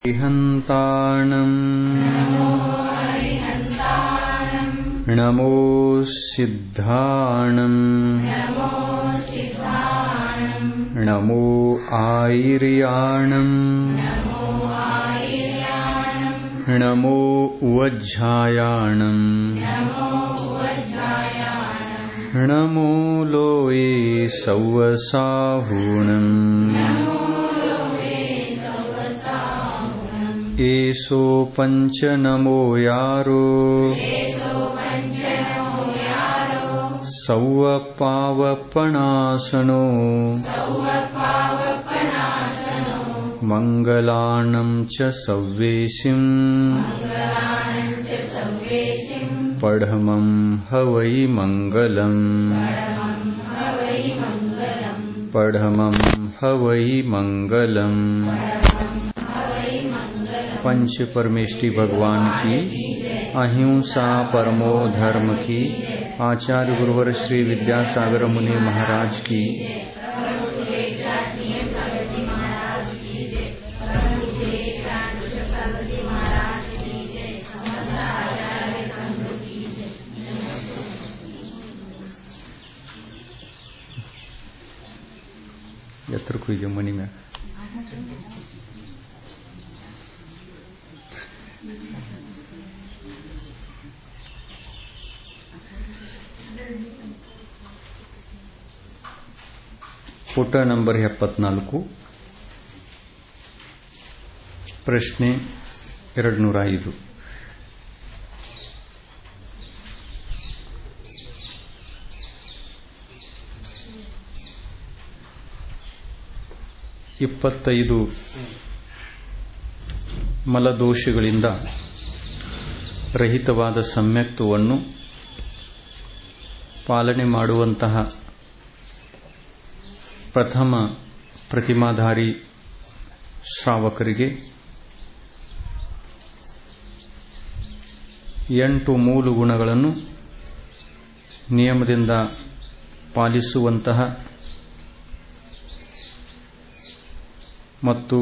हन्ताणम् नमो सिद्धाणम् नमो आयर्याणम् नमो वज्झायाणम् नमो लोये सौवसाहूणम् एषो पञ्च नमो यारो सौवपावपणासनो मङ्गलानं च सव्येशिम् पढमं हवै मङ्गलम् पढमं हवै मङ्गलम् पंच परमेष्टि भगवान की अहिंसा परमो धर्म की आचार्य गुरुवर श्री विद्यासागर मुनि महाराज की यत्र कोई मनी में ಪುಟ ನಂಬರ್ ಎಪ್ಪತ್ನಾಲ್ಕು ಪ್ರಶ್ನೆ ಎರಡು ನೂರ ಐದು ಇಪ್ಪತ್ತೈದು ಮಲದೋಷಗಳಿಂದ ರಹಿತವಾದ ಸಮ್ಯಕ್ತವನ್ನು ಪಾಲನೆ ಮಾಡುವಂತಹ ಪ್ರಥಮ ಪ್ರತಿಮಾಧಾರಿ ಶ್ರಾವಕರಿಗೆ ಎಂಟು ಮೂಲು ಗುಣಗಳನ್ನು ನಿಯಮದಿಂದ ಪಾಲಿಸುವಂತಹ ಮತ್ತು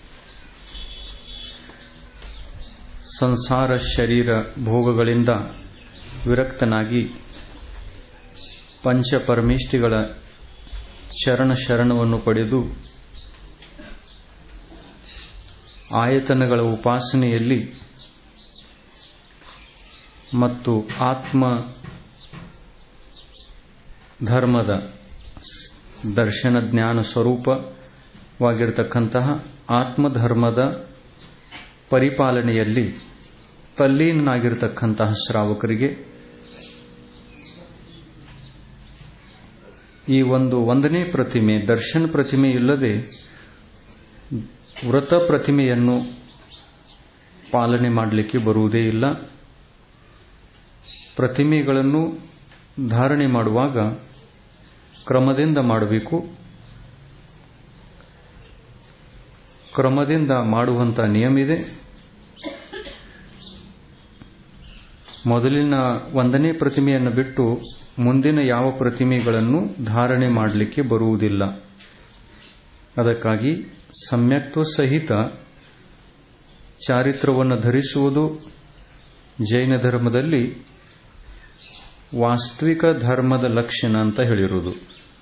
ಸಂಸಾರ ಶರೀರ ಭೋಗಗಳಿಂದ ವಿರಕ್ತನಾಗಿ ಪಂಚಪರಮೇಷ್ಠಿಗಳ ಶರಣ ಶರಣವನ್ನು ಪಡೆದು ಆಯತನಗಳ ಉಪಾಸನೆಯಲ್ಲಿ ಮತ್ತು ಆತ್ಮ ಧರ್ಮದ ದರ್ಶನ ಜ್ಞಾನ ಸ್ವರೂಪವಾಗಿರತಕ್ಕಂತಹ ಆತ್ಮಧರ್ಮದ ಪರಿಪಾಲನೆಯಲ್ಲಿ ತಲ್ಲೀನಾಗಿರತಕ್ಕಂತಹ ಶ್ರಾವಕರಿಗೆ ಈ ಒಂದು ಒಂದನೇ ಪ್ರತಿಮೆ ದರ್ಶನ ಪ್ರತಿಮೆ ಇಲ್ಲದೆ ವ್ರತ ಪ್ರತಿಮೆಯನ್ನು ಪಾಲನೆ ಮಾಡಲಿಕ್ಕೆ ಬರುವುದೇ ಇಲ್ಲ ಪ್ರತಿಮೆಗಳನ್ನು ಧಾರಣೆ ಮಾಡುವಾಗ ಕ್ರಮದಿಂದ ಮಾಡಬೇಕು ಕ್ರಮದಿಂದ ಮಾಡುವಂತ ನಿಯಮ ಇದೆ ಮೊದಲಿನ ಒಂದನೇ ಪ್ರತಿಮೆಯನ್ನು ಬಿಟ್ಟು ಮುಂದಿನ ಯಾವ ಪ್ರತಿಮೆಗಳನ್ನು ಧಾರಣೆ ಮಾಡಲಿಕ್ಕೆ ಬರುವುದಿಲ್ಲ ಅದಕ್ಕಾಗಿ ಸಮ್ಯಕ್ತ್ವ ಸಹಿತ ಚಾರಿತ್ರವನ್ನು ಧರಿಸುವುದು ಜೈನ ಧರ್ಮದಲ್ಲಿ ವಾಸ್ತವಿಕ ಧರ್ಮದ ಲಕ್ಷಣ ಅಂತ ಹೇಳಿರುವುದು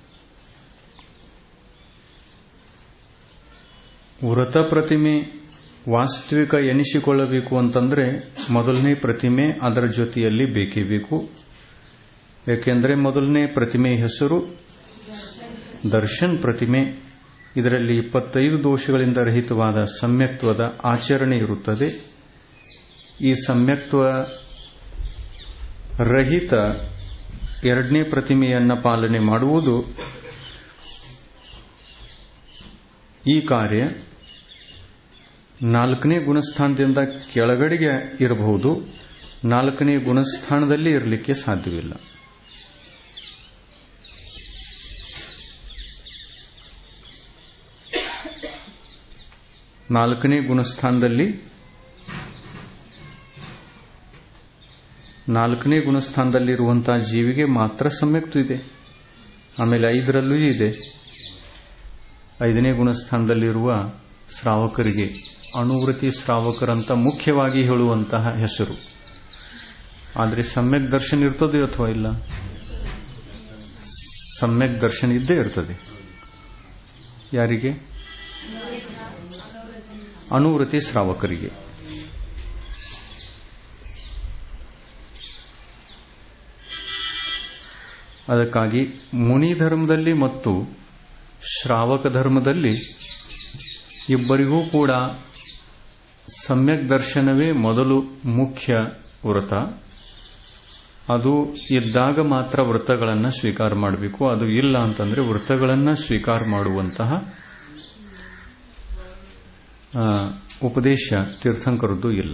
ವ್ರತ ಪ್ರತಿಮೆ ವಾಸ್ತವಿಕ ಎನಿಸಿಕೊಳ್ಳಬೇಕು ಅಂತಂದ್ರೆ ಮೊದಲನೇ ಪ್ರತಿಮೆ ಅದರ ಜೊತೆಯಲ್ಲಿ ಬೇಕೇ ಬೇಕು ಏಕೆಂದರೆ ಮೊದಲನೇ ಪ್ರತಿಮೆ ಹೆಸರು ದರ್ಶನ್ ಪ್ರತಿಮೆ ಇದರಲ್ಲಿ ಇಪ್ಪತ್ತೈದು ದೋಷಗಳಿಂದ ರಹಿತವಾದ ಸಮ್ಯಕ್ತ್ವದ ಆಚರಣೆ ಇರುತ್ತದೆ ಈ ಸಮ್ಯಕ್ತ್ವ ರಹಿತ ಎರಡನೇ ಪ್ರತಿಮೆಯನ್ನ ಪಾಲನೆ ಮಾಡುವುದು ಈ ಕಾರ್ಯ ನಾಲ್ಕನೇ ಗುಣಸ್ಥಾನದಿಂದ ಕೆಳಗಡೆಗೆ ಇರಬಹುದು ನಾಲ್ಕನೇ ಗುಣಸ್ಥಾನದಲ್ಲಿ ಇರಲಿಕ್ಕೆ ಸಾಧ್ಯವಿಲ್ಲ ನಾಲ್ಕನೇ ಗುಣಸ್ಥಾನದಲ್ಲಿ ನಾಲ್ಕನೇ ಗುಣಸ್ಥಾನದಲ್ಲಿರುವಂತಹ ಜೀವಿಗೆ ಮಾತ್ರ ಸಮ್ಯಕ್ತು ಇದೆ ಆಮೇಲೆ ಐದರಲ್ಲೂ ಇದೆ ಐದನೇ ಗುಣಸ್ಥಾನದಲ್ಲಿರುವ ಶ್ರಾವಕರಿಗೆ ಅನುವೃತ್ತಿ ಶ್ರಾವಕರಂತ ಮುಖ್ಯವಾಗಿ ಹೇಳುವಂತಹ ಹೆಸರು ಆದರೆ ಸಮ್ಯಕ್ ದರ್ಶನ ಇರ್ತದೆ ಅಥವಾ ಇಲ್ಲ ಸಮ್ಯಕ್ ದರ್ಶನ ಇದ್ದೇ ಇರ್ತದೆ ಯಾರಿಗೆ ಅನುವೃತ್ತಿ ಶ್ರಾವಕರಿಗೆ ಅದಕ್ಕಾಗಿ ಮುನಿ ಧರ್ಮದಲ್ಲಿ ಮತ್ತು ಶ್ರಾವಕ ಧರ್ಮದಲ್ಲಿ ಇಬ್ಬರಿಗೂ ಕೂಡ ಸಮ್ಯಕ್ ದರ್ಶನವೇ ಮೊದಲು ಮುಖ್ಯ ವ್ರತ ಅದು ಇದ್ದಾಗ ಮಾತ್ರ ವೃತ್ತಗಳನ್ನು ಸ್ವೀಕಾರ ಮಾಡಬೇಕು ಅದು ಇಲ್ಲ ಅಂತಂದ್ರೆ ವೃತ್ತಗಳನ್ನು ಸ್ವೀಕಾರ ಮಾಡುವಂತಹ ಉಪದೇಶ ತೀರ್ಥಂಕರದ್ದು ಇಲ್ಲ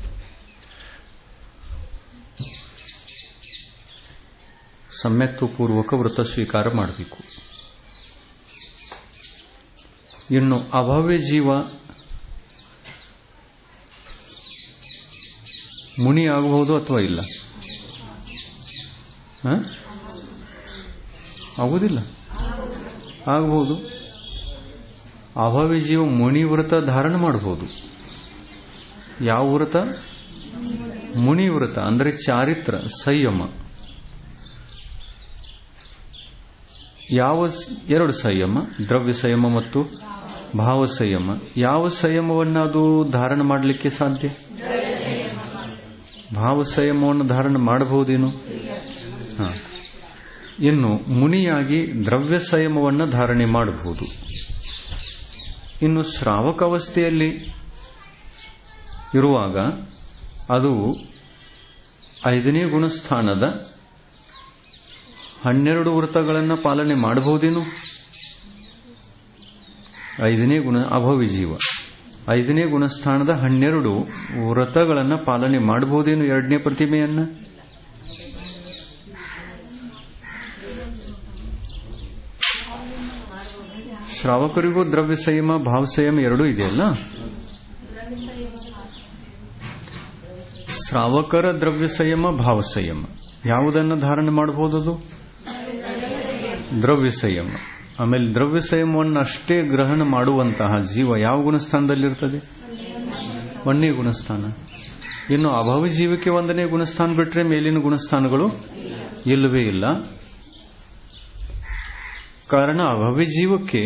ಸಮ್ಯಕ್ತಪೂರ್ವಕ ವೃತ್ತ ಸ್ವೀಕಾರ ಮಾಡಬೇಕು ಇನ್ನು ಅಭಾವ್ಯ ಜೀವ ಮುನಿ ಆಗಬಹುದು ಅಥವಾ ಇಲ್ಲ ಆಗುವುದಿಲ್ಲ ಆಗಬಹುದು ಅಭಾವಿ ಜೀವ ಮುನಿ ವ್ರತ ಧಾರಣ ಮಾಡಬಹುದು ಯಾವ ವ್ರತ ಮುನಿ ವ್ರತ ಅಂದರೆ ಚಾರಿತ್ರ ಸಂಯಮ ಯಾವ ಎರಡು ಸಂಯಮ ದ್ರವ್ಯ ಸಂಯಮ ಮತ್ತು ಭಾವ ಸಂಯಮ ಯಾವ ಸಂಯಮವನ್ನು ಅದು ಧಾರಣ ಮಾಡಲಿಕ್ಕೆ ಸಾಧ್ಯ ಭಾವ ಸಂಯಮವನ್ನು ಧಾರಣ ಮಾಡಬಹುದೇನು ಹ ಇನ್ನು ಮುನಿಯಾಗಿ ದ್ರವ್ಯ ಸಂಯಮವನ್ನು ಧಾರಣೆ ಮಾಡಬಹುದು ಇನ್ನು ಶ್ರಾವಕ ಅವಸ್ಥೆಯಲ್ಲಿ ಇರುವಾಗ ಅದು ಐದನೇ ಗುಣಸ್ಥಾನದ ಹನ್ನೆರಡು ವೃತ್ತಗಳನ್ನು ಪಾಲನೆ ಮಾಡಬಹುದೇನು ಐದನೇ ಗುಣ ಅಭವಿ ಜೀವ ಐದನೇ ಗುಣಸ್ಥಾನದ ಹನ್ನೆರಡು ವ್ರತಗಳನ್ನು ಪಾಲನೆ ಮಾಡಬಹುದೇನು ಎರಡನೇ ಪ್ರತಿಮೆಯನ್ನ ಶ್ರಾವಕರಿಗೂ ದ್ರವ್ಯ ಸಂಯಮ ಭಾವ ಸಂಯಮ ಎರಡೂ ಇದೆಯಲ್ಲ ಶ್ರಾವಕರ ದ್ರವ್ಯ ಸಂಯಮ ಭಾವ ಸಂಯಮ ಯಾವುದನ್ನು ಧಾರಣೆ ಮಾಡಬಹುದದು ದ್ರವ್ಯ ಸಂಯಮ ಆಮೇಲೆ ದ್ರವ್ಯ ಸಂಯಮವನ್ನು ಅಷ್ಟೇ ಗ್ರಹಣ ಮಾಡುವಂತಹ ಜೀವ ಯಾವ ಗುಣಸ್ಥಾನದಲ್ಲಿರ್ತದೆ ಒಂದನೇ ಗುಣಸ್ಥಾನ ಇನ್ನು ಅಭಾವಿ ಜೀವಕ್ಕೆ ಒಂದನೇ ಗುಣಸ್ಥಾನ ಬಿಟ್ಟರೆ ಮೇಲಿನ ಗುಣಸ್ಥಾನಗಳು ಇಲ್ಲವೇ ಇಲ್ಲ ಕಾರಣ ಅಭಾವಿ ಜೀವಕ್ಕೆ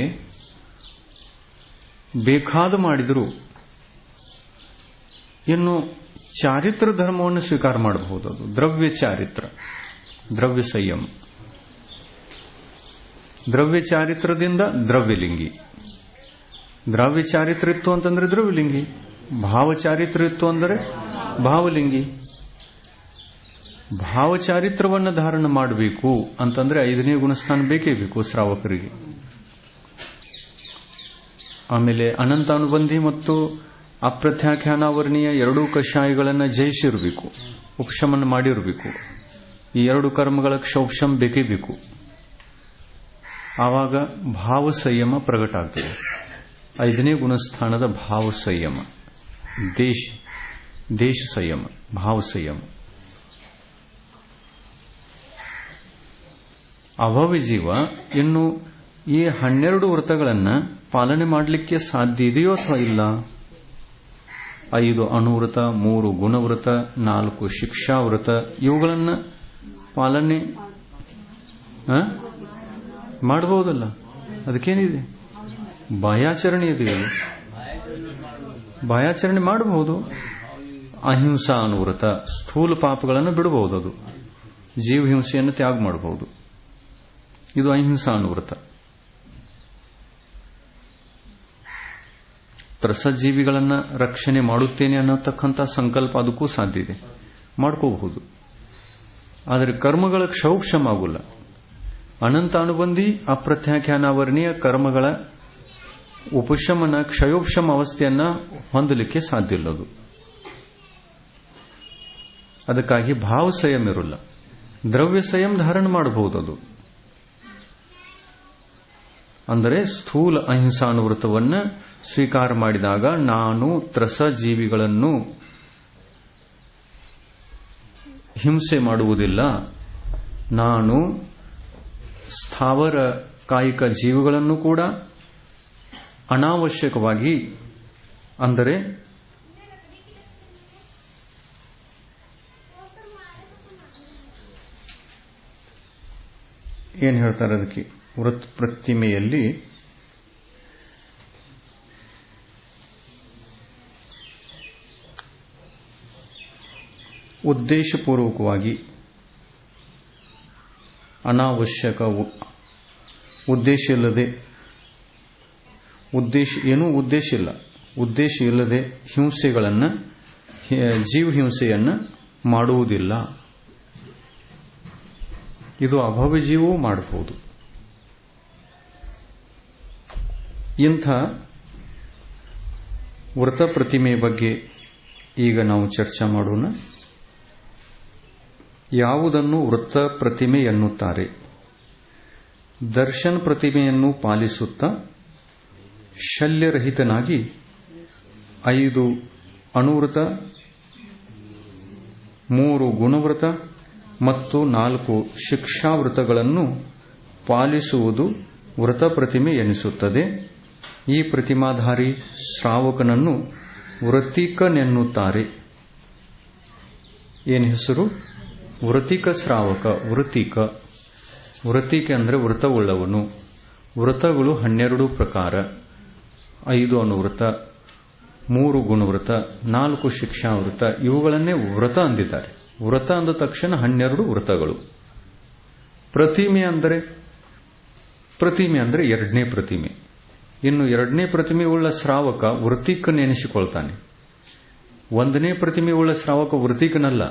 ಬೇಕಾದ ಮಾಡಿದರೂ ಇನ್ನು ಚಾರಿತ್ರ ಧರ್ಮವನ್ನು ಸ್ವೀಕಾರ ಮಾಡಬಹುದು ಅದು ದ್ರವ್ಯ ಚಾರಿತ್ರ ದ್ರವ್ಯ ಸಂಯಮ ದ್ರವ್ಯ ಚಾರಿತ್ರದಿಂದ ದ್ರವ್ಯಲಿಂಗಿ ದ್ರವ್ಯ ಚಾರಿತ್ರ ಇತ್ತು ಅಂತಂದ್ರೆ ದ್ರವ್ಯಲಿಂಗಿ ಭಾವ ಚಾರಿತ್ರ ಇತ್ತು ಅಂದರೆ ಭಾವಲಿಂಗಿ ಭಾವಚಾರಿತ್ರವನ್ನು ಧಾರಣ ಮಾಡಬೇಕು ಅಂತಂದ್ರೆ ಐದನೇ ಗುಣಸ್ಥಾನ ಬೇಕೇ ಬೇಕು ಶ್ರಾವಕರಿಗೆ ಆಮೇಲೆ ಅನಂತಾನುಬಂಧಿ ಮತ್ತು ಅಪ್ರತ್ಯಾಖ್ಯಾನಾವರ್ಣೀಯ ಎರಡೂ ಕಷಾಯಗಳನ್ನು ಜಯಿಸಿರಬೇಕು ಉಪಶಮನ ಮಾಡಿರಬೇಕು ಈ ಎರಡು ಕರ್ಮಗಳ ಕ್ಷೌಕ್ಷಂ ಬೇಕೇ ಬೇಕು ಆವಾಗ ಭಾವ ಸಂಯಮ ಪ್ರಗಟ ಆಗ್ತದೆ ಐದನೇ ಗುಣಸ್ಥಾನದ ಭಾವ ಸಂಯಮ ದೇಶ ದೇಶ ಸಂಯಮ ಭಾವ ಸಂಯಮ ಅಭಾವಿ ಜೀವ ಇನ್ನು ಈ ಹನ್ನೆರಡು ವ್ರತಗಳನ್ನು ಪಾಲನೆ ಮಾಡಲಿಕ್ಕೆ ಸಾಧ್ಯ ಇದೆಯೋ ಅಥವಾ ಇಲ್ಲ ಐದು ಅನುವ್ರತ ಮೂರು ಗುಣವ್ರತ ನಾಲ್ಕು ಶಿಕ್ಷಾವ್ರತ ಇವುಗಳನ್ನು ಪಾಲನೆ ಮಾಡಬಹುದಲ್ಲ ಅದಕ್ಕೇನಿದೆ ಬಾಯಾಚರಣೆ ಇದೆ ಇದು ಬಾಯಾಚರಣೆ ಮಾಡಬಹುದು ಅಹಿಂಸಾ ಅನುವ್ರತ ಸ್ಥೂಲ ಪಾಪಗಳನ್ನು ಬಿಡಬಹುದು ಅದು ಜೀವ ಹಿಂಸೆಯನ್ನು ತ್ಯಾಗ ಮಾಡಬಹುದು ಇದು ಅಹಿಂಸಾ ಅನುವ್ರತ ತ್ರಸಜೀವಿಗಳನ್ನ ರಕ್ಷಣೆ ಮಾಡುತ್ತೇನೆ ಅನ್ನತಕ್ಕಂಥ ಸಂಕಲ್ಪ ಅದಕ್ಕೂ ಸಾಧ್ಯ ಇದೆ ಮಾಡ್ಕೋಬಹುದು ಆದರೆ ಕರ್ಮಗಳ ಕ್ಷೌಕ್ಷಮ ಆಗುಲ್ಲ ಅನಂತ ಅನುಬಂಧಿ ಅಪ್ರತ್ಯಾಖ್ಯಾನಾವರ್ಣೀಯ ಕರ್ಮಗಳ ಉಪಶಮನ ಕ್ಷಯೋಪಶಮ ಅವಸ್ಥೆಯನ್ನ ಹೊಂದಲಿಕ್ಕೆ ಸಾಧ್ಯ ಇಲ್ಲದು ಅದಕ್ಕಾಗಿ ಭಾವ ಸಂಯಮ ಇರಲ್ಲ ದ್ರವ್ಯ ಸಂಯಮ ಧಾರಣ ಮಾಡಬಹುದು ಅದು ಅಂದರೆ ಸ್ಥೂಲ ಅಹಿಂಸಾನುವೃತವನ್ನು ಸ್ವೀಕಾರ ಮಾಡಿದಾಗ ನಾನು ತ್ರಸ ಜೀವಿಗಳನ್ನು ಹಿಂಸೆ ಮಾಡುವುದಿಲ್ಲ ನಾನು ಸ್ಥಾವರ ಕಾಯಿಕ ಜೀವಿಗಳನ್ನು ಕೂಡ ಅನಾವಶ್ಯಕವಾಗಿ ಅಂದರೆ ಏನು ಹೇಳ್ತಾರೆ ಅದಕ್ಕೆ ವೃತ್ ಪ್ರತಿಮೆಯಲ್ಲಿ ಉದ್ದೇಶಪೂರ್ವಕವಾಗಿ ಅನಾವಶ್ಯಕ ಉದ್ದೇಶ ಇಲ್ಲದೆ ಉದ್ದೇಶ ಏನೂ ಉದ್ದೇಶ ಇಲ್ಲ ಉದ್ದೇಶ ಇಲ್ಲದೆ ಹಿಂಸೆಗಳನ್ನು ಜೀವ ಹಿಂಸೆಯನ್ನು ಮಾಡುವುದಿಲ್ಲ ಇದು ಅಭವಜೀವೂ ಮಾಡಬಹುದು ಇಂಥ ವೃತ ಪ್ರತಿಮೆ ಬಗ್ಗೆ ಈಗ ನಾವು ಚರ್ಚೆ ಮಾಡೋಣ ಯಾವುದನ್ನು ವೃತ್ತ ಪ್ರತಿಮೆ ಎನ್ನುತ್ತಾರೆ ದರ್ಶನ್ ಪ್ರತಿಮೆಯನ್ನು ಪಾಲಿಸುತ್ತಾ ಶಲ್ಯರಹಿತನಾಗಿ ಐದು ಅಣುವೃತ ಮೂರು ಗುಣವೃತ ಮತ್ತು ನಾಲ್ಕು ಶಿಕ್ಷಾವೃತಗಳನ್ನು ಪಾಲಿಸುವುದು ವೃತ ಪ್ರತಿಮೆ ಎನಿಸುತ್ತದೆ ಈ ಪ್ರತಿಮಾಧಾರಿ ಶ್ರಾವಕನನ್ನು ವೃತ್ತಿಕನೆನ್ನುತ್ತಾರೆ ಏನು ಹೆಸರು ವೃತಿಕ ಶ್ರಾವಕ ವೃತಿಕ ವೃತಿಕೆ ಅಂದರೆ ವೃತವುಳ್ಳವನು ವೃತಗಳು ಹನ್ನೆರಡು ಪ್ರಕಾರ ಐದು ಅನುವೃತ ಮೂರು ಗುಣವೃತ ನಾಲ್ಕು ಶಿಕ್ಷಾವೃತ ಇವುಗಳನ್ನೇ ವ್ರತ ಅಂದಿದ್ದಾರೆ ವ್ರತ ಅಂದ ತಕ್ಷಣ ಹನ್ನೆರಡು ವೃತಗಳು ಪ್ರತಿಮೆ ಅಂದರೆ ಪ್ರತಿಮೆ ಅಂದರೆ ಎರಡನೇ ಪ್ರತಿಮೆ ಇನ್ನು ಎರಡನೇ ಪ್ರತಿಮೆ ಉಳ್ಳ ಶ್ರಾವಕ ವೃತಿಕ ನೆನೆಸಿಕೊಳ್ತಾನೆ ಒಂದನೇ ಪ್ರತಿಮೆ ಉಳ್ಳ ಶ್ರಾವಕ ವೃತಿಕನಲ್ಲ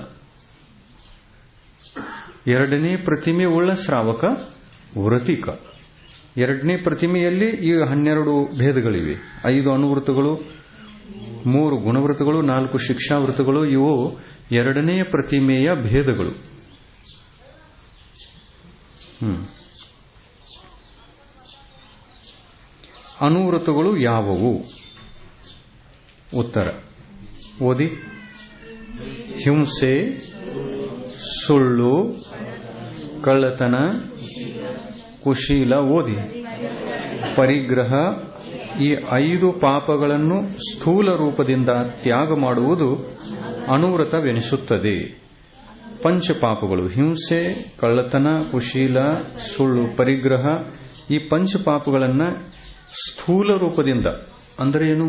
ಎರಡನೇ ಪ್ರತಿಮೆ ಉಳ್ಳ ಶ್ರಾವಕ ವೃತಿಕ ಎರಡನೇ ಪ್ರತಿಮೆಯಲ್ಲಿ ಈ ಹನ್ನೆರಡು ಭೇದಗಳಿವೆ ಐದು ಅನುವೃತಗಳು ಮೂರು ಗುಣವೃತಗಳು ನಾಲ್ಕು ಶಿಕ್ಷಾವೃತಗಳು ಇವು ಎರಡನೇ ಪ್ರತಿಮೆಯ ಭೇದಗಳು ಹ್ಮ್ ಅನುವೃತಗಳು ಯಾವುವು ಉತ್ತರ ಓದಿ ಹಿಂಸೆ ಸುಳ್ಳು ಕಳ್ಳತನ ಕುಶೀಲ ಓದಿ ಪರಿಗ್ರಹ ಈ ಐದು ಪಾಪಗಳನ್ನು ಸ್ಥೂಲ ರೂಪದಿಂದ ತ್ಯಾಗ ಮಾಡುವುದು ಅನುವೃತವೆನಿಸುತ್ತದೆ ಪಂಚಪಾಪಗಳು ಹಿಂಸೆ ಕಳ್ಳತನ ಕುಶೀಲ ಸುಳ್ಳು ಪರಿಗ್ರಹ ಈ ಪಂಚಪಾಪಗಳನ್ನು ಸ್ಥೂಲ ರೂಪದಿಂದ ಅಂದರೆ ಏನು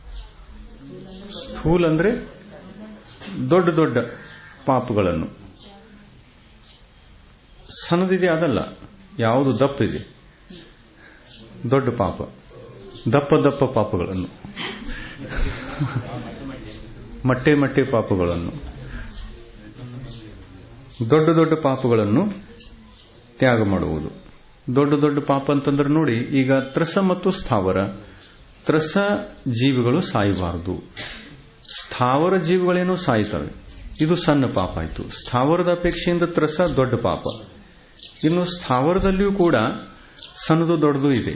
ಸ್ಥೂಲ ಅಂದ್ರೆ ದೊಡ್ಡ ದೊಡ್ಡ ಪಾಪಗಳನ್ನು ಸಣ್ಣದಿದೆ ಅದಲ್ಲ ಯಾವುದು ದಪ್ಪ ಇದೆ ದೊಡ್ಡ ಪಾಪ ದಪ್ಪ ದಪ್ಪ ಪಾಪಗಳನ್ನು ಮಟ್ಟೆ ಮಟ್ಟೆ ಪಾಪಗಳನ್ನು ದೊಡ್ಡ ದೊಡ್ಡ ಪಾಪಗಳನ್ನು ತ್ಯಾಗ ಮಾಡುವುದು ದೊಡ್ಡ ದೊಡ್ಡ ಪಾಪ ಅಂತಂದ್ರೆ ನೋಡಿ ಈಗ ತ್ರಸ ಮತ್ತು ಸ್ಥಾವರ ತ್ರಸ ಜೀವಿಗಳು ಸಾಯಬಾರದು ಸ್ಥಾವರ ಜೀವಿಗಳೇನೋ ಸಾಯ್ತವೆ ಇದು ಸಣ್ಣ ಪಾಪ ಆಯಿತು ಸ್ಥಾವರದ ಅಪೇಕ್ಷೆಯಿಂದ ತ್ರಸ ದೊಡ್ಡ ಪಾಪ ಇನ್ನು ಸ್ಥಾವರದಲ್ಲಿಯೂ ಕೂಡ ಸಣ್ಣದು ದೊಡ್ಡದು ಇದೆ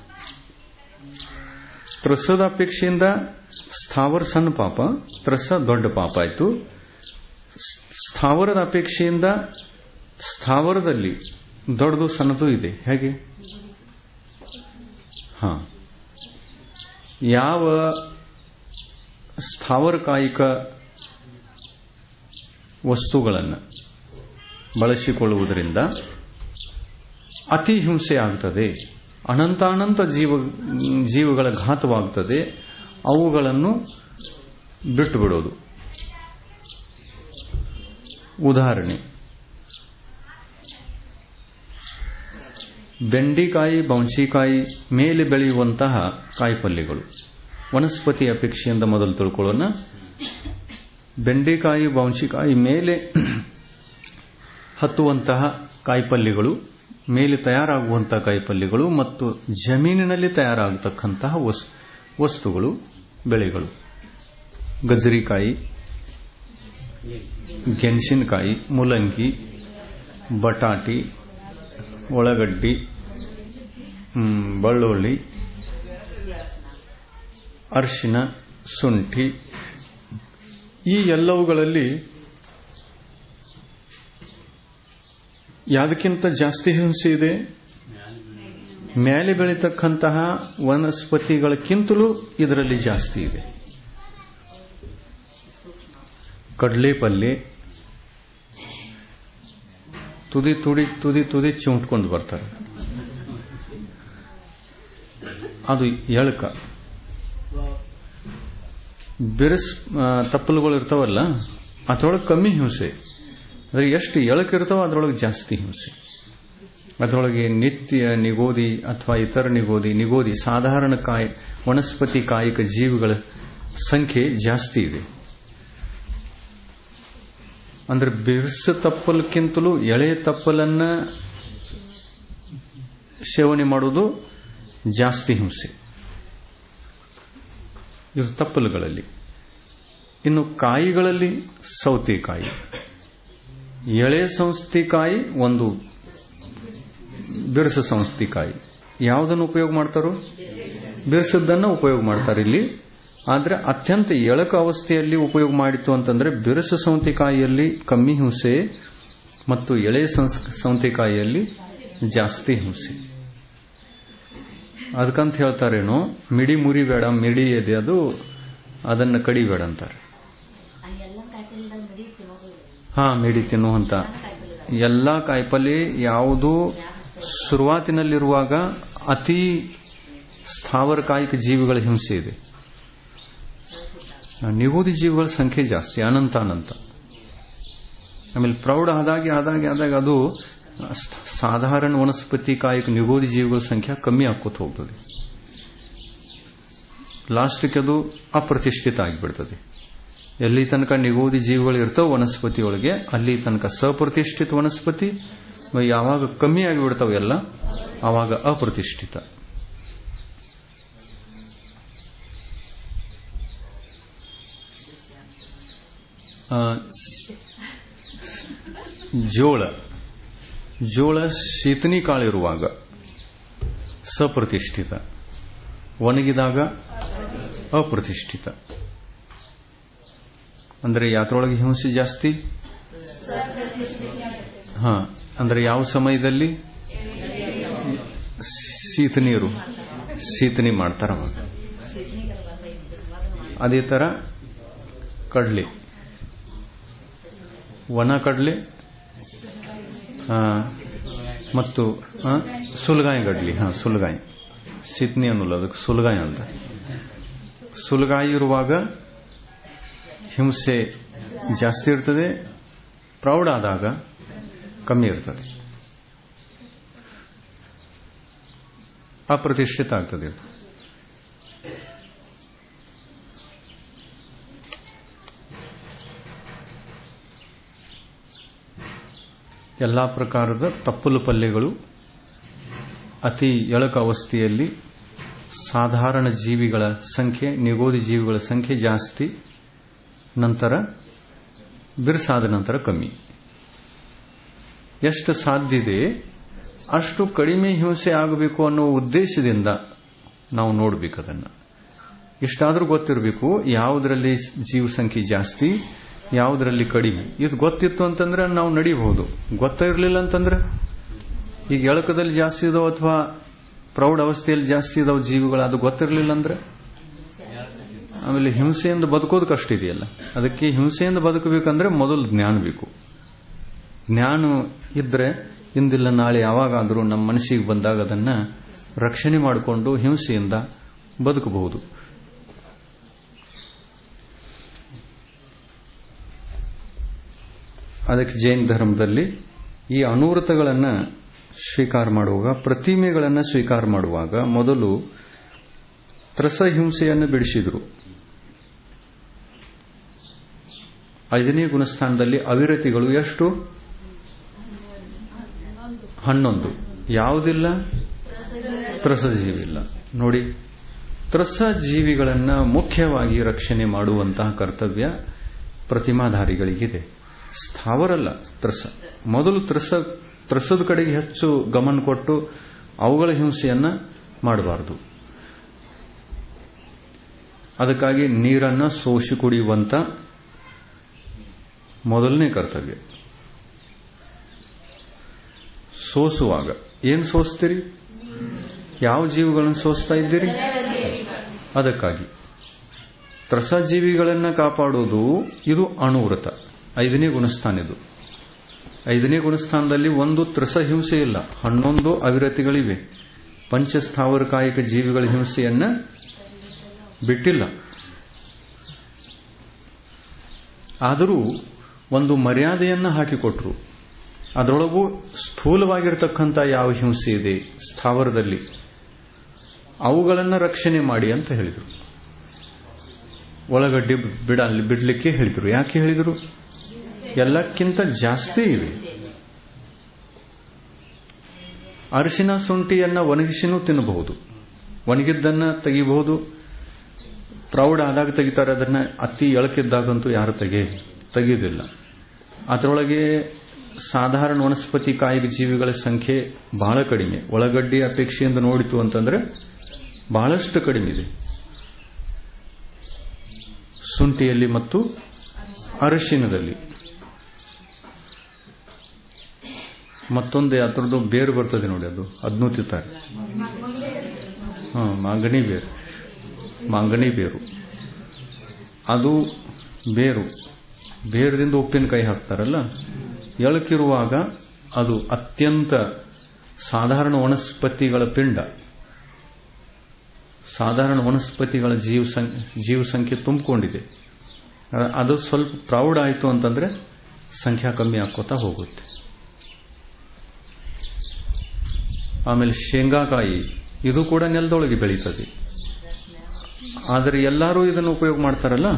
ತ್ರಸದ ಅಪೇಕ್ಷೆಯಿಂದ ಸ್ಥಾವರ ಸಣ್ಣ ಪಾಪ ತ್ರಸ ದೊಡ್ಡ ಪಾಪ ಆಯಿತು ಸ್ಥಾವರದ ಅಪೇಕ್ಷೆಯಿಂದ ಸ್ಥಾವರದಲ್ಲಿ ದೊಡ್ಡದು ಸಣ್ಣದು ಇದೆ ಹೇಗೆ ಹಾ ಯಾವ ಸ್ಥಾವರಕಾಯಿಕ ವಸ್ತುಗಳನ್ನು ಬಳಸಿಕೊಳ್ಳುವುದರಿಂದ ಅತಿ ಹಿಂಸೆ ಆಗ್ತದೆ ಅನಂತಾನಂತ ಜೀವ ಜೀವಗಳ ಘಾತವಾಗ್ತದೆ ಅವುಗಳನ್ನು ಬಿಟ್ಟು ಬಿಡೋದು ಉದಾಹರಣೆ ಬೆಂಡಿಕಾಯಿ ಬೌನ್ಸಿಕಾಯಿ ಮೇಲೆ ಬೆಳೆಯುವಂತಹ ಕಾಯಿಪಲ್ಯಗಳು ವನಸ್ಪತಿ ಅಪೇಕ್ಷೆಯಿಂದ ಮೊದಲು ತಿಳ್ಕೊಳ್ಳೋಣ ಬೆಂಡೆಕಾಯಿ ಬೌನ್ಸಿಕಾಯಿ ಮೇಲೆ ಹತ್ತುವಂತಹ ಕಾಯಿಪಲ್ಯಗಳು ಮೇಲೆ ತಯಾರಾಗುವಂತಹ ಕಾಯಿಪಲ್ಯಗಳು ಮತ್ತು ಜಮೀನಿನಲ್ಲಿ ತಯಾರಾಗತಕ್ಕಂತಹ ವಸ್ತುಗಳು ಬೆಳೆಗಳು ಗಜರಿಕಾಯಿ ಗೆಣಸಿನಕಾಯಿ ಮುಲಂಗಿ ಬಟಾಟಿ ಉಳ್ಳಾಗಡ್ಡಿ ಬೆಳ್ಳುಳ್ಳಿ ಅರಿಶಿನ ಶುಂಠಿ ಈ ಎಲ್ಲವುಗಳಲ್ಲಿ ಯಾವುದಕ್ಕಿಂತ ಜಾಸ್ತಿ ಹಿಂಸೆ ಇದೆ ಮೇಲೆ ಬೆಳೀತಕ್ಕಂತಹ ವನಸ್ಪತಿಗಳಕ್ಕಿಂತಲೂ ಇದರಲ್ಲಿ ಜಾಸ್ತಿ ಇದೆ ಕಡಲೆ ಪಲ್ಯ ತುದಿ ತುಡಿ ತುದಿ ತುದಿ ಚಿಮ್ಟ್ಕೊಂಡು ಬರ್ತಾರೆ ಅದು ಎಳಕ ಬಿರುಸ್ ತಪ್ಪಲುಗಳು ಇರ್ತಾವಲ್ಲ ಅದ್ರೊಳಗೆ ಕಮ್ಮಿ ಹಿಂಸೆ ಅಂದ್ರೆ ಎಷ್ಟು ಎಳಕ ಇರ್ತಾವ ಅದ್ರೊಳಗೆ ಜಾಸ್ತಿ ಹಿಂಸೆ ಅದರೊಳಗೆ ನಿತ್ಯ ನಿಗೋದಿ ಅಥವಾ ಇತರ ನಿಗೋದಿ ನಿಗೋದಿ ಸಾಧಾರಣ ಕಾಯ ವನಸ್ಪತಿ ಕಾಯಿಕ ಜೀವಿಗಳ ಸಂಖ್ಯೆ ಜಾಸ್ತಿ ಇದೆ ಅಂದ್ರೆ ಬಿರುಸು ತಪ್ಪಲಕ್ಕಿಂತಲೂ ಎಳೆ ತಪ್ಪಲನ್ನ ಸೇವನೆ ಮಾಡುವುದು ಜಾಸ್ತಿ ಹಿಂಸೆ ಇದು ತಪ್ಪಲುಗಳಲ್ಲಿ ಇನ್ನು ಕಾಯಿಗಳಲ್ಲಿ ಸೌತೆಕಾಯಿ ಎಳೆ ಸಂಸ್ಥಿಕಾಯಿ ಒಂದು ಬಿರುಸು ಸಂಸ್ಥಿಕಾಯಿ ಯಾವುದನ್ನು ಉಪಯೋಗ ಮಾಡ್ತಾರೋ ಬಿರುಸದ್ದನ್ನು ಉಪಯೋಗ ಮಾಡ್ತಾರೆ ಇಲ್ಲಿ ಆದರೆ ಅತ್ಯಂತ ಎಳಕ ಅವಸ್ಥೆಯಲ್ಲಿ ಉಪಯೋಗ ಮಾಡಿತು ಅಂತಂದ್ರೆ ಬಿರುಸು ಸೌಂತಿಕಾಯಿಯಲ್ಲಿ ಕಮ್ಮಿ ಹಿಂಸೆ ಮತ್ತು ಎಳೆ ಸೌಂತಿಕಾಯಿಯಲ್ಲಿ ಜಾಸ್ತಿ ಹಿಂಸೆ ಅದಕ್ಕಂತ ಹೇಳ್ತಾರೇನು ಮಿಡಿ ಮುರಿಬೇಡ ಮಿಡಿ ಇದೆ ಅದು ಅದನ್ನು ಕಡಿಬೇಡ ಅಂತಾರೆ ಹಾ ಮಿಡಿ ತಿನ್ನುವಂತ ಎಲ್ಲಾ ಕಾಯಿಪಲ್ಯ ಯಾವುದು ಶುರುವಾತಿನಲ್ಲಿರುವಾಗ ಅತಿ ಸ್ಥಾವರ ಕಾಯಿಕ ಜೀವಿಗಳ ಹಿಂಸೆ ಇದೆ ನಿಗೋದಿ ಜೀವಿಗಳ ಸಂಖ್ಯೆ ಜಾಸ್ತಿ ಅನಂತ ಅನಂತ ಆಮೇಲೆ ಪ್ರೌಢ ಆದಾಗೆ ಆದಾಗೆ ಆದಾಗ ಅದು ಸಾಧಾರಣ ವನಸ್ಪತಿ ಕಾಯಿಕ ನಿಗೋದಿ ಜೀವಿಗಳ ಸಂಖ್ಯೆ ಕಮ್ಮಿ ಆಕೋತ ಹೋಗ್ತದೆ ಲಾಸ್ಟ್ಗೆ ಅದು ಅಪ್ರತಿಷ್ಠಿತ ಆಗಿಬಿಡ್ತದೆ ಎಲ್ಲಿ ತನಕ ನಿಗೋದಿ ಜೀವಿಗಳು ಇರ್ತಾವ ವನಸ್ಪತಿಯೊಳಗೆ ಅಲ್ಲಿ ತನಕ ಸಪ್ರತಿಷ್ಠಿತ ವನಸ್ಪತಿ ಯಾವಾಗ ಕಮ್ಮಿ ಆಗಿಬಿಡ್ತಾವ ಎಲ್ಲ ಆವಾಗ ಅಪ್ರತಿಷ್ಠಿತ ಜೋಳ ಜೋಳ ಶೀತನಿ ಕಾಳಿರುವಾಗ ಸಪ್ರತಿಷ್ಠಿತ ಒಣಗಿದಾಗ ಅಪ್ರತಿಷ್ಠಿತ ಅಂದ್ರೆ ಯಾತ್ರೊಳಗೆ ಹಿಂಸೆ ಜಾಸ್ತಿ ಹಾ ಅಂದ್ರೆ ಯಾವ ಸಮಯದಲ್ಲಿ ಶೀತ ನೀರು ಶೀತನಿ ಮಾಡ್ತಾರ ಅದೇ ತರ ಕಡ್ಲೆ ಒಣ ಕಡಲೆ ಮತ್ತು ಸುಲ್ಗಾಯಿ ಗಡ್ಲಿ ಹಾ ಸುಲ್ಗಾಯಿ ಸಿತ್ನಿ ಅನ್ನೋಲ್ಲ ಅದಕ್ಕೆ ಸುಲ್ಗಾಯಿ ಅಂತ ಸುಲ್ಗಾಯಿ ಇರುವಾಗ ಹಿಂಸೆ ಜಾಸ್ತಿ ಇರ್ತದೆ ಪ್ರೌಢ ಆದಾಗ ಕಮ್ಮಿ ಇರ್ತದೆ ಅಪ್ರತಿಷ್ಠಿತ ಆಗ್ತದೆ ಎಲ್ಲಾ ಪ್ರಕಾರದ ತಪ್ಪಲು ಪಲ್ಯಗಳು ಅತಿ ಎಳಕ ಅವಸ್ಥೆಯಲ್ಲಿ ಸಾಧಾರಣ ಜೀವಿಗಳ ಸಂಖ್ಯೆ ನಿಗೋದಿ ಜೀವಿಗಳ ಸಂಖ್ಯೆ ಜಾಸ್ತಿ ನಂತರ ಬಿರುಸಾದ ನಂತರ ಕಮ್ಮಿ ಎಷ್ಟು ಸಾಧ್ಯ ಇದೆ ಅಷ್ಟು ಕಡಿಮೆ ಹಿಂಸೆ ಆಗಬೇಕು ಅನ್ನೋ ಉದ್ದೇಶದಿಂದ ನಾವು ನೋಡಬೇಕು ಅದನ್ನು ಇಷ್ಟಾದರೂ ಗೊತ್ತಿರಬೇಕು ಯಾವುದರಲ್ಲಿ ಜೀವ ಸಂಖ್ಯೆ ಜಾಸ್ತಿ ಯಾವುದರಲ್ಲಿ ಕಡಿಮೆ ಇದು ಗೊತ್ತಿತ್ತು ಅಂತಂದ್ರೆ ನಾವು ನಡಿಬಹುದು ಗೊತ್ತಿರಲಿಲ್ಲ ಅಂತಂದ್ರೆ ಈಗ ಎಳಕದಲ್ಲಿ ಜಾಸ್ತಿ ಇದಾವ ಅಥವಾ ಪ್ರೌಢ ಅವಸ್ಥೆಯಲ್ಲಿ ಜಾಸ್ತಿ ಇದಾವ ಜೀವಿಗಳು ಅದು ಗೊತ್ತಿರಲಿಲ್ಲ ಅಂದ್ರೆ ಆಮೇಲೆ ಹಿಂಸೆಯಿಂದ ಬದುಕೋದು ಕಷ್ಟ ಇದೆಯಲ್ಲ ಅದಕ್ಕೆ ಹಿಂಸೆಯಿಂದ ಬದುಕಬೇಕಂದ್ರೆ ಮೊದಲು ಜ್ಞಾನ ಬೇಕು ಜ್ಞಾನ ಇದ್ರೆ ಇಂದಿಲ್ಲ ನಾಳೆ ಯಾವಾಗಾದರೂ ನಮ್ಮ ಮನಸ್ಸಿಗೆ ಬಂದಾಗ ಅದನ್ನ ರಕ್ಷಣೆ ಮಾಡಿಕೊಂಡು ಹಿಂಸೆಯಿಂದ ಬದುಕಬಹುದು ಅದಕ್ಕೆ ಜೈನ ಧರ್ಮದಲ್ಲಿ ಈ ಅನೂರತಗಳನ್ನು ಸ್ವೀಕಾರ ಮಾಡುವಾಗ ಪ್ರತಿಮೆಗಳನ್ನು ಸ್ವೀಕಾರ ಮಾಡುವಾಗ ಮೊದಲು ತ್ರಸ ಹಿಂಸೆಯನ್ನು ಬಿಡಿಸಿದ್ರು ಐದನೇ ಗುಣಸ್ಥಾನದಲ್ಲಿ ಅವಿರತಿಗಳು ಎಷ್ಟು ಹನ್ನೊಂದು ಯಾವುದಿಲ್ಲ ತ್ರಸ ಜೀವಿ ಇಲ್ಲ ನೋಡಿ ತ್ರಸ ಜೀವಿಗಳನ್ನ ಮುಖ್ಯವಾಗಿ ರಕ್ಷಣೆ ಮಾಡುವಂತಹ ಕರ್ತವ್ಯ ಪ್ರತಿಮಾಧಾರಿಗಳಿಗಿದೆ ಸ್ಥಾವರಲ್ಲ ತ್ರಸ ಮೊದಲು ತ್ರಸ ತ್ರಸದ ಕಡೆಗೆ ಹೆಚ್ಚು ಗಮನ ಕೊಟ್ಟು ಅವುಗಳ ಹಿಂಸೆಯನ್ನ ಮಾಡಬಾರದು ಅದಕ್ಕಾಗಿ ನೀರನ್ನ ಸೋಸಿ ಕುಡಿಯುವಂತ ಮೊದಲನೇ ಕರ್ತವ್ಯ ಸೋಸುವಾಗ ಏನು ಸೋಸ್ತೀರಿ ಯಾವ ಜೀವಗಳನ್ನು ಸೋಸ್ತಾ ಇದ್ದೀರಿ ಅದಕ್ಕಾಗಿ ತ್ರಸಜೀವಿಗಳನ್ನ ಕಾಪಾಡುವುದು ಇದು ಅಣುವ್ರತ ಐದನೇ ಗುಣಸ್ಥಾನ ಇದು ಐದನೇ ಗುಣಸ್ಥಾನದಲ್ಲಿ ಒಂದು ತ್ರಸ ಹಿಂಸೆ ಇಲ್ಲ ಹನ್ನೊಂದು ಅವಿರತಿಗಳಿವೆ ಪಂಚಸ್ಥಾವರ ಕಾಯಿಕ ಜೀವಿಗಳ ಹಿಂಸೆಯನ್ನ ಬಿಟ್ಟಿಲ್ಲ ಆದರೂ ಒಂದು ಮರ್ಯಾದೆಯನ್ನ ಹಾಕಿಕೊಟ್ರು ಅದರೊಳಗೂ ಸ್ಥೂಲವಾಗಿರತಕ್ಕಂಥ ಯಾವ ಹಿಂಸೆ ಇದೆ ಸ್ಥಾವರದಲ್ಲಿ ಅವುಗಳನ್ನು ರಕ್ಷಣೆ ಮಾಡಿ ಅಂತ ಹೇಳಿದರು ಒಳಗಡ್ಡಿ ಬಿಡ ಬಿಡಲಿಕ್ಕೆ ಹೇಳಿದರು ಯಾಕೆ ಹೇಳಿದರು ಎಲ್ಲಕ್ಕಿಂತ ಜಾಸ್ತಿ ಇವೆ ಅರಿಶಿನ ಶುಂಠಿಯನ್ನ ಒಣಗಿಸಿನೂ ತಿನ್ನಬಹುದು ಒಣಗಿದ್ದನ್ನ ತೆಗಿಬಹುದು ಪ್ರೌಢ ಆದಾಗ ತೆಗಿತಾರೆ ಅದನ್ನ ಅತಿ ಎಳಕಿದ್ದಾಗಂತೂ ಯಾರು ತೆಗೆ ತೆಗೆಯುವುದಿಲ್ಲ ಅದರೊಳಗೆ ಸಾಧಾರಣ ವನಸ್ಪತಿ ಕಾಯಿಕ ಜೀವಿಗಳ ಸಂಖ್ಯೆ ಬಹಳ ಕಡಿಮೆ ಒಳಗಡ್ಡಿ ಅಪೇಕ್ಷೆಯಿಂದ ನೋಡಿತು ಅಂತಂದ್ರೆ ಬಹಳಷ್ಟು ಕಡಿಮೆ ಇದೆ ಶುಂಠಿಯಲ್ಲಿ ಮತ್ತು ಅರಿಶಿನದಲ್ಲಿ ಮತ್ತೊಂದು ಅದರದ್ದು ಬೇರು ಬರ್ತದೆ ನೋಡಿ ಅದು ಅದನ್ನೂ ತಿಂತಾರೆ ಹಾ ಮಾಂಗಣಿ ಬೇರು ಮಾಂಗಣಿ ಬೇರು ಅದು ಬೇರು ಬೇರದಿಂದ ಉಪ್ಪಿನಕಾಯಿ ಹಾಕ್ತಾರಲ್ಲ ಎಳಕಿರುವಾಗ ಅದು ಅತ್ಯಂತ ಸಾಧಾರಣ ವನಸ್ಪತಿಗಳ ಪಿಂಡ ಸಾಧಾರಣ ವನಸ್ಪತಿಗಳ ಜೀವ ಜೀವ ಸಂಖ್ಯೆ ತುಂಬಿಕೊಂಡಿದೆ ಅದು ಸ್ವಲ್ಪ ಪ್ರೌಢ ಆಯಿತು ಅಂತಂದ್ರೆ ಸಂಖ್ಯಾ ಕಮ್ಮಿ ಹಾಕೋತಾ ಹೋಗುತ್ತೆ ಆಮೇಲೆ ಶೇಂಗಾಕಾಯಿ ಇದು ಕೂಡ ನೆಲದೊಳಗೆ ಬೆಳೀತದೆ ಆದರೆ ಎಲ್ಲರೂ ಇದನ್ನು ಉಪಯೋಗ ಮಾಡ್ತಾರಲ್ಲ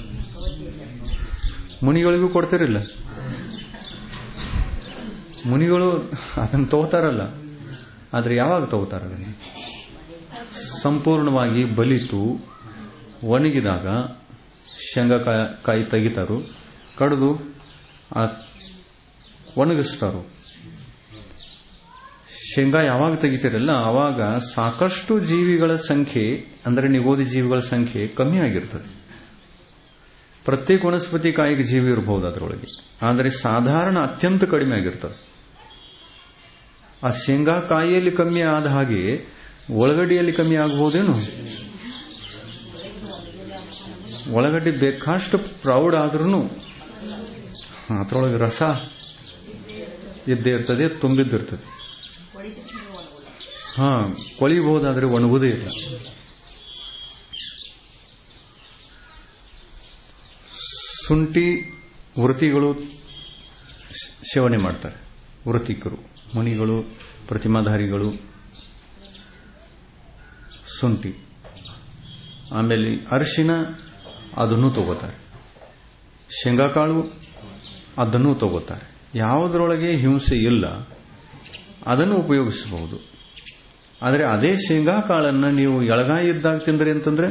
ಮುನಿಗಳಿಗೂ ಕೊಡ್ತಿರಲಿಲ್ಲ ಮುನಿಗಳು ಅದನ್ನು ತಗೋತಾರಲ್ಲ ಆದರೆ ಯಾವಾಗ ತಗೋತಾರ ಅದನ್ನು ಸಂಪೂರ್ಣವಾಗಿ ಬಲಿತು ಒಣಗಿದಾಗ ಶೇಂಗಾಕಾಯಿ ತೆಗಿತಾರು ಕಡಿದು ಒಣಗಿಸ್ತಾರು ಶೇಂಗಾ ಯಾವಾಗ ತೆಗಿತೀರಲ್ಲ ಆವಾಗ ಸಾಕಷ್ಟು ಜೀವಿಗಳ ಸಂಖ್ಯೆ ಅಂದರೆ ನಿಗೋದಿ ಜೀವಿಗಳ ಸಂಖ್ಯೆ ಕಮ್ಮಿ ಆಗಿರ್ತದೆ ಪ್ರತ್ಯೇಕ ವನಸ್ಪತಿ ಕಾಯಿಗೆ ಜೀವಿ ಇರಬಹುದು ಅದರೊಳಗೆ ಆದರೆ ಸಾಧಾರಣ ಅತ್ಯಂತ ಕಡಿಮೆ ಆಗಿರ್ತದೆ ಆ ಶೇಂಗಾ ಕಾಯಿಯಲ್ಲಿ ಕಮ್ಮಿ ಆದ ಹಾಗೆ ಒಳಗಡ್ಡಿಯಲ್ಲಿ ಕಮ್ಮಿ ಆಗಬಹುದೇನು ಒಳಗಡ್ಡೆ ಬೇಕಾಷ್ಟು ಪ್ರೌಢ ಆದ್ರೂ ಅದರೊಳಗೆ ರಸ ಇದ್ದೇ ಇರ್ತದೆ ತುಂಬಿದ್ದಿರ್ತದೆ ಹಾ ಕೊಳಿಬಹುದಾದ್ರೆ ಒಣಗುವುದೇ ಇಲ್ಲ ಶುಂಠಿ ವೃತ್ತಿಗಳು ಸೇವನೆ ಮಾಡ್ತಾರೆ ವೃತ್ತಿಕರು ಮುನಿಗಳು ಪ್ರತಿಮಾಧಾರಿಗಳು ಶುಂಠಿ ಆಮೇಲೆ ಅರಿಶಿನ ಅದನ್ನು ತಗೋತಾರೆ ಶೇಂಗಾಕಾಳು ಅದನ್ನು ತಗೋತಾರೆ ಯಾವುದರೊಳಗೆ ಹಿಂಸೆ ಇಲ್ಲ ಅದನ್ನು ಉಪಯೋಗಿಸಬಹುದು ಆದರೆ ಅದೇ ಶೇಂಗಾ ಕಾಳನ್ನು ನೀವು ಎಳಗಾಯಿ ಇದ್ದಾಗ ತಿಂದ್ರಿ ಅಂತಂದ್ರೆ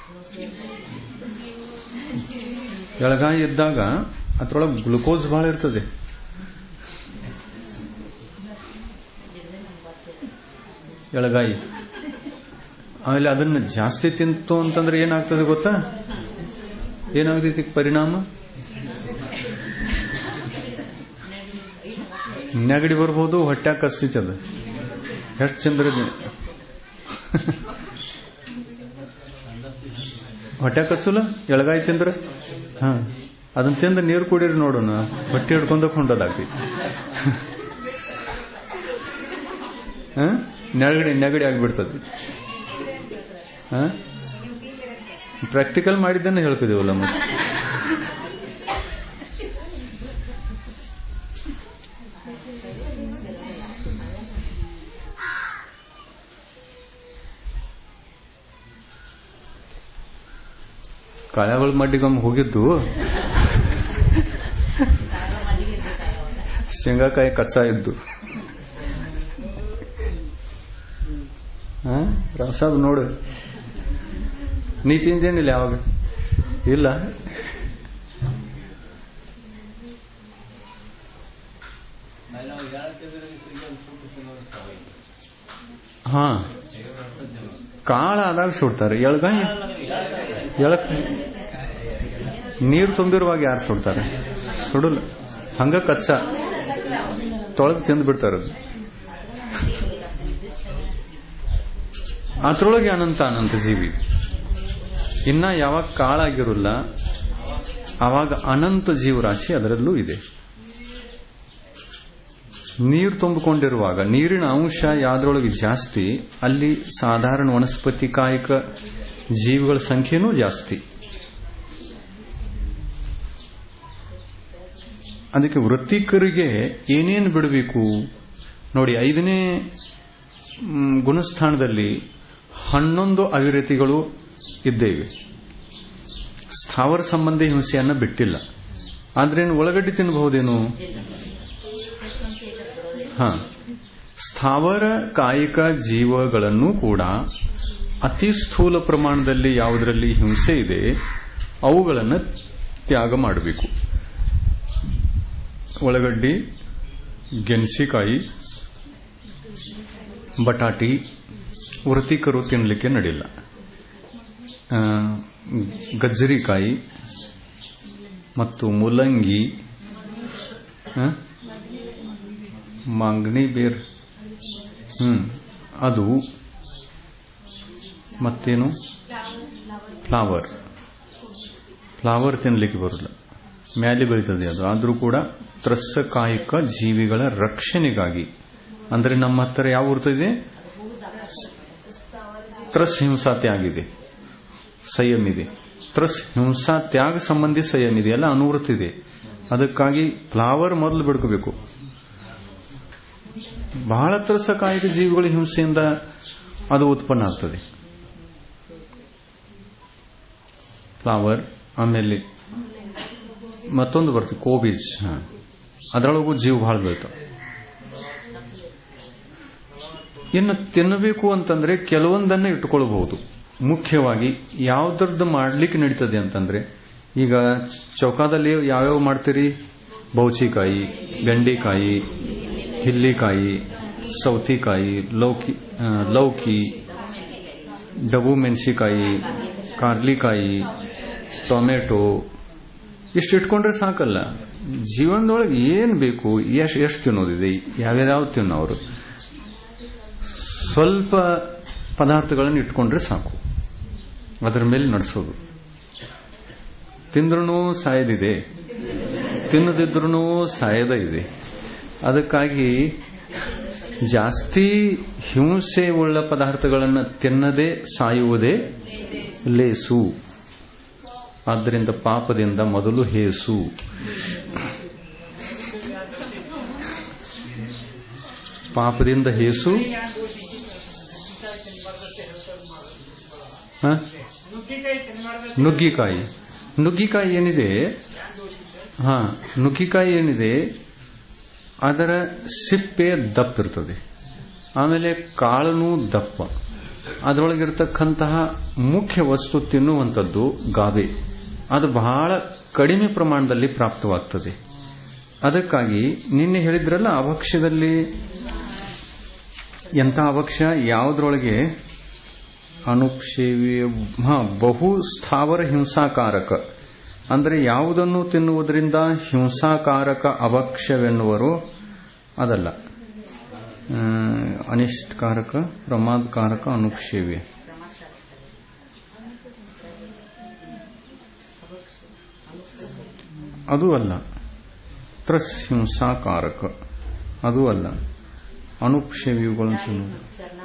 ಎಳಗಾಯಿ ಇದ್ದಾಗ ಅದರೊಳಗೆ ಗ್ಲುಕೋಸ್ ಬಹಳ ಇರ್ತದೆ ಎಳಗಾಯಿ ಆಮೇಲೆ ಅದನ್ನು ಜಾಸ್ತಿ ತಿಂತು ಅಂತಂದ್ರೆ ಏನಾಗ್ತದೆ ಗೊತ್ತಾ ಏನಾಗ್ತೈತಿ ಪರಿಣಾಮ ನೆಗಡಿ ಬರ್ಬೋದು ಹೊಟ್ಟೆ ಕಸ್ತೈತಿ ಅದು ಎಷ್ಟು ಚಂದ್ರ ಹೊಟ್ಟೆ ಕಚ್ಚಲ್ಲ ಎಳಗಾಯಿ ತಿಂದ್ರೆ ಹಾ ಅದನ್ನ ತಿಂದು ನೀರು ಕುಡೀರಿ ನೋಡೋಣ ಹೊಟ್ಟೆ ಹಿಡ್ಕೊಂಡ ಕೊಂಡೋದಾಗ್ತೈತಿ ನೆಗಡಿ ನೆಗಡಿ ಆಗಿಬಿಡ್ತದೆ ಪ್ರಾಕ್ಟಿಕಲ್ ಮಾಡಿದ್ದನ್ನ ಹೇಳ್ತಿದೀವಲ್ಲ ಮತ್ತೆ ಕಾಳಗಳ ಮಡ್ಡಿಗೊಮ್ಮೆ ಹೋಗಿದ್ದು ಶೇಂಗಾಕಾಯಿ ಕಚ್ಚಾ ಇದ್ದು ರಾಸಾಬ್ ನೋಡು ನೀ ತಿಂದೇನಿಲ್ಲ ಯಾವಾಗ ಇಲ್ಲ ಹಾ ಕಾಳ ಆದಾಗ ಸುಡ್ತಾರೆ ಎಳ್ಗಾಯಿ ಎಳಕ್ ನೀರು ತುಂಬಿರುವಾಗ ಯಾರು ಸುಡ್ತಾರೆ ಸುಡಲ್ಲ ಹಂಗ ಕಚ್ಚ ತೊಳೆದು ತಿಂದು ಬಿಡ್ತಾರೆ ಅದ್ರೊಳಗೆ ಅನಂತ ಅನಂತ ಜೀವಿ ಇನ್ನ ಯಾವಾಗ ಕಾಳಾಗಿರೋಲ್ಲ ಆವಾಗ ಅನಂತ ಜೀವರಾಶಿ ಅದರಲ್ಲೂ ಇದೆ ನೀರು ತುಂಬಿಕೊಂಡಿರುವಾಗ ನೀರಿನ ಅಂಶ ಯಾವ್ದ್ರೊಳಗೆ ಜಾಸ್ತಿ ಅಲ್ಲಿ ಸಾಧಾರಣ ವನಸ್ಪತಿ ಕಾಯಕ ಜೀವಿಗಳ ಸಂಖ್ಯೆನೂ ಜಾಸ್ತಿ ಅದಕ್ಕೆ ವೃತ್ತಿಕರಿಗೆ ಏನೇನು ಬಿಡಬೇಕು ನೋಡಿ ಐದನೇ ಗುಣಸ್ಥಾನದಲ್ಲಿ ಹನ್ನೊಂದು ಅವಿರತಿಗಳು ಇದ್ದೇವೆ ಸ್ಥಾವರ ಸಂಬಂಧಿ ಹಿಂಸೆಯನ್ನ ಬಿಟ್ಟಿಲ್ಲ ಆದ್ರೇನು ಒಳಗಡ್ಡೆ ತಿನ್ನಬಹುದೇನು ಹ ಸ್ಥಾವರ ಕಾಯಿಕ ಜೀವಗಳನ್ನು ಕೂಡ ಅತಿ ಸ್ಥೂಲ ಪ್ರಮಾಣದಲ್ಲಿ ಯಾವುದರಲ್ಲಿ ಹಿಂಸೆ ಇದೆ ಅವುಗಳನ್ನು ತ್ಯಾಗ ಮಾಡಬೇಕು ಒಳಗಡ್ಡಿ ಗೆಣಸಿಕಾಯಿ ಬಟಾಟಿ ವೃತ್ತಿಕರು ತಿನ್ನಲಿಕ್ಕೆ ನಡಿಲ್ಲ ಗಜ್ಜರಿಕಾಯಿ ಮತ್ತು ಮುಲ್ಲಂಗಿ ಮಾಂಗನಿ ಬೇರ್ ಹ್ಮ್ ಅದು ಮತ್ತೇನು ಫ್ಲವರ್ ಫ್ಲವರ್ ತಿನ್ನಲಿಕ್ಕೆ ಬರಲ್ಲ ಮ್ಯಾಲೆ ಬೆಳೀತದೆ ಅದು ಆದರೂ ಕೂಡ ತ್ರಸ್ಸಕಾಯಿಕ ಜೀವಿಗಳ ರಕ್ಷಣೆಗಾಗಿ ಅಂದರೆ ನಮ್ಮ ಹತ್ತಿರ ಯಾವ ಇರ್ತದೆ ತ್ರಸ್ ಹಿಂಸಾ ತ್ಯಾಗ ಇದೆ ಸಂಯಮ್ ಇದೆ ತ್ರಸ್ ಹಿಂಸಾ ತ್ಯಾಗ ಸಂಬಂಧಿ ಸಂಯಮ್ ಇದೆ ಎಲ್ಲ ಅನುವೃತ್ತಿ ಇದೆ ಅದಕ್ಕಾಗಿ ಫ್ಲವರ್ ಮೊದಲು ಬಿಡ್ಕೋಬೇಕು ಬಹಳ ತ್ರಸಕಾಯಿಕ ಜೀವಿಗಳ ಹಿಂಸೆಯಿಂದ ಅದು ಉತ್ಪನ್ನ ಆಗ್ತದೆ ಫ್ಲವರ್ ಆಮೇಲೆ ಮತ್ತೊಂದು ಬರ್ತದೆ ಕೋಬೀಜ್ ಅದರೊಳಗೂ ಜೀವ ಬಹಳ ಬೀಳ್ತಾವ ಇನ್ನು ತಿನ್ನಬೇಕು ಅಂತಂದ್ರೆ ಕೆಲವೊಂದನ್ನು ಇಟ್ಕೊಳ್ಬಹುದು ಮುಖ್ಯವಾಗಿ ಯಾವ್ದ್ರದ್ದು ಮಾಡ್ಲಿಕ್ಕೆ ನಡೀತದೆ ಅಂತಂದ್ರೆ ಈಗ ಚೌಕಾದಲ್ಲಿ ಯಾವ್ಯಾವ ಮಾಡ್ತೀರಿ ಬೌಚಿಕಾಯಿ ಬೆಂಡೆಕಾಯಿ ಹಿಲ್ಲಿಕಾಯಿ ಸೌತಿಕಾಯಿ ಲೌಕಿ ಲೌಕಿ ಡಬು ಮೆಣಸಿಕಾಯಿ ಕಾರ್ಲಿಕಾಯಿ ಟೊಮೆಟೊ ಇಷ್ಟು ಇಟ್ಕೊಂಡ್ರೆ ಸಾಕಲ್ಲ ಜೀವನದೊಳಗೆ ಏನ್ ಬೇಕು ಎಷ್ಟು ಎಷ್ಟು ತಿನ್ನೋದಿದೆ ಯಾವ್ಯಾವ ತಿನ್ನೋರು ಸ್ವಲ್ಪ ಪದಾರ್ಥಗಳನ್ನು ಇಟ್ಕೊಂಡ್ರೆ ಸಾಕು ಅದರ ಮೇಲೆ ನಡೆಸೋದು ತಿಂದ್ರೂ ಸಾಯದಿದೆ ತಿನ್ನದಿದ್ರೂ ಸಾಯದ ಇದೆ ಅದಕ್ಕಾಗಿ ಜಾಸ್ತಿ ಹಿಂಸೆ ಉಳ್ಳ ಪದಾರ್ಥಗಳನ್ನು ತಿನ್ನದೆ ಸಾಯುವುದೇ ಲೇಸು ಆದ್ದರಿಂದ ಪಾಪದಿಂದ ಮೊದಲು ಹೇಸು ಪಾಪದಿಂದ ಹೇಸು ನುಗ್ಗಿಕಾಯಿ ನುಗ್ಗಿಕಾಯಿ ಏನಿದೆ ಹಾ ನುಗ್ಗಿಕಾಯಿ ಏನಿದೆ ಅದರ ಸಿಪ್ಪೆ ದಪ್ಪ ಇರ್ತದೆ ಆಮೇಲೆ ಕಾಳನು ದಪ್ಪ ಅದರೊಳಗಿರ್ತಕ್ಕಂತಹ ಮುಖ್ಯ ವಸ್ತು ತಿನ್ನುವಂಥದ್ದು ಗಾಬೆ ಅದು ಬಹಳ ಕಡಿಮೆ ಪ್ರಮಾಣದಲ್ಲಿ ಪ್ರಾಪ್ತವಾಗ್ತದೆ ಅದಕ್ಕಾಗಿ ನಿನ್ನೆ ಹೇಳಿದ್ರಲ್ಲ ಅವಕ್ಷದಲ್ಲಿ ಎಂಥ ಅವಕ್ಷ ಯಾವುದ್ರೊಳಗೆ ಅನುಕ್ಷೇವಿ ಬಹು ಸ್ಥಾವರ ಹಿಂಸಾಕಾರಕ ಅಂದರೆ ಯಾವುದನ್ನು ತಿನ್ನುವುದರಿಂದ ಹಿಂಸಾಕಾರಕ ಅವಕ್ಷವೆನ್ನುವರು ಅದಲ್ಲ ಅನಿಷ್ಟಕಾರಕ ಪ್ರಮಾದಕಾರಕ ಅನುಕ್ಷೇವ್ಯ ಅದು ಅಲ್ಲ ತ್ರಸ್ ಹಿಂಸಾಕಾರಕ ಅದು ಅಲ್ಲ ಅನುಕ್ಷೇವ್ಯಗಳನ್ನು ತಿನ್ನುವುದು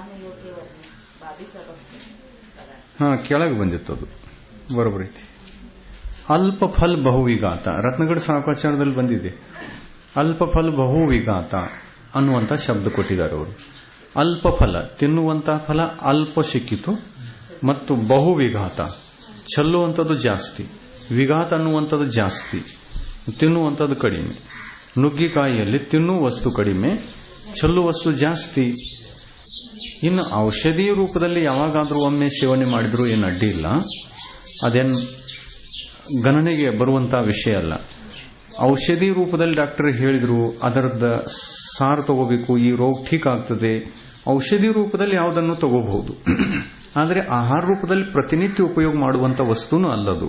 ಹಾ ಕೆಳಗೆ ಬಂದಿತ್ತು ಅದು ಬರೋಬರೈತಿ ಅಲ್ಪ ಫಲ್ ಬಹುವಿಘಾತ ರತ್ನಗಢ ಸಾಕಾಚಾರದಲ್ಲಿ ಬಂದಿದೆ ಅಲ್ಪ ಫಲ್ ಬಹುವಿಘಾತ ಅನ್ನುವಂಥ ಶಬ್ದ ಕೊಟ್ಟಿದ್ದಾರೆ ಅವರು ಅಲ್ಪ ಫಲ ತಿನ್ನುವಂತಹ ಫಲ ಅಲ್ಪ ಸಿಕ್ಕಿತು ಮತ್ತು ಬಹುವಿಘಾತ ಚೆಲ್ಲುವಂಥದ್ದು ಜಾಸ್ತಿ ವಿಘಾತ ಅನ್ನುವಂಥದ್ದು ಜಾಸ್ತಿ ತಿನ್ನುವಂಥದ್ದು ಕಡಿಮೆ ನುಗ್ಗಿಕಾಯಿಯಲ್ಲಿ ತಿನ್ನುವ ವಸ್ತು ಕಡಿಮೆ ಚೆಲ್ಲುವ ವಸ್ತು ಜಾಸ್ತಿ ಇನ್ನು ಔಷಧಿ ರೂಪದಲ್ಲಿ ಯಾವಾಗಾದರೂ ಒಮ್ಮೆ ಸೇವನೆ ಮಾಡಿದ್ರೂ ಏನು ಅಡ್ಡಿ ಇಲ್ಲ ಅದೇನು ಗಣನೆಗೆ ಬರುವಂತಹ ವಿಷಯ ಅಲ್ಲ ಔಷಧಿ ರೂಪದಲ್ಲಿ ಡಾಕ್ಟರ್ ಹೇಳಿದ್ರು ಅದರದ ಸಾರು ತಗೋಬೇಕು ಈ ರೋಗ ಠೀಕ್ ಆಗ್ತದೆ ಔಷಧಿ ರೂಪದಲ್ಲಿ ಯಾವುದನ್ನು ತಗೋಬಹುದು ಆದರೆ ಆಹಾರ ರೂಪದಲ್ಲಿ ಪ್ರತಿನಿತ್ಯ ಉಪಯೋಗ ಮಾಡುವಂತ ವಸ್ತುನು ಅಲ್ಲದು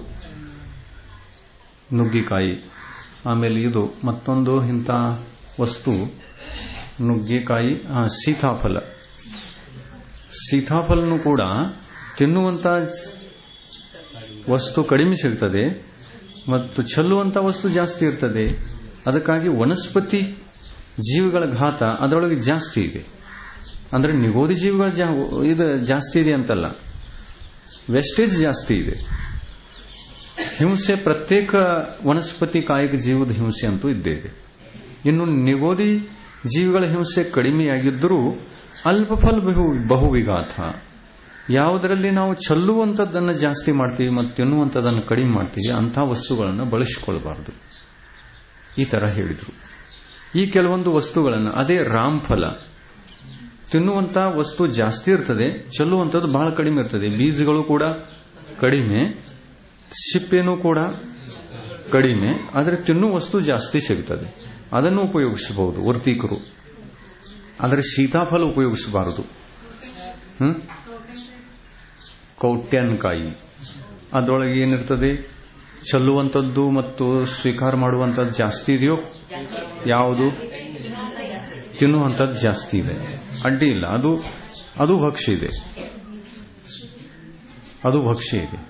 ನುಗ್ಗಿಕಾಯಿ ಆಮೇಲೆ ಇದು ಮತ್ತೊಂದು ಇಂಥ ವಸ್ತು ನುಗ್ಗಿಕಾಯಿ ಸೀತಾಫಲ ಸೀತಾಫಲನು ಕೂಡ ತಿನ್ನುವಂತ ವಸ್ತು ಕಡಿಮೆ ಸಿಗ್ತದೆ ಮತ್ತು ಚೆಲ್ಲುವಂತ ವಸ್ತು ಜಾಸ್ತಿ ಇರ್ತದೆ ಅದಕ್ಕಾಗಿ ವನಸ್ಪತಿ ಜೀವಿಗಳ ಘಾತ ಅದರೊಳಗೆ ಜಾಸ್ತಿ ಇದೆ ಅಂದ್ರೆ ನಿಗೋದಿ ಜೀವಿಗಳ ಇದು ಜಾಸ್ತಿ ಇದೆ ಅಂತಲ್ಲ ವೆಸ್ಟೇಜ್ ಜಾಸ್ತಿ ಇದೆ ಹಿಂಸೆ ಪ್ರತ್ಯೇಕ ವನಸ್ಪತಿ ಕಾಯಿಕ ಜೀವದ ಹಿಂಸೆ ಅಂತೂ ಇದ್ದೇ ಇದೆ ಇನ್ನು ನಿಗೋದಿ ಜೀವಿಗಳ ಹಿಂಸೆ ಕಡಿಮೆಯಾಗಿದ್ದರೂ ಅಲ್ಪಫಲ ಬಹು ಬಹುವಿಘಾತ ಯಾವುದರಲ್ಲಿ ನಾವು ಚೆಲ್ಲುವಂಥದ್ದನ್ನು ಜಾಸ್ತಿ ಮಾಡ್ತೀವಿ ಮತ್ತು ತಿನ್ನುವಂಥದ್ದನ್ನು ಕಡಿಮೆ ಮಾಡ್ತೀವಿ ಅಂಥ ವಸ್ತುಗಳನ್ನು ಬಳಸಿಕೊಳ್ಬಾರ್ದು ಈ ತರ ಹೇಳಿದರು ಈ ಕೆಲವೊಂದು ವಸ್ತುಗಳನ್ನು ಅದೇ ರಾಮ್ ಫಲ ತಿನ್ನುವಂತ ವಸ್ತು ಜಾಸ್ತಿ ಇರ್ತದೆ ಚೆಲ್ಲುವಂಥದ್ದು ಬಹಳ ಕಡಿಮೆ ಇರ್ತದೆ ಬೀಜಗಳು ಕೂಡ ಕಡಿಮೆ ಸಿಪ್ಪೆನೂ ಕೂಡ ಕಡಿಮೆ ಆದರೆ ತಿನ್ನುವ ವಸ್ತು ಜಾಸ್ತಿ ಸಿಗುತ್ತದೆ ಅದನ್ನು ಉಪಯೋಗಿಸಬಹುದು ವರ್ತಿಕರು ಆದರೆ ಸೀತಾಫಲ ಉಪಯೋಗಿಸಬಾರದು ಹ್ಮ್ ಕೌಟ್ಯಾನ್ಕಾಯಿ ಅದರೊಳಗೆ ಏನಿರ್ತದೆ ಚೆಲ್ಲುವಂಥದ್ದು ಮತ್ತು ಸ್ವೀಕಾರ ಮಾಡುವಂಥದ್ದು ಜಾಸ್ತಿ ಇದೆಯೋ ಯಾವುದು ತಿನ್ನುವಂಥದ್ದು ಜಾಸ್ತಿ ಇದೆ ಅಡ್ಡಿ ಇಲ್ಲ ಅದು ಅದು ಭಕ್ಷ್ಯ ಇದೆ ಅದು ಭಕ್ಷ್ಯ ಇದೆ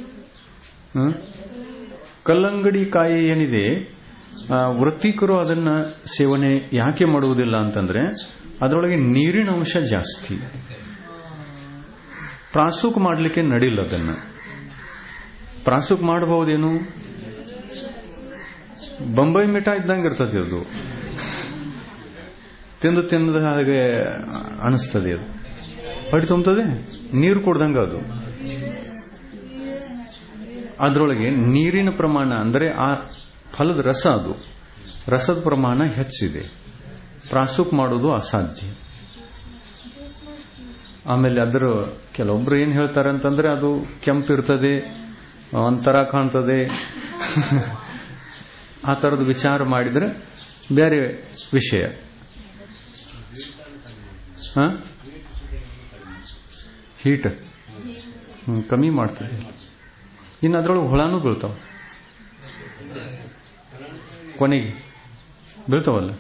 ಕಲ್ಲಂಗಡಿ ಕಾಯಿ ಏನಿದೆ ವೃತ್ತಿಕರು ಅದನ್ನ ಸೇವನೆ ಯಾಕೆ ಮಾಡುವುದಿಲ್ಲ ಅಂತಂದ್ರೆ ಅದರೊಳಗೆ ನೀರಿನ ಅಂಶ ಜಾಸ್ತಿ ಪ್ರಾಸುಕ್ ಮಾಡಲಿಕ್ಕೆ ನಡಿಲ್ಲ ಅದನ್ನ ಪ್ರಾಸುಕ್ ಮಾಡಬಹುದೇನು ಬೊಂಬೈ ಮಿಠಾ ಇದ್ದಂಗೆ ಇರ್ತದೆ ಅದು ತಿಂದು ತಿಂದ ಹಾಗೆ ಅನಿಸ್ತದೆ ಅದು ಹೊಡಿ ತುಂಬುತ್ತದೆ ನೀರು ಕೊಡ್ದಂಗ ಅದು ಅದರೊಳಗೆ ನೀರಿನ ಪ್ರಮಾಣ ಅಂದರೆ ಆ ಫಲದ ರಸ ಅದು ರಸದ ಪ್ರಮಾಣ ಹೆಚ್ಚಿದೆ ಪ್ರಾಸುಕ್ ಮಾಡೋದು ಅಸಾಧ್ಯ ಆಮೇಲೆ ಅದರ ಕೆಲವೊಬ್ರು ಏನ್ ಹೇಳ್ತಾರೆ ಅಂತಂದ್ರೆ ಅದು ಕೆಂಪಿರ್ತದೆ ಒಂಥರ ಕಾಣ್ತದೆ ಆ ಥರದ ವಿಚಾರ ಮಾಡಿದ್ರೆ ಬೇರೆ ವಿಷಯ ಹೀಟ್ ಕಮ್ಮಿ ಮಾಡ್ತದೆ ಇನ್ನು ಅದರೊಳಗೆ ಹುಳನೂ ಬೀಳ್ತಾವ ಕೊನೆಗೆ ಬೀಳ್ತಾವಲ್ಲ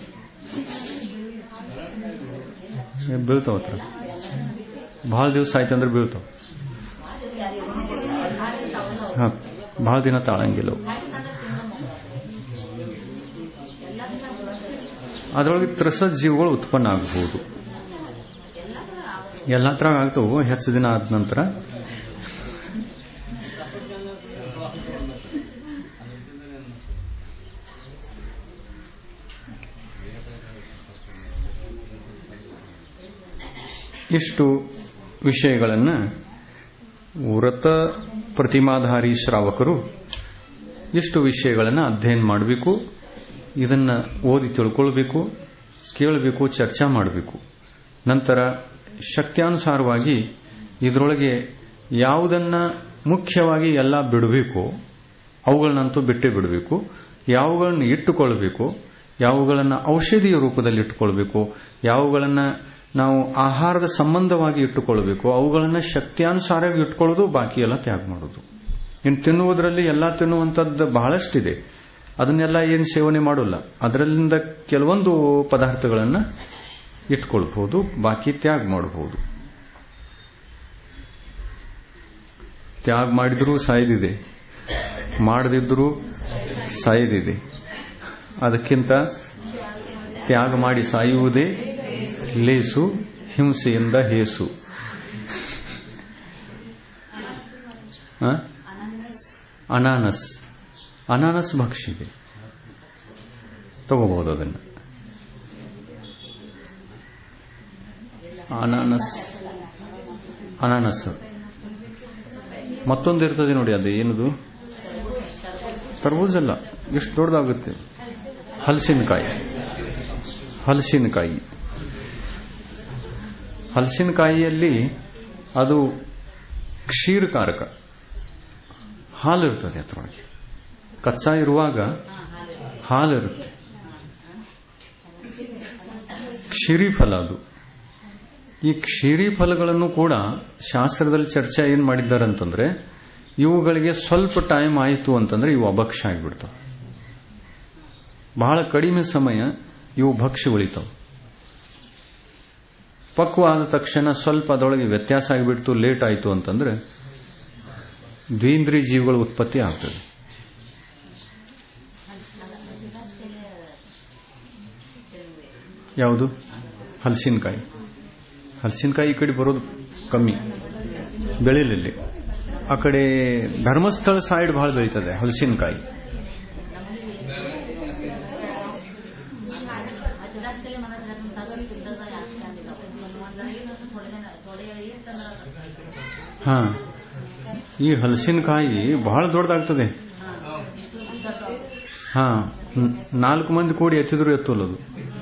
ಬೀಳ್ತಾವ ಹತ್ರ ಬಹಳ ದಿವಸ ಆಯ್ತಂದ್ರೆ ಬೀಳ್ತಾವ ಹಾ ಬಹಳ ದಿನ ತಾಳಂಗಿಲ್ಲ ಅದರೊಳಗೆ ತ್ರಸದ ಜೀವಗಳು ಉತ್ಪನ್ನ ಆಗಬಹುದು ಎಲ್ಲ ತರ ಆಗ್ತವು ಹೆಚ್ಚು ದಿನ ಆದ ನಂತರ ಇಷ್ಟು ವಿಷಯಗಳನ್ನು ವ್ರತ ಪ್ರತಿಮಾಧಾರಿ ಶ್ರಾವಕರು ಇಷ್ಟು ವಿಷಯಗಳನ್ನು ಅಧ್ಯಯನ ಮಾಡಬೇಕು ಇದನ್ನ ಓದಿ ತಿಳ್ಕೊಳ್ಬೇಕು ಕೇಳಬೇಕು ಚರ್ಚಾ ಮಾಡಬೇಕು ನಂತರ ಶಕ್ತ್ಯಾನುಸಾರವಾಗಿ ಇದರೊಳಗೆ ಯಾವುದನ್ನ ಮುಖ್ಯವಾಗಿ ಎಲ್ಲ ಬಿಡಬೇಕು ಅವುಗಳನ್ನಂತೂ ಬಿಟ್ಟೇ ಬಿಡಬೇಕು ಯಾವುಗಳನ್ನು ಇಟ್ಟುಕೊಳ್ಬೇಕು ಯಾವುಗಳನ್ನು ಔಷಧಿಯ ರೂಪದಲ್ಲಿ ಇಟ್ಟುಕೊಳ್ಬೇಕು ಯಾವುಗಳನ್ನು ನಾವು ಆಹಾರದ ಸಂಬಂಧವಾಗಿ ಇಟ್ಟುಕೊಳ್ಬೇಕು ಅವುಗಳನ್ನು ಶಕ್ತಿಯಾನುಸಾರವಾಗಿ ಇಟ್ಕೊಳ್ಳೋದು ಬಾಕಿ ಎಲ್ಲ ತ್ಯಾಗ ಮಾಡೋದು ಇನ್ನು ತಿನ್ನುವುದರಲ್ಲಿ ಎಲ್ಲ ತಿನ್ನುವಂಥದ್ದು ಬಹಳಷ್ಟಿದೆ ಅದನ್ನೆಲ್ಲ ಏನು ಸೇವನೆ ಮಾಡೋಲ್ಲ ಅದರಲ್ಲಿಂದ ಕೆಲವೊಂದು ಪದಾರ್ಥಗಳನ್ನು ಇಟ್ಕೊಳ್ಬಹುದು ಬಾಕಿ ತ್ಯಾಗ ಮಾಡಬಹುದು ತ್ಯಾಗ ಮಾಡಿದ್ರೂ ಸಾಯ್ದಿದೆ ಮಾಡದಿದ್ರೂ ಸಾಯದಿದೆ ಅದಕ್ಕಿಂತ ತ್ಯಾಗ ಮಾಡಿ ಸಾಯುವುದೇ ಲೇಸು ಹಿಂಸೆಯಿಂದ ಹೇಸು ಅನಾನಸ್ ಅನಾನಸ್ ಭಕ್ಷಿದೆ ತಗೋಬಹುದು ಅದನ್ನು ಅನಾನಸ್ ಅನಾನಸ್ ಮತ್ತೊಂದು ಇರ್ತದೆ ನೋಡಿ ಅದು ಏನದು ತರ್ಬೂಜ್ ಅಲ್ಲ ಎಷ್ಟು ದೊಡ್ಡದಾಗುತ್ತೆ ಹಲಸಿನಕಾಯಿ ಹಲಸಿನಕಾಯಿ ಹಲಸಿನಕಾಯಿಯಲ್ಲಿ ಅದು ಕ್ಷೀರಕಾರಕ ಹಾಲಿರ್ತದೆ ಅದರೊಳಗೆ ಕಚ್ಚಾ ಇರುವಾಗ ಹಾಲಿರುತ್ತೆ ಕ್ಷೀರಿ ಫಲ ಅದು ಈ ಕ್ಷೀರಿ ಫಲಗಳನ್ನು ಕೂಡ ಶಾಸ್ತ್ರದಲ್ಲಿ ಚರ್ಚೆ ಏನ್ ಮಾಡಿದ್ದಾರೆ ಅಂತಂದ್ರೆ ಇವುಗಳಿಗೆ ಸ್ವಲ್ಪ ಟೈಮ್ ಆಯಿತು ಅಂತಂದ್ರೆ ಇವು ಅಭಕ್ಷ್ಯ ಆಗಿಬಿಡ್ತಾವ ಬಹಳ ಕಡಿಮೆ ಸಮಯ ಇವು ಭಕ್ಷ್ಯ ಉಳಿತಾವ ಪಕ್ವ ಆದ ತಕ್ಷಣ ಸ್ವಲ್ಪ ಅದರೊಳಗೆ ವ್ಯತ್ಯಾಸ ಆಗಿಬಿಡ್ತು ಲೇಟ್ ಆಯಿತು ಅಂತಂದ್ರೆ ದ್ವೀಂದ್ರಿಯ ಜೀವಿಗಳ ಉತ್ಪತ್ತಿ ಆಗ್ತದೆ ಯಾವುದು ಹಲಸಿನಕಾಯಿ ಹಲಸಿನಕಾಯಿ ಈ ಕಡೆ ಬರೋದು ಕಮ್ಮಿ ಬೆಳೆಯಲ್ಲಿ ಆ ಕಡೆ ಧರ್ಮಸ್ಥಳ ಸೈಡ್ ಬಹಳ ಬೆಳೀತದೆ ಹಲಸಿನಕಾಯಿ ಹಾ ಈ ಹಲಸಿನಕಾಯಿ ಬಹಳ ದೊಡ್ಡದಾಗ್ತದೆ ಹಾ ನಾಲ್ಕು ಮಂದಿ ಕೂಡಿ ಎತ್ತಿದ್ರು ಎತ್ತೋಲದು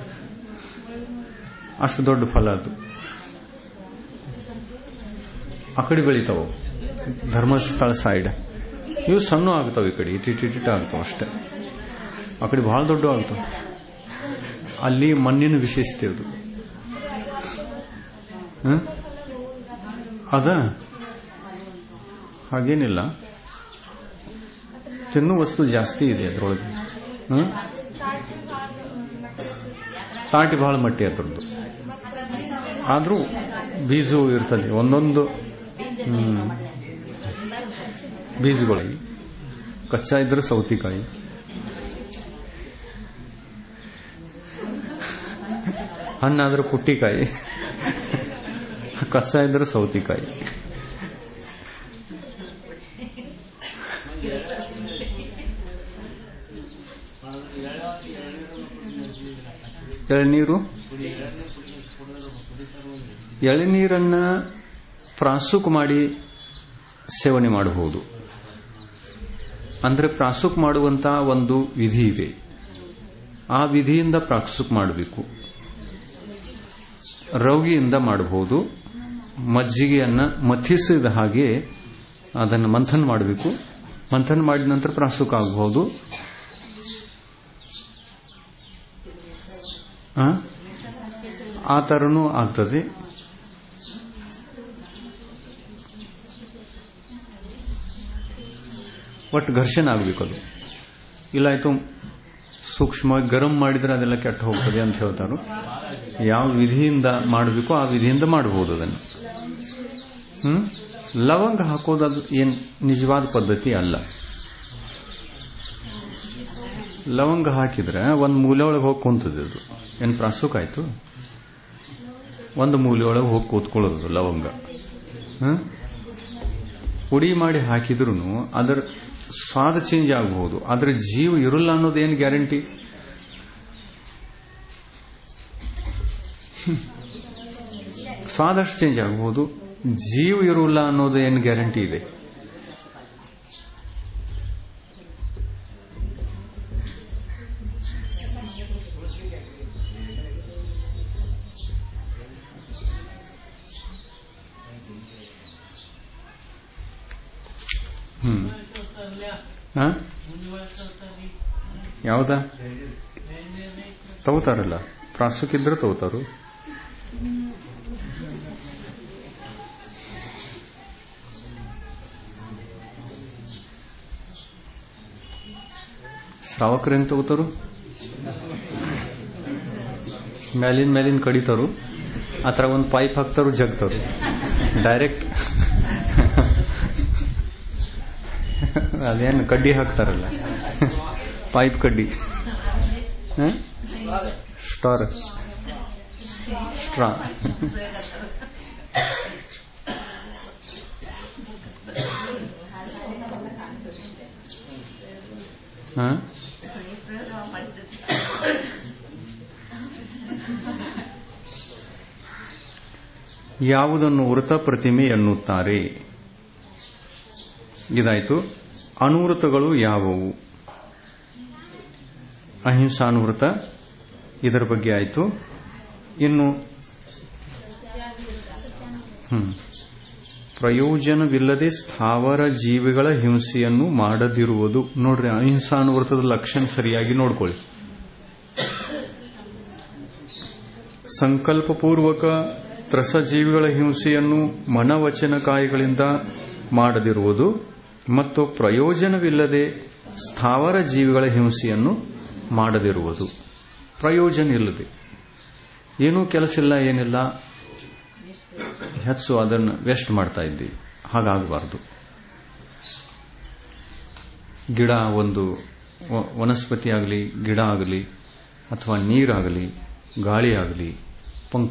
ಅಷ್ಟು ದೊಡ್ಡ ಫಲ ಅದು ಆ ಕಡೆ ಬೆಳಿತಾವ ಧರ್ಮಸ್ಥಳ ಸೈಡ್ ಇವು ಸಣ್ಣ ಆಗ್ತಾವ ಈ ಕಡೆ ಇಟಿಟಿಟ ಆಗ್ತಾವ ಅಷ್ಟೇ ಆ ಕಡೆ ಬಹಳ ದೊಡ್ಡ ಆಗ್ತಾವ ಅಲ್ಲಿ ಮಣ್ಣಿನ ವಿಶೇಷತೆ ಅದು ಅದ ಹಾಗೇನಿಲ್ಲ ತಿನ್ನು ವಸ್ತು ಜಾಸ್ತಿ ಇದೆ ಅದರೊಳಗೆ ತಾಟಿ ಬಹಳ ಮಟ್ಟಿ ಅದರದ್ದು ಆದರೂ ಬೀಜವು ಇರ್ತದೆ ಒಂದೊಂದು ಬೀಜಗಳಿಗೆ ಕಚ್ಚಾ ಇದ್ರೆ ಸೌತಿಕಾಯಿ ಹಣ್ಣಾದ್ರೆ ಪುಟ್ಟಿಕಾಯಿ ಕಚ್ಚಾ ಇದ್ರೆ ಸೌತಿಕಾಯಿ ಎಳನೀರು ಎಳನೀರನ್ನ ಪ್ರಾಸುಕ್ ಮಾಡಿ ಸೇವನೆ ಮಾಡಬಹುದು ಅಂದ್ರೆ ಪ್ರಾಸುಕ್ ಮಾಡುವಂತ ಒಂದು ವಿಧಿ ಇದೆ ಆ ವಿಧಿಯಿಂದ ಪ್ರಾಸುಕ್ ಮಾಡಬೇಕು ರೋಗಿಯಿಂದ ಮಾಡಬಹುದು ಮಜ್ಜಿಗೆಯನ್ನ ಮಥಿಸಿದ ಹಾಗೆ ಅದನ್ನು ಮಂಥನ್ ಮಾಡಬೇಕು ಮಂಥನ್ ಮಾಡಿದ ನಂತರ ಪ್ರಾಸುಕ್ ಆಗಬಹುದು ಆ ಥರನೂ ಆಗ್ತದೆ ಒಟ್ಟು ಘರ್ಷಣೆ ಆಗಬೇಕು ಅದು ಇಲ್ಲ ಆಯ್ತು ಸೂಕ್ಷ್ಮವಾಗಿ ಗರಂ ಮಾಡಿದ್ರೆ ಅದೆಲ್ಲ ಕೆಟ್ಟ ಹೋಗ್ತದೆ ಅಂತ ಹೇಳ್ತಾರು ಯಾವ ವಿಧಿಯಿಂದ ಮಾಡಬೇಕು ಆ ವಿಧಿಯಿಂದ ಮಾಡಬಹುದು ಅದನ್ನು ಹ್ಮ್ ಲವಂಗ ಹಾಕೋದು ಅದು ಏನ್ ನಿಜವಾದ ಪದ್ಧತಿ ಅಲ್ಲ ಲವಂಗ ಹಾಕಿದ್ರೆ ಒಂದು ಮೂಲೆ ಒಳಗೆ ಹೋಗಿ ಕುಂತದೆ ಅದು ಏನು ಪ್ರಾಸುಕ್ ಆಯ್ತು ಒಂದು ಮೂಲೆ ಒಳಗೆ ಹೋಗಿ ಕೂತ್ಕೊಳ್ಳೋದು ಲವಂಗ ಪುಡಿ ಮಾಡಿ ಹಾಕಿದ್ರು ಅದರ ಸ್ವಾದ ಚೇಂಜ್ ಆಗಬಹುದು ಆದ್ರೆ ಜೀವ ಇರಲ್ಲ ಅನ್ನೋದೇನು ಗ್ಯಾರಂಟಿ ಸ್ವಾದಷ್ಟು ಚೇಂಜ್ ಆಗಬಹುದು ಜೀವ ಇರೋಲ್ಲ ಅನ್ನೋದು ಏನು ಗ್ಯಾರಂಟಿ ಇದೆ ಹ್ಮ್ ಯಾವ್ದ ತಗೋತಾರಲ್ಲ ಪ್ರಾಸುಕಿದ್ರೆ ತಗೋತಾರು ಶ್ರಾವಕರು ಹೆಂಗ್ ತಗೋತಾರು ಮ್ಯಾಲಿನ ಮ್ಯಾಲಿನ ಕಡಿತಾರು ಆ ಥರ ಒಂದು ಪೈಪ್ ಹಾಕ್ತಾರು ಜಗ್ತಾರು ಡೈರೆಕ್ಟ್ ಅದೇನು ಕಡ್ಡಿ ಹಾಕ್ತಾರಲ್ಲ ಪೈಪ್ ಕಡ್ಡಿ ಸ್ಟಾರ್ ಸ್ಟ್ರಾ ಯಾವುದನ್ನು ವೃತ ಪ್ರತಿಮೆ ಎನ್ನುತ್ತಾರೆ ಇದಾಯ್ತು ಅನುವೃತಗಳು ಯಾವುವು ಅಹಿಂಸಾನುವೃತ ಇದರ ಬಗ್ಗೆ ಆಯಿತು ಇನ್ನು ಹ್ಮ್ ಪ್ರಯೋಜನವಿಲ್ಲದೆ ಸ್ಥಾವರ ಜೀವಿಗಳ ಹಿಂಸೆಯನ್ನು ಮಾಡದಿರುವುದು ನೋಡ್ರಿ ಅಹಿಂಸಾನುವೃತದ ಲಕ್ಷಣ ಸರಿಯಾಗಿ ನೋಡ್ಕೊಳ್ಳಿ ಸಂಕಲ್ಪಪೂರ್ವಕ ತ್ರಸಜೀವಿಗಳ ಹಿಂಸೆಯನ್ನು ಮನವಚನಕಾಯಿಗಳಿಂದ ಮಾಡದಿರುವುದು ಮತ್ತು ಪ್ರಯೋಜನವಿಲ್ಲದೆ ಸ್ಥಾವರ ಜೀವಿಗಳ ಹಿಂಸೆಯನ್ನು ಮಾಡದಿರುವುದು ಪ್ರಯೋಜನ ಇಲ್ಲದೆ ಏನೂ ಕೆಲಸ ಇಲ್ಲ ಏನಿಲ್ಲ ಹೆಚ್ಚು ಅದನ್ನು ವೆಸ್ಟ್ ಮಾಡ್ತಾ ಇದ್ದೀವಿ ಹಾಗಾಗಬಾರ್ದು ಗಿಡ ಒಂದು ವನಸ್ಪತಿ ಆಗಲಿ ಗಿಡ ಆಗಲಿ ಅಥವಾ ನೀರಾಗಲಿ ಗಾಳಿ ಆಗಲಿ ಪಂಖ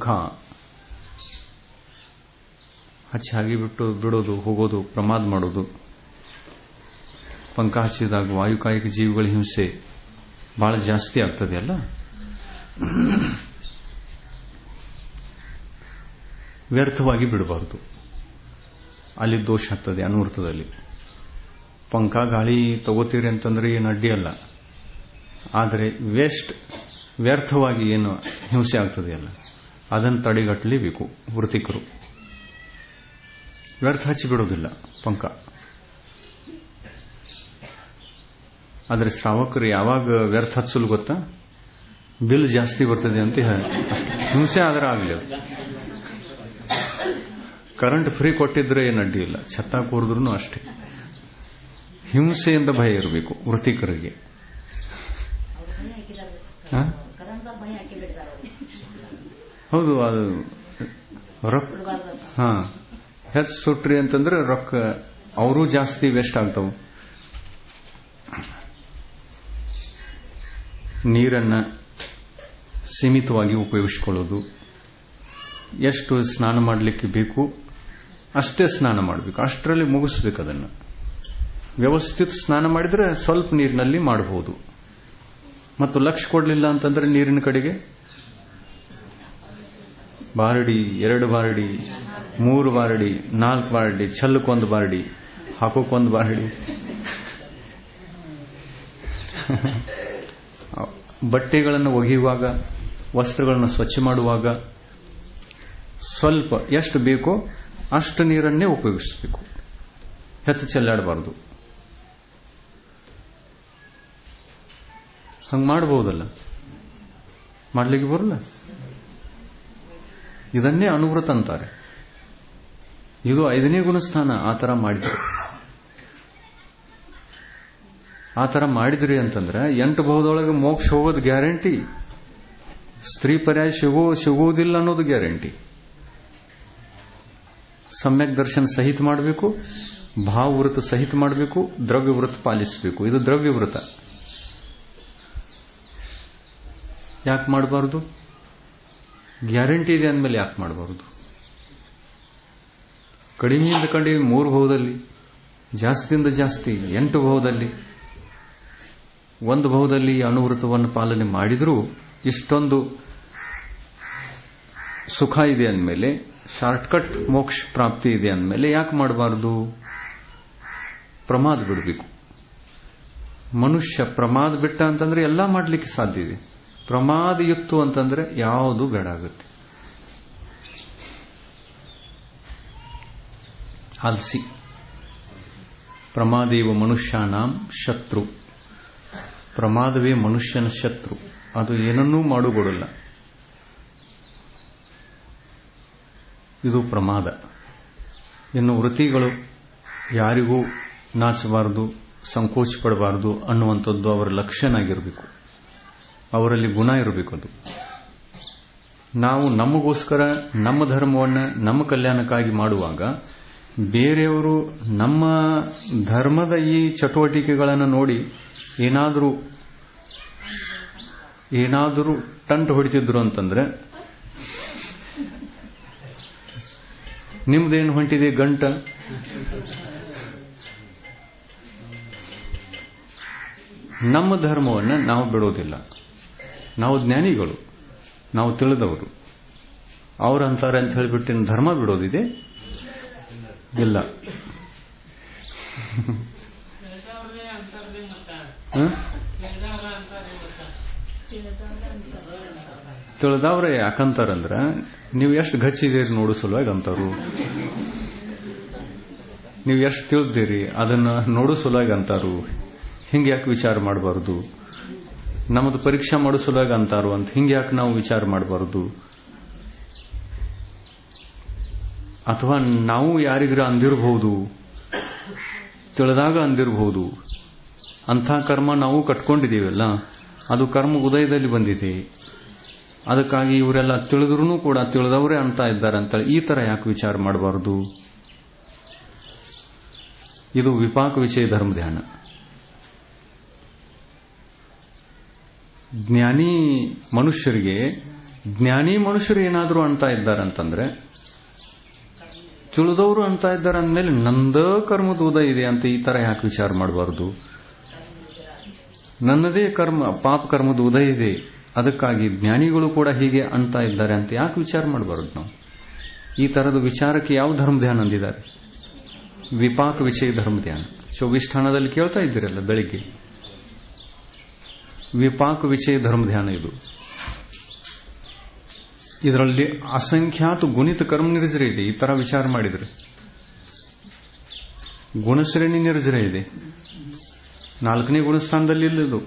ಹಚ್ಚಿ ಹಾಗೆ ಬಿಟ್ಟು ಬಿಡೋದು ಹೋಗೋದು ಪ್ರಮಾದ ಮಾಡೋದು ಪಂಖ ಹಚ್ಚಿದಾಗ ವಾಯುಕಾಯಿಕ ಜೀವಿಗಳ ಹಿಂಸೆ ಬಹಳ ಜಾಸ್ತಿ ಆಗ್ತದೆ ಅಲ್ಲ ವ್ಯರ್ಥವಾಗಿ ಬಿಡಬಾರದು ಅಲ್ಲಿ ದೋಷ ಆಗ್ತದೆ ಅನೂರ್ತದಲ್ಲಿ ಪಂಖ ಗಾಳಿ ತಗೋತೀರಿ ಅಂತಂದ್ರೆ ಏನು ಅಡ್ಡಿ ಅಲ್ಲ ಆದರೆ ವೇಸ್ಟ್ ವ್ಯರ್ಥವಾಗಿ ಏನು ಹಿಂಸೆ ಆಗ್ತದೆ ಅಲ್ಲ ಅದನ್ನು ತಡೆಗಟ್ಟಲೇಬೇಕು ವೃತ್ತಿಕರು ವ್ಯರ್ಥ ಹಚ್ಚಿ ಬಿಡೋದಿಲ್ಲ ಪಂಕ ಆದರೆ ಶ್ರಾವಕರು ಯಾವಾಗ ವ್ಯರ್ಥ ಹಚ್ಚಲು ಗೊತ್ತಾ ಬಿಲ್ ಜಾಸ್ತಿ ಬರ್ತದೆ ಅಂತ ಹಿಂಸೆ ಆದ್ರೆ ಆಗಲಿ ಅದು ಕರೆಂಟ್ ಫ್ರೀ ಕೊಟ್ಟಿದ್ರೆ ಏನು ಅಡ್ಡಿ ಇಲ್ಲ ಛತ್ತ ಕೂರಿದ್ರು ಅಷ್ಟೇ ಹಿಂಸೆಯಿಂದ ಭಯ ಇರಬೇಕು ವೃತ್ತಿಕರಿಗೆ ಹೌದು ಅದು ರೊಕ್ಕ ಹಾ ಹೆಚ್ಚು ಸುಟ್ರಿ ಅಂತಂದ್ರೆ ರೊಕ್ಕ ಅವರು ಜಾಸ್ತಿ ವೇಸ್ಟ್ ಆಗ್ತಾವ ನೀರನ್ನ ಸೀಮಿತವಾಗಿ ಉಪಯೋಗಿಸಿಕೊಳ್ಳೋದು ಎಷ್ಟು ಸ್ನಾನ ಮಾಡಲಿಕ್ಕೆ ಬೇಕು ಅಷ್ಟೇ ಸ್ನಾನ ಮಾಡಬೇಕು ಅಷ್ಟರಲ್ಲಿ ಮುಗಿಸ್ಬೇಕು ಅದನ್ನು ವ್ಯವಸ್ಥಿತ ಸ್ನಾನ ಮಾಡಿದ್ರೆ ಸ್ವಲ್ಪ ನೀರಿನಲ್ಲಿ ಮಾಡಬಹುದು ಮತ್ತು ಲಕ್ಷ ಕೊಡಲಿಲ್ಲ ಅಂತಂದ್ರೆ ನೀರಿನ ಕಡೆಗೆ ಬಾರಡಿ ಎರಡು ಬಾರಡಿ ಮೂರು ಬಾರಡಿ ನಾಲ್ಕು ಬಾರಡಿ ಛಲ್ಲಕ್ಕೊಂದು ಬಾರಡಿ ಹಾಕೋಕ್ಕೊಂದು ಬಾರಡಿ ಬಟ್ಟೆಗಳನ್ನು ಒಗೆಯುವಾಗ ವಸ್ತ್ರಗಳನ್ನು ಸ್ವಚ್ಛ ಮಾಡುವಾಗ ಸ್ವಲ್ಪ ಎಷ್ಟು ಬೇಕೋ ಅಷ್ಟು ನೀರನ್ನೇ ಉಪಯೋಗಿಸಬೇಕು ಹೆಚ್ಚು ಚೆಲ್ಲಾಡಬಾರದು ಹಂಗೆ ಮಾಡಬಹುದಲ್ಲ ಮಾಡ್ಲಿಕ್ಕೆ ಬರಲ್ಲ ಇದನ್ನೇ ಅನುವೃತ ಅಂತಾರೆ ಇದು ಐದನೇ ಗುಣಸ್ಥಾನ ಆ ಥರ ಮಾಡಿದ್ರು ಆ ಥರ ಮಾಡಿದ್ರಿ ಅಂತಂದ್ರೆ ಎಂಟು ಬಹುದೊಳಗೆ ಮೋಕ್ಷ ಹೋಗೋದು ಗ್ಯಾರಂಟಿ ಸ್ತ್ರೀ ಪರ್ಯಾಯ ಸಿಗೋ ಸಿಗುವುದಿಲ್ಲ ಅನ್ನೋದು ಗ್ಯಾರಂಟಿ ಸಮ್ಯಕ್ ದರ್ಶನ ಸಹಿತ ಮಾಡಬೇಕು ಭಾವವೃತ ಸಹಿತ ಮಾಡಬೇಕು ದ್ರವ್ಯವೃತ ಪಾಲಿಸಬೇಕು ಇದು ದ್ರವ್ಯವೃತ ಯಾಕೆ ಮಾಡಬಾರದು ಗ್ಯಾರಂಟಿ ಇದೆ ಅಂದಮೇಲೆ ಯಾಕೆ ಮಾಡಬಾರದು ಕಡಿಮೆಯಿಂದ ಕಡಿಮೆ ಮೂರು ಭಾವದಲ್ಲಿ ಜಾಸ್ತಿಯಿಂದ ಜಾಸ್ತಿ ಎಂಟು ಭಾವದಲ್ಲಿ ಒಂದು ಭಾವದಲ್ಲಿ ಅನುವೃತವನ್ನು ಪಾಲನೆ ಮಾಡಿದರೂ ಇಷ್ಟೊಂದು ಸುಖ ಇದೆ ಅಂದಮೇಲೆ ಶಾರ್ಟ್ಕಟ್ ಮೋಕ್ಷ ಪ್ರಾಪ್ತಿ ಇದೆ ಅಂದಮೇಲೆ ಯಾಕೆ ಮಾಡಬಾರದು ಪ್ರಮಾದ ಬಿಡಬೇಕು ಮನುಷ್ಯ ಪ್ರಮಾದ ಬಿಟ್ಟ ಅಂತಂದ್ರೆ ಎಲ್ಲ ಮಾಡಲಿಕ್ಕೆ ಸಾಧ್ಯ ಇದೆ ಪ್ರಮಾದ ಇತ್ತು ಅಂತಂದ್ರೆ ಯಾವುದು ಬೇಡ ಆಗುತ್ತೆ ಆಲ್ಸಿ ಪ್ರಮಾದೇವ ಮನುಷ್ಯನಾಂ ಶತ್ರು ಪ್ರಮಾದವೇ ಮನುಷ್ಯನ ಶತ್ರು ಅದು ಏನನ್ನೂ ಮಾಡುಗೊಡಲ್ಲ ಇದು ಪ್ರಮಾದ ಇನ್ನು ವೃತ್ತಿಗಳು ಯಾರಿಗೂ ನಾಚಬಾರದು ಸಂಕೋಚ ಪಡಬಾರದು ಅನ್ನುವಂಥದ್ದು ಅವರ ಲಕ್ಷಣ ಆಗಿರಬೇಕು ಅವರಲ್ಲಿ ಗುಣ ಇರಬೇಕು ಅದು ನಾವು ನಮಗೋಸ್ಕರ ನಮ್ಮ ಧರ್ಮವನ್ನು ನಮ್ಮ ಕಲ್ಯಾಣಕ್ಕಾಗಿ ಮಾಡುವಾಗ ಬೇರೆಯವರು ನಮ್ಮ ಧರ್ಮದ ಈ ಚಟುವಟಿಕೆಗಳನ್ನು ನೋಡಿ ಏನಾದರೂ ಏನಾದರೂ ಟಂಟು ಹೊಡಿತಿದ್ರು ಅಂತಂದ್ರೆ ನಿಮ್ದೇನು ಹೊಂಟಿದೆ ಗಂಟ ನಮ್ಮ ಧರ್ಮವನ್ನು ನಾವು ಬಿಡೋದಿಲ್ಲ ನಾವು ಜ್ಞಾನಿಗಳು ನಾವು ತಿಳಿದವರು ಅವ್ರು ಅಂತಾರೆ ಅಂತ ಹೇಳಿಬಿಟ್ಟು ಧರ್ಮ ಬಿಡೋದಿದೆ ಇಲ್ಲ ತಿಳಿದವ್ರೆ ಯಾಕಂತಾರಂದ್ರ ನೀವು ಎಷ್ಟು ಗಚ್ಚಿದ್ದೀರಿ ನೋಡು ಸಲುವಾಗಿ ಅಂತಾರು ನೀವು ಎಷ್ಟು ತಿಳಿದಿರಿ ಅದನ್ನ ನೋಡು ಸಲುವಾಗಿ ಅಂತಾರು ಹಿಂಗೆ ಯಾಕೆ ವಿಚಾರ ಮಾಡಬಾರದು ನಮ್ಮದು ಪರೀಕ್ಷಾ ಮಾಡೋ ಸಲುವಾಗಿ ಅಂತಾರು ಅಂತ ಹಿಂಗೆ ಯಾಕೆ ನಾವು ವಿಚಾರ ಮಾಡಬಾರದು ಅಥವಾ ನಾವು ಯಾರಿಗ್ರ ಅಂದಿರಬಹುದು ತಿಳಿದಾಗ ಅಂದಿರಬಹುದು ಅಂಥ ಕರ್ಮ ನಾವು ಕಟ್ಕೊಂಡಿದ್ದೀವಲ್ಲ ಅದು ಕರ್ಮ ಉದಯದಲ್ಲಿ ಬಂದಿದೆ ಅದಕ್ಕಾಗಿ ಇವರೆಲ್ಲ ತಿಳಿದ್ರೂ ಕೂಡ ತಿಳಿದವರೇ ಅಂತ ಇದ್ದಾರೆ ಅಂತ ಈ ತರ ಯಾಕೆ ವಿಚಾರ ಮಾಡಬಾರದು ಇದು ವಿಪಾಕ ವಿಷಯ ಧರ್ಮ ಧ್ಯಾನ ಜ್ಞಾನಿ ಮನುಷ್ಯರಿಗೆ ಜ್ಞಾನಿ ಮನುಷ್ಯರು ಏನಾದರೂ ಅಂತ ಇದ್ದಾರಂತಂದ್ರೆ ತಿಳಿದವರು ಅಂತ ಇದ್ದಾರೆ ಅಂದಮೇಲೆ ನಂದ ಕರ್ಮದ ಉದಯ ಇದೆ ಅಂತ ಈ ತರ ಯಾಕೆ ವಿಚಾರ ಮಾಡಬಾರದು ನನ್ನದೇ ಕರ್ಮ ಪಾಪ ಕರ್ಮದ ಉದಯ ಇದೆ ಅದಕ್ಕಾಗಿ ಜ್ಞಾನಿಗಳು ಕೂಡ ಹೀಗೆ ಅಂತ ಇದ್ದಾರೆ ಅಂತ ಯಾಕೆ ವಿಚಾರ ಮಾಡಬಾರದು ನಾವು ಈ ತರದ ವಿಚಾರಕ್ಕೆ ಯಾವ ಧರ್ಮ ಧ್ಯಾನ ಅಂದಿದ್ದಾರೆ ವಿಪಾಕ ವಿಷಯ ಧರ್ಮ ಧ್ಯಾನ ಚೌವಿಷ್ಠಾನದಲ್ಲಿ ಕೇಳ್ತಾ ಇದ್ದೀರಲ್ಲ ಬೆಳಿಗ್ಗೆ ವಿಪಾಕ ವಿಷಯ ಧರ್ಮ ಧ್ಯಾನ ಇದು ಇದರಲ್ಲಿ ಅಸಂಖ್ಯಾತ ಗುಣಿತ ಕರ್ಮ ನಿರ್ಜರ ಇದೆ ಈ ತರ ವಿಚಾರ ಮಾಡಿದ್ರೆ ಗುಣಶ್ರೇಣಿ ನಿರ್ಜರ ಇದೆ ನಾಲ್ಕನೇ ಗುಣಸ್ಥಾನದಲ್ಲಿ ಇಲ್ಲದು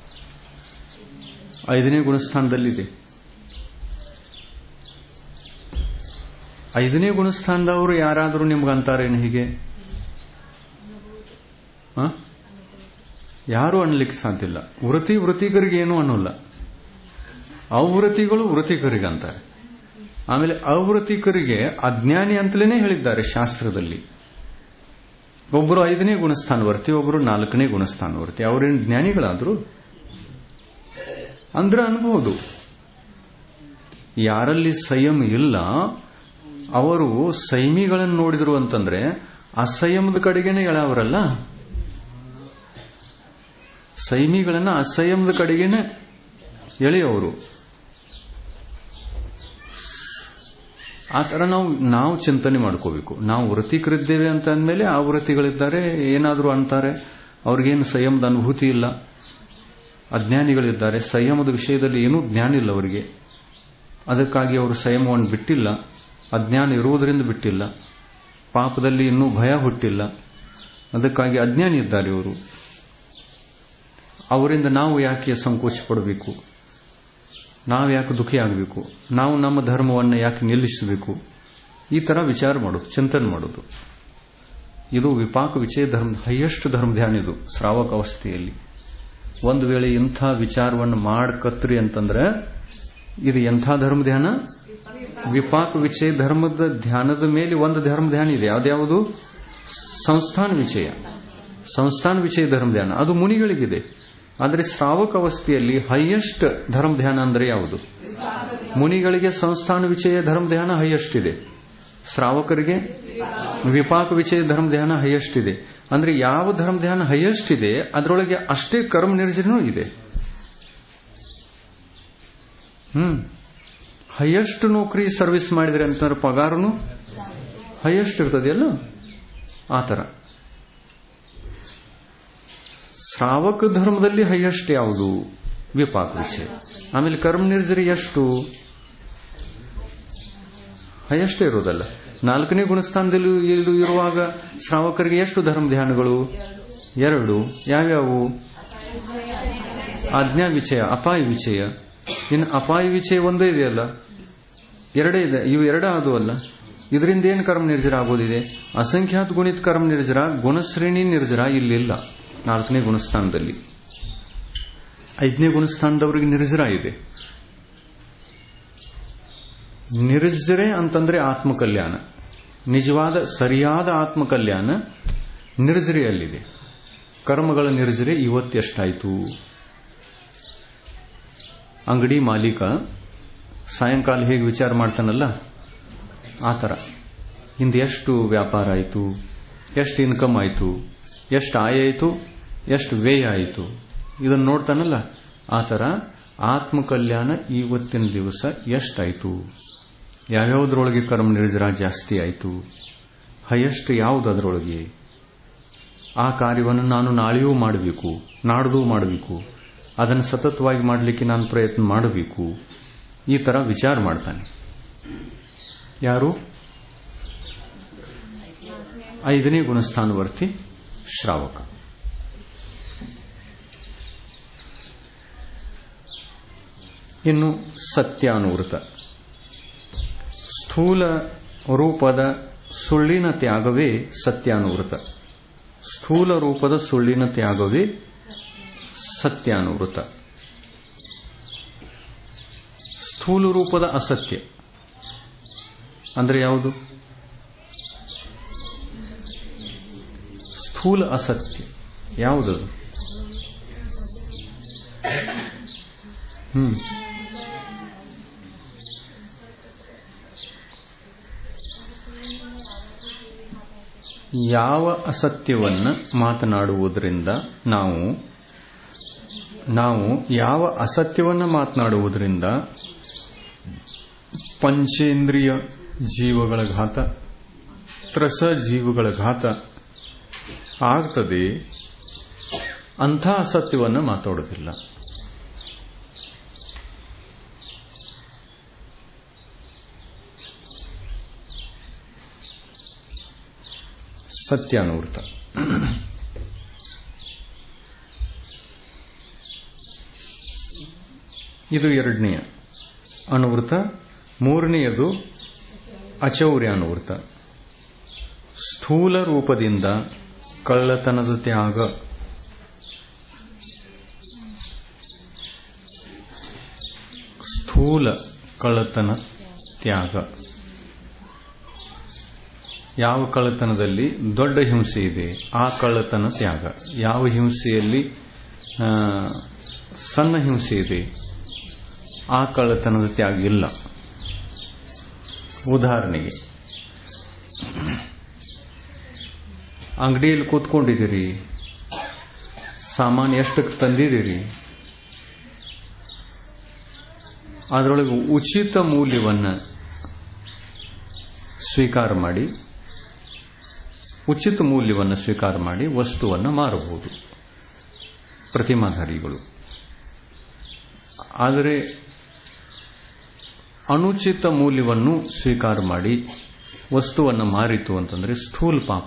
ಐದನೇ ಗುಣಸ್ಥಾನದಲ್ಲಿದೆ ಐದನೇ ಗುಣಸ್ಥಾನದವರು ಯಾರಾದರೂ ನಿಮ್ಗಂತಾರೇನು ಹೀಗೆ ಆ? ಯಾರು ಅನ್ಲಿಕ್ಕೆ ಸಾಧ್ಯ ಇಲ್ಲ ವೃತ್ತಿ ವೃತ್ತಿಕರಿಗೆ ಏನೂ ಅನ್ನೋಲ್ಲ ಅವೃತ್ತಿಗಳು ವೃತ್ತಿಕರಿಗೆ ಅಂತಾರೆ ಆಮೇಲೆ ಅವೃತ್ತಿಕರಿಗೆ ಅಜ್ಞಾನಿ ಅಂತಲೇ ಹೇಳಿದ್ದಾರೆ ಶಾಸ್ತ್ರದಲ್ಲಿ ಒಬ್ಬರು ಐದನೇ ಗುಣಸ್ಥಾನವರ್ತಿ ಒಬ್ಬರು ನಾಲ್ಕನೇ ಗುಣಸ್ಥಾನವರ್ತಿ ಅವರೇನು ಜ್ಞಾನಿಗಳಾದ್ರು ಅಂದ್ರೆ ಅನ್ಬಹುದು ಯಾರಲ್ಲಿ ಸಂಯಮ ಇಲ್ಲ ಅವರು ಸಂಯಮಿಗಳನ್ನು ನೋಡಿದ್ರು ಅಂತಂದ್ರೆ ಅಸಂಯಮದ ಕಡೆಗೇನೆ ಎಳವರಲ್ಲ ಸಂಯಮಿಗಳನ್ನ ಅಸಂಯಮದ ಕಡೆಗೇನೆ ಎಳೆಯವರು ಆ ತರ ನಾವು ನಾವು ಚಿಂತನೆ ಮಾಡ್ಕೋಬೇಕು ನಾವು ವೃತ್ತಿಕರಿದ್ದೇವೆ ಅಂತ ಅಂದಮೇಲೆ ಆ ವೃತ್ತಿಗಳಿದ್ದಾರೆ ಏನಾದರೂ ಅಂತಾರೆ ಅವ್ರಿಗೇನು ಸಂಯಮದ ಅನುಭೂತಿ ಇಲ್ಲ ಅಜ್ಞಾನಿಗಳಿದ್ದಾರೆ ಸಂಯಮದ ವಿಷಯದಲ್ಲಿ ಏನೂ ಜ್ಞಾನ ಇಲ್ಲ ಅವರಿಗೆ ಅದಕ್ಕಾಗಿ ಅವರು ಸಂಯಮವನ್ನು ಬಿಟ್ಟಿಲ್ಲ ಅಜ್ಞಾನ ಇರುವುದರಿಂದ ಬಿಟ್ಟಿಲ್ಲ ಪಾಪದಲ್ಲಿ ಇನ್ನೂ ಭಯ ಹುಟ್ಟಿಲ್ಲ ಅದಕ್ಕಾಗಿ ಅಜ್ಞಾನಿ ಇದ್ದಾರೆ ಇವರು ಅವರಿಂದ ನಾವು ಯಾಕೆ ಸಂಕೋಚ ಪಡಬೇಕು ನಾವು ಯಾಕೆ ದುಃಖಿ ಆಗಬೇಕು ನಾವು ನಮ್ಮ ಧರ್ಮವನ್ನು ಯಾಕೆ ನಿಲ್ಲಿಸಬೇಕು ಈ ತರ ವಿಚಾರ ಮಾಡೋದು ಚಿಂತನೆ ಮಾಡೋದು ಇದು ವಿಪಾಕ ವಿಷಯ ಧರ್ಮ ಹೈಯೆಸ್ಟ್ ಧರ್ಮ ಧ್ಯಾನ ಇದು ಶ್ರಾವಕ ಅವಸ್ಥೆಯಲ್ಲಿ ಒಂದು ವೇಳೆ ಇಂಥ ವಿಚಾರವನ್ನು ಮಾಡ್ಕತ್ರಿ ಅಂತಂದ್ರೆ ಇದು ಎಂಥ ಧರ್ಮ ಧ್ಯಾನ ವಿಪಾಕ ವಿಷಯ ಧರ್ಮದ ಧ್ಯಾನದ ಮೇಲೆ ಒಂದು ಧರ್ಮ ಧ್ಯಾನ ಇದೆ ಯಾವ್ದ್ಯಾವುದು ಸಂಸ್ಥಾನ ವಿಷಯ ಸಂಸ್ಥಾನ ವಿಷಯ ಧರ್ಮ ಧ್ಯಾನ ಅದು ಮುನಿಗಳಿಗಿದೆ ಆದರೆ ಶ್ರಾವಕ ಅವಸ್ಥೆಯಲ್ಲಿ ಹೈಯೆಸ್ಟ್ ಧರ್ಮ ಧ್ಯಾನ ಅಂದ್ರೆ ಯಾವುದು ಮುನಿಗಳಿಗೆ ಸಂಸ್ಥಾನ ವಿಷಯ ಧರ್ಮ ಧ್ಯಾನ ಹೈಯೆಸ್ಟ್ ಇದೆ ಶ್ರಾವಕರಿಗೆ ವಿಪಾಕ ವಿಷಯ ಧರ್ಮ ಧ್ಯಾನ ಹೈಯೆಸ್ಟ್ ಇದೆ ಅಂದ್ರೆ ಯಾವ ಧರ್ಮ ಧ್ಯಾನ ಹೈಯೆಸ್ಟ್ ಇದೆ ಅದರೊಳಗೆ ಅಷ್ಟೇ ಕರ್ಮ ನಿರ್ಜನೂ ಇದೆ ಹ್ಮ್ ಹೈಯೆಸ್ಟ್ ನೌಕರಿ ಸರ್ವಿಸ್ ಮಾಡಿದ್ರೆ ಅಂತಂದ್ರೆ ಪಗಾರನು ಹೈಯೆಸ್ಟ್ ಇರ್ತದೆಯಲ್ಲ ಆ ತರ ಶ್ರಾವಕ ಧರ್ಮದಲ್ಲಿ ಹೈಯೆಸ್ಟ್ ಯಾವುದು ವಿಪಾಕ ವಿಷಯ ಆಮೇಲೆ ಕರ್ಮ ನಿರ್ಜರಿ ಎಷ್ಟು ಹೈಯೆಸ್ಟ್ ಇರೋದಲ್ಲ ನಾಲ್ಕನೇ ಗುಣಸ್ಥಾನದಲ್ಲಿ ಇಲ್ಲಿ ಇರುವಾಗ ಶ್ರಾವಕರಿಗೆ ಎಷ್ಟು ಧರ್ಮ ಧ್ಯಾನಗಳು ಎರಡು ಯಾವ್ಯಾವು ಆಜ್ಞಾ ವಿಷಯ ಅಪಾಯ ವಿಷಯ ಇನ್ನು ಅಪಾಯ ವಿಷಯ ಒಂದೇ ಇದೆಯಲ್ಲ ಎರಡೇ ಇದೆ ಇವು ಎರಡೇ ಅದು ಅಲ್ಲ ಇದರಿಂದ ಏನು ಕರ್ಮ ನಿರ್ಜರ ಆಗೋದಿದೆ ಅಸಂಖ್ಯಾತ ಗುಣಿತ ಕರ್ಮ ನಿರ್ಜರ ಗುಣಶ್ರೇಣಿ ನಿರ್ಜರ ಇಲ್ಲಿಲ್ಲ ನಾಲ್ಕನೇ ಗುಣಸ್ಥಾನದಲ್ಲಿ ಐದನೇ ಗುಣಸ್ಥಾನದವರಿಗೆ ನಿರ್ಜರ ಇದೆ ನಿರ್ಜರೆ ಅಂತಂದ್ರೆ ಆತ್ಮಕಲ್ಯಾಣ ನಿಜವಾದ ಸರಿಯಾದ ಆತ್ಮಕಲ್ಯಾಣ ನಿರ್ಜರೆಯಲ್ಲಿದೆ ಕರ್ಮಗಳ ನಿರ್ಜರೆ ಇವತ್ತೆಷ್ಟಾಯ್ತು ಅಂಗಡಿ ಮಾಲೀಕ ಸಾಯಂಕಾಲ ಹೇಗೆ ವಿಚಾರ ಮಾಡ್ತಾನಲ್ಲ ಆ ಥರ ಇಂದು ಎಷ್ಟು ವ್ಯಾಪಾರ ಆಯಿತು ಎಷ್ಟು ಇನ್ಕಮ್ ಆಯಿತು ಎಷ್ಟು ಆಯ ಆಯಿತು ಎಷ್ಟು ವ್ಯಯ ಆಯಿತು ಇದನ್ನು ನೋಡ್ತಾನಲ್ಲ ಆ ಥರ ಆತ್ಮಕಲ್ಯಾಣ ಇವತ್ತಿನ ದಿವಸ ಎಷ್ಟಾಯಿತು ಯಾವ್ಯಾವುದ್ರೊಳಗೆ ಕರ್ಮ ನಿರ್ಜರ ಜಾಸ್ತಿ ಆಯಿತು ಹೈಯೆಸ್ಟ್ ಯಾವುದು ಅದರೊಳಗೆ ಆ ಕಾರ್ಯವನ್ನು ನಾನು ನಾಳೆಯೂ ಮಾಡಬೇಕು ನಾಡ್ದೂ ಮಾಡಬೇಕು ಅದನ್ನು ಸತತವಾಗಿ ಮಾಡಲಿಕ್ಕೆ ನಾನು ಪ್ರಯತ್ನ ಮಾಡಬೇಕು ಈ ತರ ವಿಚಾರ ಮಾಡ್ತಾನೆ ಯಾರು ಐದನೇ ಗುಣಸ್ಥಾನವರ್ತಿ ಶ್ರಾವಕ ಇನ್ನು ಸತ್ಯಾನುವೃತ ಸ್ಥೂಲ ರೂಪದ ಸುಳ್ಳಿನ ತ್ಯಾಗವೇ ಸತ್ಯಾನುವೃತ ಸ್ಥೂಲ ರೂಪದ ಸುಳ್ಳಿನ ತ್ಯಾಗವೇ ಸತ್ಯಾನುವೃತ ಸ್ಥೂಲ ರೂಪದ ಅಸತ್ಯ ಅಂದ್ರೆ ಯಾವುದು ಸ್ಥೂಲ ಅಸತ್ಯ ಯಾವುದದು ಹ್ಮ್ ಯಾವ ಅಸತ್ಯವನ್ನ ಮಾತನಾಡುವುದರಿಂದ ನಾವು ನಾವು ಯಾವ ಅಸತ್ಯವನ್ನ ಮಾತನಾಡುವುದರಿಂದ ಪಂಚೇಂದ್ರಿಯ ಜೀವಗಳ ಘಾತ ತ್ರಸ ಜೀವಗಳ ಘಾತ ಆಗ್ತದೆ ಅಂಥ ಅಸತ್ಯವನ್ನ ಮಾತಾಡೋದಿಲ್ಲ ಸತ್ಯಾನುವೃತ ಇದು ಎರಡನೆಯ ಅನುವೃತ ಮೂರನೆಯದು ಅಚೌರ್ಯಾನುವೃತ ಸ್ಥೂಲ ರೂಪದಿಂದ ಕಳ್ಳತನದ ತ್ಯಾಗ ಸ್ಥೂಲ ಕಳ್ಳತನ ತ್ಯಾಗ ಯಾವ ಕಳ್ಳತನದಲ್ಲಿ ದೊಡ್ಡ ಹಿಂಸೆ ಇದೆ ಆ ಕಳ್ಳತನ ತ್ಯಾಗ ಯಾವ ಹಿಂಸೆಯಲ್ಲಿ ಸಣ್ಣ ಹಿಂಸೆ ಇದೆ ಆ ಕಳ್ಳತನದ ತ್ಯಾಗ ಇಲ್ಲ ಉದಾಹರಣೆಗೆ ಅಂಗಡಿಯಲ್ಲಿ ಕೂತ್ಕೊಂಡಿದ್ದೀರಿ ಸಾಮಾನು ಎಷ್ಟಕ್ಕೆ ತಂದಿದ್ದೀರಿ ಅದರೊಳಗೆ ಉಚಿತ ಮೂಲ್ಯವನ್ನು ಸ್ವೀಕಾರ ಮಾಡಿ ಉಚಿತ ಮೂಲ್ಯವನ್ನು ಸ್ವೀಕಾರ ಮಾಡಿ ವಸ್ತುವನ್ನು ಮಾರಬಹುದು ಪ್ರತಿಮಾಧಾರಿಗಳು ಆದರೆ ಅನುಚಿತ ಮೂಲ್ಯವನ್ನು ಸ್ವೀಕಾರ ಮಾಡಿ ವಸ್ತುವನ್ನು ಮಾರಿತು ಅಂತಂದ್ರೆ ಸ್ಥೂಲ ಪಾಪ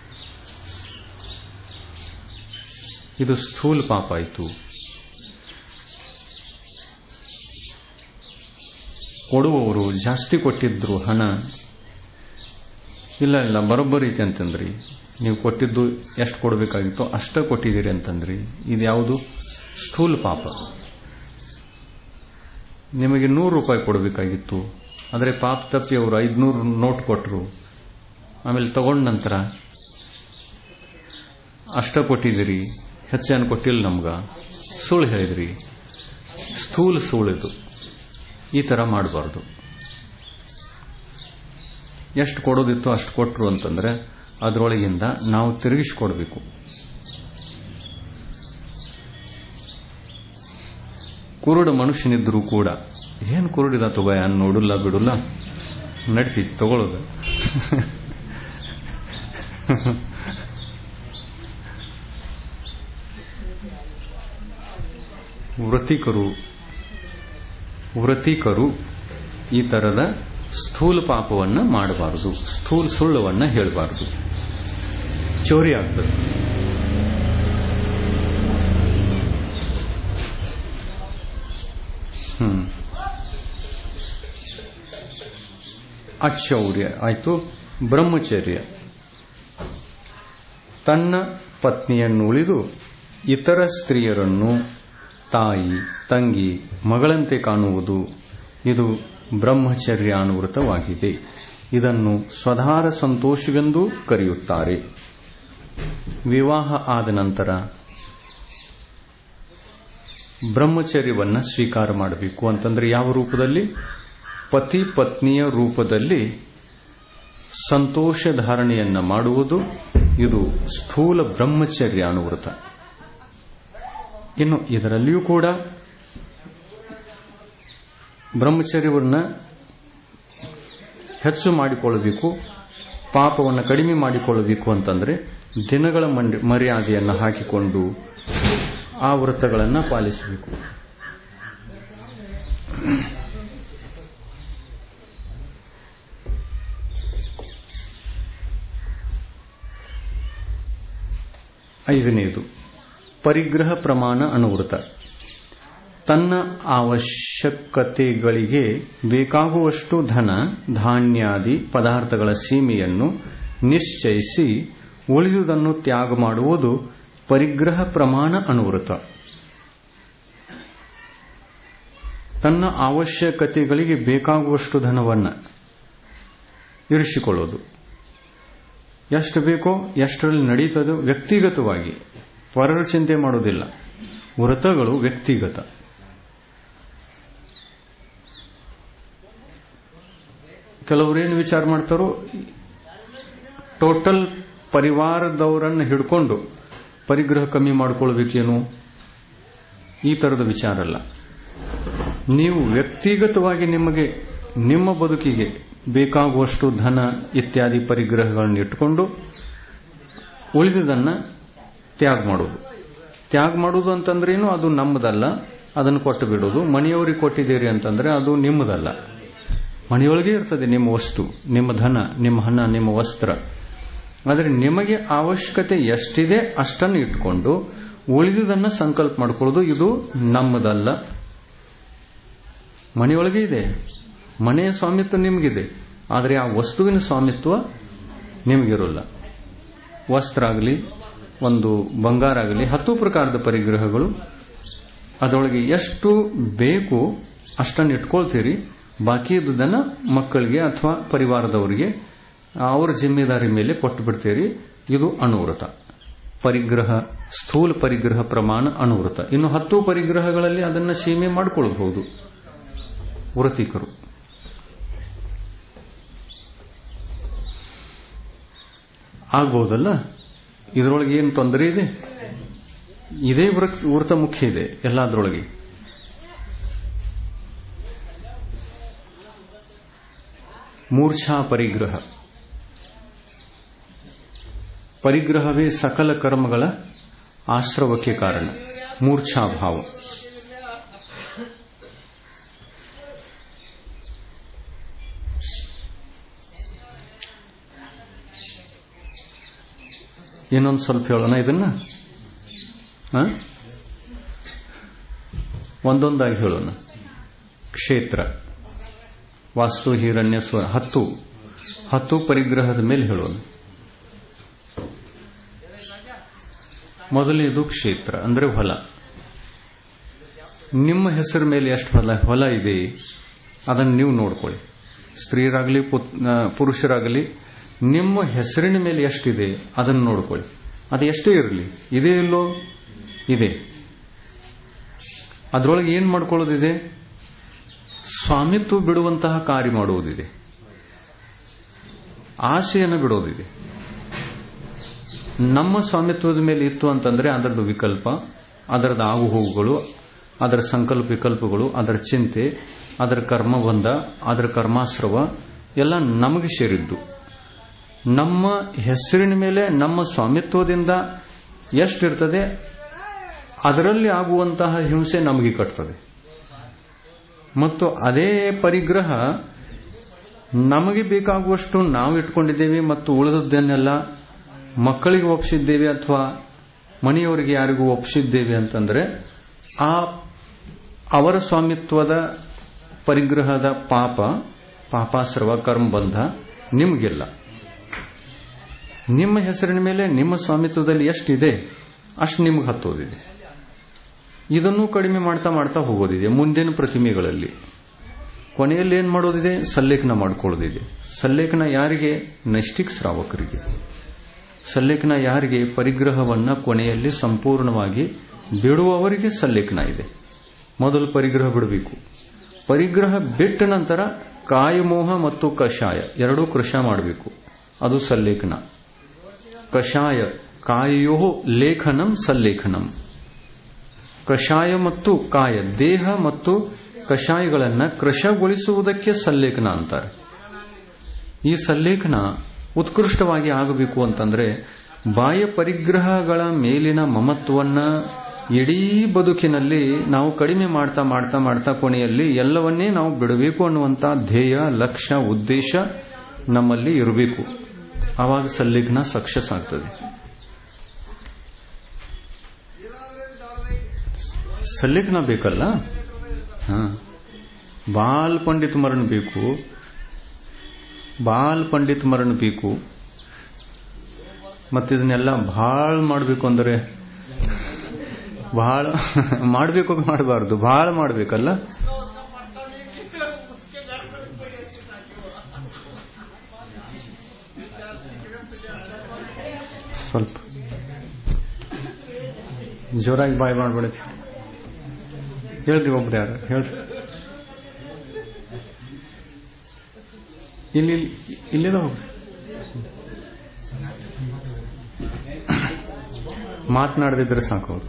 ಇದು ಸ್ಥೂಲ ಪಾಪ ಆಯಿತು ಕೊಡುವವರು ಜಾಸ್ತಿ ಕೊಟ್ಟಿದ್ರು ಹಣ ಇಲ್ಲ ಇಲ್ಲ ಬರೋಬ್ಬರೀತಿ ಅಂತಂದ್ರಿ ನೀವು ಕೊಟ್ಟಿದ್ದು ಎಷ್ಟು ಕೊಡಬೇಕಾಗಿತ್ತು ಅಷ್ಟ ಕೊಟ್ಟಿದ್ದೀರಿ ಅಂತಂದ್ರಿ ಇದು ಯಾವುದು ಸ್ಥೂಲ ಪಾಪ ನಿಮಗೆ ನೂರು ರೂಪಾಯಿ ಕೊಡಬೇಕಾಗಿತ್ತು ಆದರೆ ಪಾಪ ತಪ್ಪಿ ಅವರು ಐದುನೂರು ನೋಟ್ ಕೊಟ್ಟರು ಆಮೇಲೆ ತಗೊಂಡ ನಂತರ ಅಷ್ಟ ಕೊಟ್ಟಿದ್ದೀರಿ ಹೆಚ್ಚೇನು ಕೊಟ್ಟಿಲ್ಲ ನಮ್ಗ ಸುಳ್ಳು ಹೇಳಿದ್ರಿ ಸ್ಥೂಲ ಸುಳ್ಳಿದು ಈ ತರ ಮಾಡಬಾರ್ದು ಎಷ್ಟು ಕೊಡೋದಿತ್ತು ಅಷ್ಟು ಕೊಟ್ರು ಅಂತಂದ್ರೆ ಅದರೊಳಗಿಂದ ನಾವು ತಿರುಗಿಸ್ಕೊಡ್ಬೇಕು ಕುರುಡ ಮನುಷ್ಯನಿದ್ರೂ ಕೂಡ ಏನು ಕುರುಡಿದ ತಗೋ ಅನ್ ನೋಡಿಲ್ಲ ಬಿಡಲ್ಲ ನಡ್ತೈತಿ ತಗೊಳ್ಳೋದು ವೃತ್ತಿಕರು ವೃತ್ತಿಕರು ಈ ತರದ ಸ್ಥೂಲ ಪಾಪವನ್ನ ಮಾಡಬಾರದು ಸ್ಥೂಲ ಸುಳ್ಳವನ್ನ ಹೇಳಬಾರದು ಚೋರಿ ಆಗ್ತದೆ ಹ್ಮ್ ಅಚೌರ್ಯ ಆಯ್ತು ಬ್ರಹ್ಮಚರ್ಯ ತನ್ನ ಪತ್ನಿಯನ್ನು ಉಳಿದು ಇತರ ಸ್ತ್ರೀಯರನ್ನು ತಾಯಿ ತಂಗಿ ಮಗಳಂತೆ ಕಾಣುವುದು ಇದು ಬ್ರಹ್ಮಚರ್ಯಾನುವೃತವಾಗಿದೆ ಇದನ್ನು ಸ್ವಧಾರ ಸಂತೋಷವೆಂದೂ ಕರೆಯುತ್ತಾರೆ ವಿವಾಹ ಆದ ನಂತರ ಬ್ರಹ್ಮಚರ್ಯವನ್ನ ಸ್ವೀಕಾರ ಮಾಡಬೇಕು ಅಂತಂದ್ರೆ ಯಾವ ರೂಪದಲ್ಲಿ ಪತಿ ಪತ್ನಿಯ ರೂಪದಲ್ಲಿ ಸಂತೋಷ ಧಾರಣೆಯನ್ನ ಮಾಡುವುದು ಇದು ಸ್ಥೂಲ ಬ್ರಹ್ಮಚರ್ಯಾನುವೃತ ಇನ್ನು ಇದರಲ್ಲಿಯೂ ಕೂಡ ಬ್ರಹ್ಮಚರ್ಯವನ್ನ ಹೆಚ್ಚು ಮಾಡಿಕೊಳ್ಳಬೇಕು ಪಾಪವನ್ನು ಕಡಿಮೆ ಮಾಡಿಕೊಳ್ಳಬೇಕು ಅಂತಂದ್ರೆ ದಿನಗಳ ಮರ್ಯಾದೆಯನ್ನು ಹಾಕಿಕೊಂಡು ಆ ವೃತ್ತಗಳನ್ನು ಪಾಲಿಸಬೇಕು ಐದನೇದು ಪರಿಗ್ರಹ ಪ್ರಮಾಣ ಅನುವೃತ ತನ್ನ ಅವಶ್ಯಕತೆಗಳಿಗೆ ಬೇಕಾಗುವಷ್ಟು ಧನ ಧಾನ್ಯಾದಿ ಪದಾರ್ಥಗಳ ಸೀಮೆಯನ್ನು ನಿಶ್ಚಯಿಸಿ ಉಳಿದುದನ್ನು ತ್ಯಾಗ ಮಾಡುವುದು ಪರಿಗ್ರಹ ಪ್ರಮಾಣ ಅನುವೃತ ತನ್ನ ಅವಶ್ಯಕತೆಗಳಿಗೆ ಬೇಕಾಗುವಷ್ಟು ಧನವನ್ನು ಇರಿಸಿಕೊಳ್ಳೋದು ಎಷ್ಟು ಬೇಕೋ ಎಷ್ಟರಲ್ಲಿ ನಡೀತದೋ ವ್ಯಕ್ತಿಗತವಾಗಿ ಪರರ ಚಿಂತೆ ಮಾಡೋದಿಲ್ಲ ವ್ರತಗಳು ವ್ಯಕ್ತಿಗತ ಕೆಲವರೇನು ವಿಚಾರ ಮಾಡ್ತಾರೋ ಟೋಟಲ್ ಪರಿವಾರದವರನ್ನು ಹಿಡ್ಕೊಂಡು ಪರಿಗ್ರಹ ಕಮ್ಮಿ ಮಾಡ್ಕೊಳ್ಬೇಕೇನು ಈ ತರದ ವಿಚಾರ ಅಲ್ಲ ನೀವು ವ್ಯಕ್ತಿಗತವಾಗಿ ನಿಮಗೆ ನಿಮ್ಮ ಬದುಕಿಗೆ ಬೇಕಾಗುವಷ್ಟು ಧನ ಇತ್ಯಾದಿ ಪರಿಗ್ರಹಗಳನ್ನು ಇಟ್ಟುಕೊಂಡು ಉಳಿದುದನ್ನ ತ್ಯಾಗ ಮಾಡುವುದು ತ್ಯಾಗ ಮಾಡುವುದು ಅಂತಂದ್ರೇನು ಅದು ನಮ್ಮದಲ್ಲ ಅದನ್ನು ಕೊಟ್ಟು ಬಿಡೋದು ಮನೆಯವರಿಗೆ ಕೊಟ್ಟಿದ್ದೀರಿ ಅಂತಂದ್ರೆ ಅದು ನಿಮ್ಮದಲ್ಲ ಮನೆಯೊಳಗೆ ಇರ್ತದೆ ನಿಮ್ಮ ವಸ್ತು ನಿಮ್ಮ ಧನ ನಿಮ್ಮ ಹಣ ನಿಮ್ಮ ವಸ್ತ್ರ ಆದರೆ ನಿಮಗೆ ಅವಶ್ಯಕತೆ ಎಷ್ಟಿದೆ ಅಷ್ಟನ್ನು ಇಟ್ಕೊಂಡು ಉಳಿದುದನ್ನು ಸಂಕಲ್ಪ ಮಾಡ್ಕೊಳ್ಳೋದು ಇದು ನಮ್ಮದಲ್ಲ ಮನೆಯೊಳಗೆ ಇದೆ ಮನೆಯ ಸ್ವಾಮಿತ್ವ ನಿಮಗಿದೆ ಆದರೆ ಆ ವಸ್ತುವಿನ ಸ್ವಾಮಿತ್ವ ನಿಮಗಿರೋಲ್ಲ ವಸ್ತ್ರ ಆಗಲಿ ಒಂದು ಬಂಗಾರ ಆಗಲಿ ಹತ್ತು ಪ್ರಕಾರದ ಪರಿಗ್ರಹಗಳು ಅದರೊಳಗೆ ಎಷ್ಟು ಬೇಕು ಅಷ್ಟನ್ನು ಇಟ್ಕೊಳ್ತೀರಿ ಬಾಕಿ ಇದ್ದುದನ್ನು ಮಕ್ಕಳಿಗೆ ಅಥವಾ ಪರಿವಾರದವರಿಗೆ ಅವರ ಜಿಮ್ಮೆದಾರಿ ಮೇಲೆ ಕೊಟ್ಟು ಬಿಡ್ತೀರಿ ಇದು ಅನುವೃತ ಪರಿಗ್ರಹ ಸ್ಥೂಲ ಪರಿಗ್ರಹ ಪ್ರಮಾಣ ಅನುವೃತ ಇನ್ನು ಹತ್ತು ಪರಿಗ್ರಹಗಳಲ್ಲಿ ಅದನ್ನು ಸೀಮೆ ಮಾಡಿಕೊಳ್ಳಬಹುದು ವೃತ್ತಿಕರು ಆಗ್ಬಹುದಲ್ಲ ಇದರೊಳಗೆ ಏನು ತೊಂದರೆ ಇದೆ ಇದೇ ವೃತ್ತ ಮುಖ್ಯ ಇದೆ ಎಲ್ಲದರೊಳಗೆ ಮೂರ್ಛಾ ಪರಿಗ್ರಹ ಪರಿಗ್ರಹವೇ ಸಕಲ ಕರ್ಮಗಳ ಆಶ್ರವಕ್ಕೆ ಕಾರಣ ಮೂರ್ಛಾಭಾವ ಇನ್ನೊಂದು ಸ್ವಲ್ಪ ಹೇಳೋಣ ಇದನ್ನ ಒಂದೊಂದಾಗಿ ಹೇಳೋಣ ಕ್ಷೇತ್ರ ವಾಸ್ತು ಹಿರಣ್ಯ ಸ್ವ ಹತ್ತು ಹತ್ತು ಪರಿಗ್ರಹದ ಮೇಲೆ ಹೇಳೋಣ ಮೊದಲನೇದು ಕ್ಷೇತ್ರ ಅಂದ್ರೆ ಹೊಲ ನಿಮ್ಮ ಹೆಸರ ಮೇಲೆ ಎಷ್ಟು ಹೊಲ ಹೊಲ ಇದೆ ಅದನ್ನು ನೀವು ನೋಡ್ಕೊಳ್ಳಿ ಸ್ತ್ರೀಯರಾಗಲಿ ಪುರುಷರಾಗಲಿ ನಿಮ್ಮ ಹೆಸರಿನ ಮೇಲೆ ಎಷ್ಟಿದೆ ಅದನ್ನು ನೋಡ್ಕೊಳ್ಳಿ ಅದು ಎಷ್ಟೇ ಇರಲಿ ಇದೇ ಇಲ್ಲೋ ಇದೆ ಅದರೊಳಗೆ ಏನು ಮಾಡ್ಕೊಳ್ಳೋದಿದೆ ಸ್ವಾಮಿತ್ವ ಬಿಡುವಂತಹ ಕಾರ್ಯ ಮಾಡುವುದಿದೆ ಆಶೆಯನ್ನು ಬಿಡೋದಿದೆ ನಮ್ಮ ಸ್ವಾಮಿತ್ವದ ಮೇಲೆ ಇತ್ತು ಅಂತಂದ್ರೆ ಅದರದ್ದು ವಿಕಲ್ಪ ಅದರದ ಆಗು ಹೋಗುಗಳು ಅದರ ಸಂಕಲ್ಪ ವಿಕಲ್ಪಗಳು ಅದರ ಚಿಂತೆ ಅದರ ಕರ್ಮಬಂಧ ಅದರ ಕರ್ಮಾಶ್ರವ ಎಲ್ಲ ನಮಗೆ ಸೇರಿದ್ದು ನಮ್ಮ ಹೆಸರಿನ ಮೇಲೆ ನಮ್ಮ ಸ್ವಾಮಿತ್ವದಿಂದ ಎಷ್ಟಿರ್ತದೆ ಅದರಲ್ಲಿ ಆಗುವಂತಹ ಹಿಂಸೆ ನಮಗೆ ಕಟ್ತದೆ ಮತ್ತು ಅದೇ ಪರಿಗ್ರಹ ನಮಗೆ ಬೇಕಾಗುವಷ್ಟು ನಾವು ಇಟ್ಕೊಂಡಿದ್ದೇವೆ ಮತ್ತು ಉಳಿದದ್ದನ್ನೆಲ್ಲ ಮಕ್ಕಳಿಗೆ ಒಪ್ಪಿಸಿದ್ದೇವೆ ಅಥವಾ ಮನೆಯವರಿಗೆ ಯಾರಿಗೂ ಒಪ್ಪಿಸಿದ್ದೇವೆ ಅಂತಂದ್ರೆ ಆ ಅವರ ಸ್ವಾಮಿತ್ವದ ಪರಿಗ್ರಹದ ಪಾಪ ಪಾಪಾಶ್ರವ ಕರ್ಮಬಂಧ ನಿಮಗಿಲ್ಲ ನಿಮ್ಮ ಹೆಸರಿನ ಮೇಲೆ ನಿಮ್ಮ ಸ್ವಾಮಿತ್ವದಲ್ಲಿ ಎಷ್ಟಿದೆ ಅಷ್ಟು ನಿಮಗೆ ಹತ್ತೋದಿದೆ ಇದನ್ನು ಕಡಿಮೆ ಮಾಡ್ತಾ ಮಾಡ್ತಾ ಹೋಗೋದಿದೆ ಮುಂದಿನ ಪ್ರತಿಮೆಗಳಲ್ಲಿ ಕೊನೆಯಲ್ಲಿ ಏನ್ ಮಾಡೋದಿದೆ ಸಲ್ಲೇಖನ ಮಾಡ್ಕೊಳ್ಳೋದಿದೆ ಸಲ್ಲೇಖನ ಯಾರಿಗೆ ನೈಷ್ಟಿಕ್ ಶ್ರಾವಕರಿಗೆ ಸಲ್ಲೇಖನ ಯಾರಿಗೆ ಪರಿಗ್ರಹವನ್ನ ಕೊನೆಯಲ್ಲಿ ಸಂಪೂರ್ಣವಾಗಿ ಬಿಡುವವರಿಗೆ ಸಲ್ಲೇಖನ ಇದೆ ಮೊದಲು ಪರಿಗ್ರಹ ಬಿಡಬೇಕು ಪರಿಗ್ರಹ ಬಿಟ್ಟ ನಂತರ ಕಾಯಮೋಹ ಮತ್ತು ಕಷಾಯ ಎರಡೂ ಕೃಷ ಮಾಡಬೇಕು ಅದು ಸಲ್ಲೇಖನ ಕಷಾಯ ಕಾಯೋ ಲೇಖನಂ ಸಲ್ಲೇಖನಂ ಕಷಾಯ ಮತ್ತು ಕಾಯ ದೇಹ ಮತ್ತು ಕಷಾಯಗಳನ್ನ ಕೃಶಗೊಳಿಸುವುದಕ್ಕೆ ಸಲ್ಲೇಖನ ಅಂತಾರೆ ಈ ಸಲ್ಲೇಖನ ಉತ್ಕೃಷ್ಟವಾಗಿ ಆಗಬೇಕು ಅಂತಂದ್ರೆ ಬಾಹ್ಯ ಪರಿಗ್ರಹಗಳ ಮೇಲಿನ ಮಮತ್ವನ್ನ ಇಡೀ ಬದುಕಿನಲ್ಲಿ ನಾವು ಕಡಿಮೆ ಮಾಡ್ತಾ ಮಾಡ್ತಾ ಮಾಡ್ತಾ ಕೊನೆಯಲ್ಲಿ ಎಲ್ಲವನ್ನೇ ನಾವು ಬಿಡಬೇಕು ಅನ್ನುವಂಥ ಧ್ಯೇಯ ಲಕ್ಷ್ಯ ಉದ್ದೇಶ ನಮ್ಮಲ್ಲಿ ಇರಬೇಕು ಆವಾಗ ಸಲ್ಲೇಖನ ಸಕ್ಸಸ್ ಆಗ್ತದೆ ಸಲ್ಲೇಖನ ಬೇಕಲ್ಲ ಹಾ ಬಾಲ್ ಪಂಡಿತ್ ಮರಣ ಬೇಕು ಬಾಲ್ ಪಂಡಿತ್ ಮರಣ ಬೇಕು ಮತ್ತಿದನ್ನೆಲ್ಲ ಭಾಳ ಮಾಡಬೇಕು ಅಂದರೆ ಬಹಳ ಮಾಡಬೇಕು ಮಾಡಬಾರ್ದು ಬಹಳ ಮಾಡಬೇಕಲ್ಲ ಸ್ವಲ್ಪ ಜೋರಾಗಿ ಬಾಯ್ ಮಾಡ್ಬೇಡಿ ಹೇಳ್ರಿ ಒಬ್ರು ಯಾರು ಹೇಳ್ರಿ ಇಲ್ಲಿ ಇಲ್ಲಿದ ಹೋಗ್ರಿ ಮಾತನಾಡದಿದ್ರೆ ಸಾಕು ಅವರು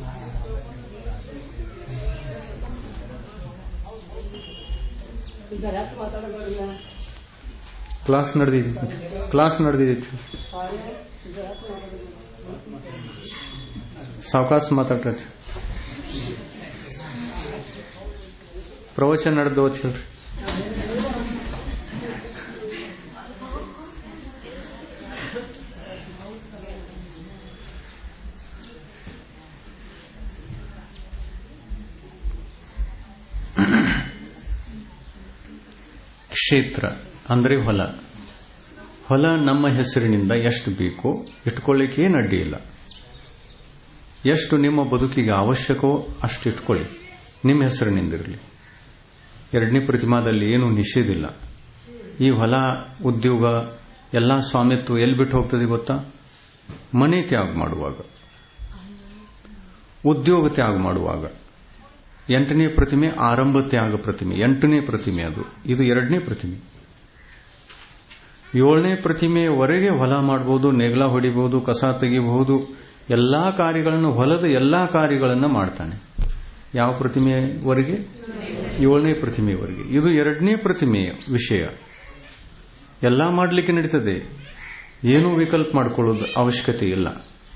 ಕ್ಲಾಸ್ ನಡೆದಿತ್ತು ಕ್ಲಾಸ್ ನಡೆದಿತ್ತು ಸಾವಕಾಶ ಮಾತಾಡ್ರಿ ಪ್ರವಚನ ನಡೆದು ಹೇಳ್ರಿ ಕ್ಷೇತ್ರ ಅಂದ್ರೆ ಹೊಲ ಹೊಲ ನಮ್ಮ ಹೆಸರಿನಿಂದ ಎಷ್ಟು ಬೇಕೋ ಇಟ್ಕೊಳ್ಳಿಕ್ಕೆ ಏನು ಅಡ್ಡಿ ಇಲ್ಲ ಎಷ್ಟು ನಿಮ್ಮ ಬದುಕಿಗೆ ಅವಶ್ಯಕವೋ ಅಷ್ಟು ಇಟ್ಕೊಳ್ಳಿ ನಿಮ್ಮ ಹೆಸರಿನಿಂದಿರಲಿ ಎರಡನೇ ಪ್ರತಿಮಾದಲ್ಲಿ ಏನೂ ನಿಷೇಧಿಲ್ಲ ಈ ಹೊಲ ಉದ್ಯೋಗ ಎಲ್ಲ ಸ್ವಾಮಿತ್ವ ಎಲ್ಲಿ ಬಿಟ್ಟು ಹೋಗ್ತದೆ ಗೊತ್ತಾ ಮನೆ ತ್ಯಾಗ ಮಾಡುವಾಗ ಉದ್ಯೋಗ ತ್ಯಾಗ ಮಾಡುವಾಗ ಎಂಟನೇ ಪ್ರತಿಮೆ ಆರಂಭ ತ್ಯಾಗ ಪ್ರತಿಮೆ ಎಂಟನೇ ಪ್ರತಿಮೆ ಅದು ಇದು ಎರಡನೇ ಪ್ರತಿಮೆ ಏಳನೇ ಪ್ರತಿಮೆಯವರೆಗೆ ಹೊಲ ಮಾಡಬಹುದು ನೆಗಲ ಹೊಡಿಬಹುದು ಕಸ ತೆಗಿಬಹುದು ಎಲ್ಲಾ ಕಾರ್ಯಗಳನ್ನು ಹೊಲದ ಎಲ್ಲಾ ಕಾರ್ಯಗಳನ್ನು ಮಾಡ್ತಾನೆ ಯಾವ ಪ್ರತಿಮೆಯವರೆಗೆ ಏಳನೇ ಪ್ರತಿಮೆಯವರೆಗೆ ಇದು ಎರಡನೇ ಪ್ರತಿಮೆಯ ವಿಷಯ ಎಲ್ಲ ಮಾಡಲಿಕ್ಕೆ ನಡೀತದೆ ಏನೂ ವಿಕಲ್ಪ ಮಾಡಿಕೊಳ್ಳೋದು ಅವಶ್ಯಕತೆ ಇಲ್ಲ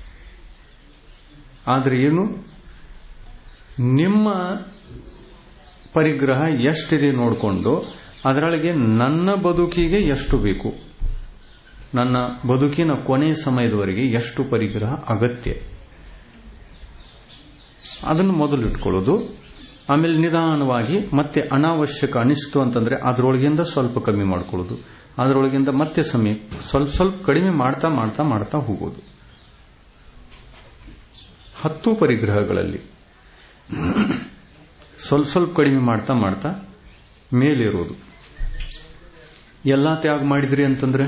ಆದರೆ ಏನು ನಿಮ್ಮ ಪರಿಗ್ರಹ ಎಷ್ಟಿದೆ ನೋಡಿಕೊಂಡು ಅದರೊಳಗೆ ನನ್ನ ಬದುಕಿಗೆ ಎಷ್ಟು ಬೇಕು ನನ್ನ ಬದುಕಿನ ಕೊನೆ ಸಮಯದವರೆಗೆ ಎಷ್ಟು ಪರಿಗ್ರಹ ಅಗತ್ಯ ಅದನ್ನು ಮೊದಲು ಇಟ್ಕೊಳ್ಳೋದು ಆಮೇಲೆ ನಿಧಾನವಾಗಿ ಮತ್ತೆ ಅನಾವಶ್ಯಕ ಅನಿಸ್ತು ಅಂತಂದ್ರೆ ಅದರೊಳಗಿಂದ ಸ್ವಲ್ಪ ಕಮ್ಮಿ ಮಾಡ್ಕೊಳ್ಳೋದು ಅದರೊಳಗಿಂದ ಮತ್ತೆ ಸಮಯ ಸ್ವಲ್ಪ ಸ್ವಲ್ಪ ಕಡಿಮೆ ಮಾಡ್ತಾ ಮಾಡ್ತಾ ಮಾಡ್ತಾ ಹೋಗೋದು ಹತ್ತು ಪರಿಗ್ರಹಗಳಲ್ಲಿ ಸ್ವಲ್ಪ ಸ್ವಲ್ಪ ಕಡಿಮೆ ಮಾಡ್ತಾ ಮಾಡ್ತಾ ಮೇಲಿರೋದು ಎಲ್ಲ ತ್ಯಾಗ ಮಾಡಿದ್ರಿ ಅಂತಂದ್ರೆ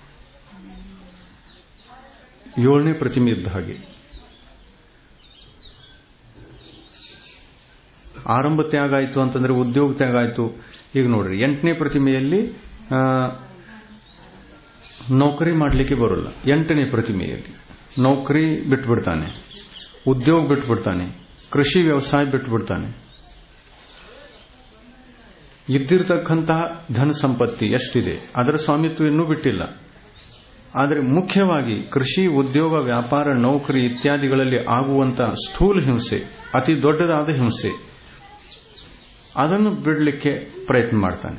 ಏಳನೇ ಪ್ರತಿಮೆ ಇದ್ದ ಹಾಗೆ ಆರಂಭ ತ್ಯಾಗ ಆಯಿತು ಅಂತಂದ್ರೆ ಉದ್ಯೋಗ ತ್ಯಾಗ ಆಯಿತು ಈಗ ನೋಡ್ರಿ ಎಂಟನೇ ಪ್ರತಿಮೆಯಲ್ಲಿ ನೌಕರಿ ಮಾಡಲಿಕ್ಕೆ ಬರೋಲ್ಲ ಎಂಟನೇ ಪ್ರತಿಮೆಯಲ್ಲಿ ನೌಕರಿ ಬಿಟ್ಬಿಡ್ತಾನೆ ಉದ್ಯೋಗ ಬಿಟ್ಬಿಡ್ತಾನೆ ಕೃಷಿ ವ್ಯವಸಾಯ ಬಿಟ್ಬಿಡ್ತಾನೆ ಇದ್ದಿರತಕ್ಕಂತಹ ಧನ ಸಂಪತ್ತಿ ಎಷ್ಟಿದೆ ಅದರ ಸ್ವಾಮಿತ್ವ ಇನ್ನೂ ಬಿಟ್ಟಿಲ್ಲ ಆದರೆ ಮುಖ್ಯವಾಗಿ ಕೃಷಿ ಉದ್ಯೋಗ ವ್ಯಾಪಾರ ನೌಕರಿ ಇತ್ಯಾದಿಗಳಲ್ಲಿ ಆಗುವಂತಹ ಸ್ಥೂಲ ಹಿಂಸೆ ಅತಿ ದೊಡ್ಡದಾದ ಹಿಂಸೆ ಅದನ್ನು ಬಿಡಲಿಕ್ಕೆ ಪ್ರಯತ್ನ ಮಾಡ್ತಾನೆ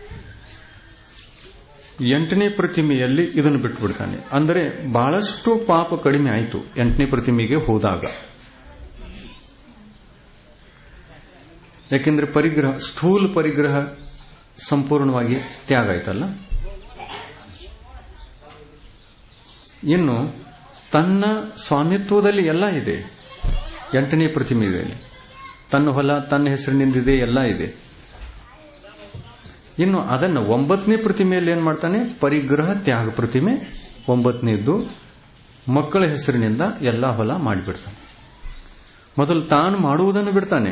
ಎಂಟನೇ ಪ್ರತಿಮೆಯಲ್ಲಿ ಇದನ್ನು ಬಿಟ್ಬಿಡ್ತಾನೆ ಅಂದರೆ ಬಹಳಷ್ಟು ಪಾಪ ಕಡಿಮೆ ಆಯಿತು ಎಂಟನೇ ಪ್ರತಿಮೆಗೆ ಹೋದಾಗ ಯಾಕೆಂದ್ರೆ ಪರಿಗ್ರಹ ಸ್ಥೂಲ ಪರಿಗ್ರಹ ಸಂಪೂರ್ಣವಾಗಿ ತ್ಯಾಗ ಆಯ್ತಲ್ಲ ಇನ್ನು ತನ್ನ ಸ್ವಾಮಿತ್ವದಲ್ಲಿ ಎಲ್ಲ ಇದೆ ಎಂಟನೇ ಪ್ರತಿಮೆಯಲ್ಲಿ ತನ್ನ ಹೊಲ ತನ್ನ ಹೆಸರಿನಿಂದಿದೆ ಎಲ್ಲ ಇದೆ ಇನ್ನು ಅದನ್ನು ಒಂಬತ್ತನೇ ಪ್ರತಿಮೆಯಲ್ಲಿ ಏನ್ ಮಾಡ್ತಾನೆ ಪರಿಗ್ರಹ ತ್ಯಾಗ ಪ್ರತಿಮೆ ಒಂಬತ್ತನೇದ್ದು ಮಕ್ಕಳ ಹೆಸರಿನಿಂದ ಎಲ್ಲ ಹೊಲ ಮಾಡಿಬಿಡ್ತಾನೆ ಮೊದಲು ತಾನು ಮಾಡುವುದನ್ನು ಬಿಡ್ತಾನೆ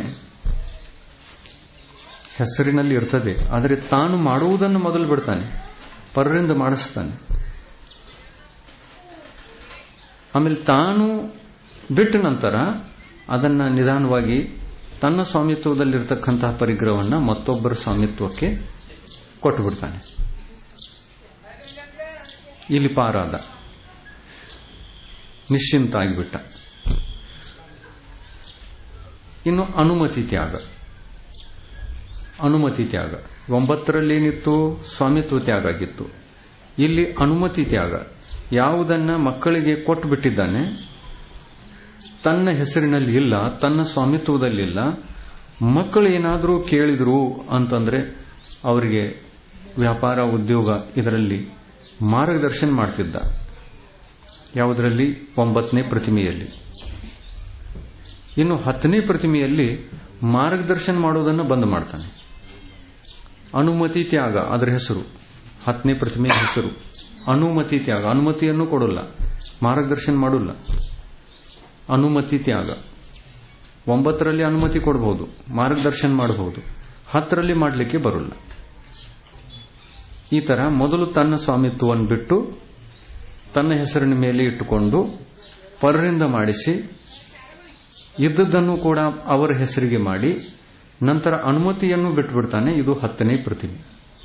ಹೆಸರಿನಲ್ಲಿ ಇರ್ತದೆ ಆದರೆ ತಾನು ಮಾಡುವುದನ್ನು ಮೊದಲು ಬಿಡ್ತಾನೆ ಪರರಿಂದ ಮಾಡಿಸ್ತಾನೆ ಆಮೇಲೆ ತಾನು ಬಿಟ್ಟ ನಂತರ ಅದನ್ನ ನಿಧಾನವಾಗಿ ತನ್ನ ಸ್ವಾಮಿತ್ವದಲ್ಲಿರ್ತಕ್ಕಂತಹ ಪರಿಗ್ರಹವನ್ನು ಮತ್ತೊಬ್ಬರ ಸ್ವಾಮಿತ್ವಕ್ಕೆ ಕೊಟ್ಟು ಬಿಡ್ತಾನೆ ಇಲ್ಲಿ ಪಾರಾದ ನಿಶ್ಚಿಂತ ಆಗಿಬಿಟ್ಟ ಇನ್ನು ಅನುಮತಿ ತ್ಯಾಗ ಅನುಮತಿ ತ್ಯಾಗ ಒಂಬತ್ತರಲ್ಲಿ ಏನಿತ್ತು ಸ್ವಾಮಿತ್ವ ತ್ಯಾಗ ಆಗಿತ್ತು ಇಲ್ಲಿ ಅನುಮತಿ ತ್ಯಾಗ ಯಾವುದನ್ನ ಮಕ್ಕಳಿಗೆ ಕೊಟ್ಟು ಬಿಟ್ಟಿದ್ದಾನೆ ತನ್ನ ಹೆಸರಿನಲ್ಲಿ ಇಲ್ಲ ತನ್ನ ಸ್ವಾಮಿತ್ವದಲ್ಲಿಲ್ಲ ಮಕ್ಕಳು ಏನಾದರೂ ಕೇಳಿದ್ರು ಅಂತಂದ್ರೆ ಅವರಿಗೆ ವ್ಯಾಪಾರ ಉದ್ಯೋಗ ಇದರಲ್ಲಿ ಮಾರ್ಗದರ್ಶನ ಮಾಡ್ತಿದ್ದ ಯಾವುದರಲ್ಲಿ ಒಂಬತ್ತನೇ ಪ್ರತಿಮೆಯಲ್ಲಿ ಇನ್ನು ಹತ್ತನೇ ಪ್ರತಿಮೆಯಲ್ಲಿ ಮಾರ್ಗದರ್ಶನ ಮಾಡೋದನ್ನು ಬಂದ್ ಮಾಡ್ತಾನೆ ಅನುಮತಿ ತ್ಯಾಗ ಅದರ ಹೆಸರು ಹತ್ತನೇ ಪ್ರತಿಮೆಯ ಹೆಸರು ಅನುಮತಿ ತ್ಯಾಗ ಅನುಮತಿಯನ್ನು ಕೊಡಲ್ಲ ಮಾರ್ಗದರ್ಶನ ಮಾಡಲ್ಲ ಅನುಮತಿ ತ್ಯಾಗ ಒಂಬತ್ತರಲ್ಲಿ ಅನುಮತಿ ಕೊಡಬಹುದು ಮಾರ್ಗದರ್ಶನ ಮಾಡಬಹುದು ಹತ್ತರಲ್ಲಿ ಮಾಡಲಿಕ್ಕೆ ಬರಲ್ಲ ಈ ತರ ಮೊದಲು ತನ್ನ ಸ್ವಾಮಿತ್ವವನ್ನು ಬಿಟ್ಟು ತನ್ನ ಹೆಸರಿನ ಮೇಲೆ ಇಟ್ಟುಕೊಂಡು ಪರರಿಂದ ಮಾಡಿಸಿ ಇದ್ದದ್ದನ್ನು ಕೂಡ ಅವರ ಹೆಸರಿಗೆ ಮಾಡಿ ನಂತರ ಅನುಮತಿಯನ್ನು ಬಿಟ್ಟುಬಿಡ್ತಾನೆ ಇದು ಹತ್ತನೇ ಪ್ರತಿಮೆ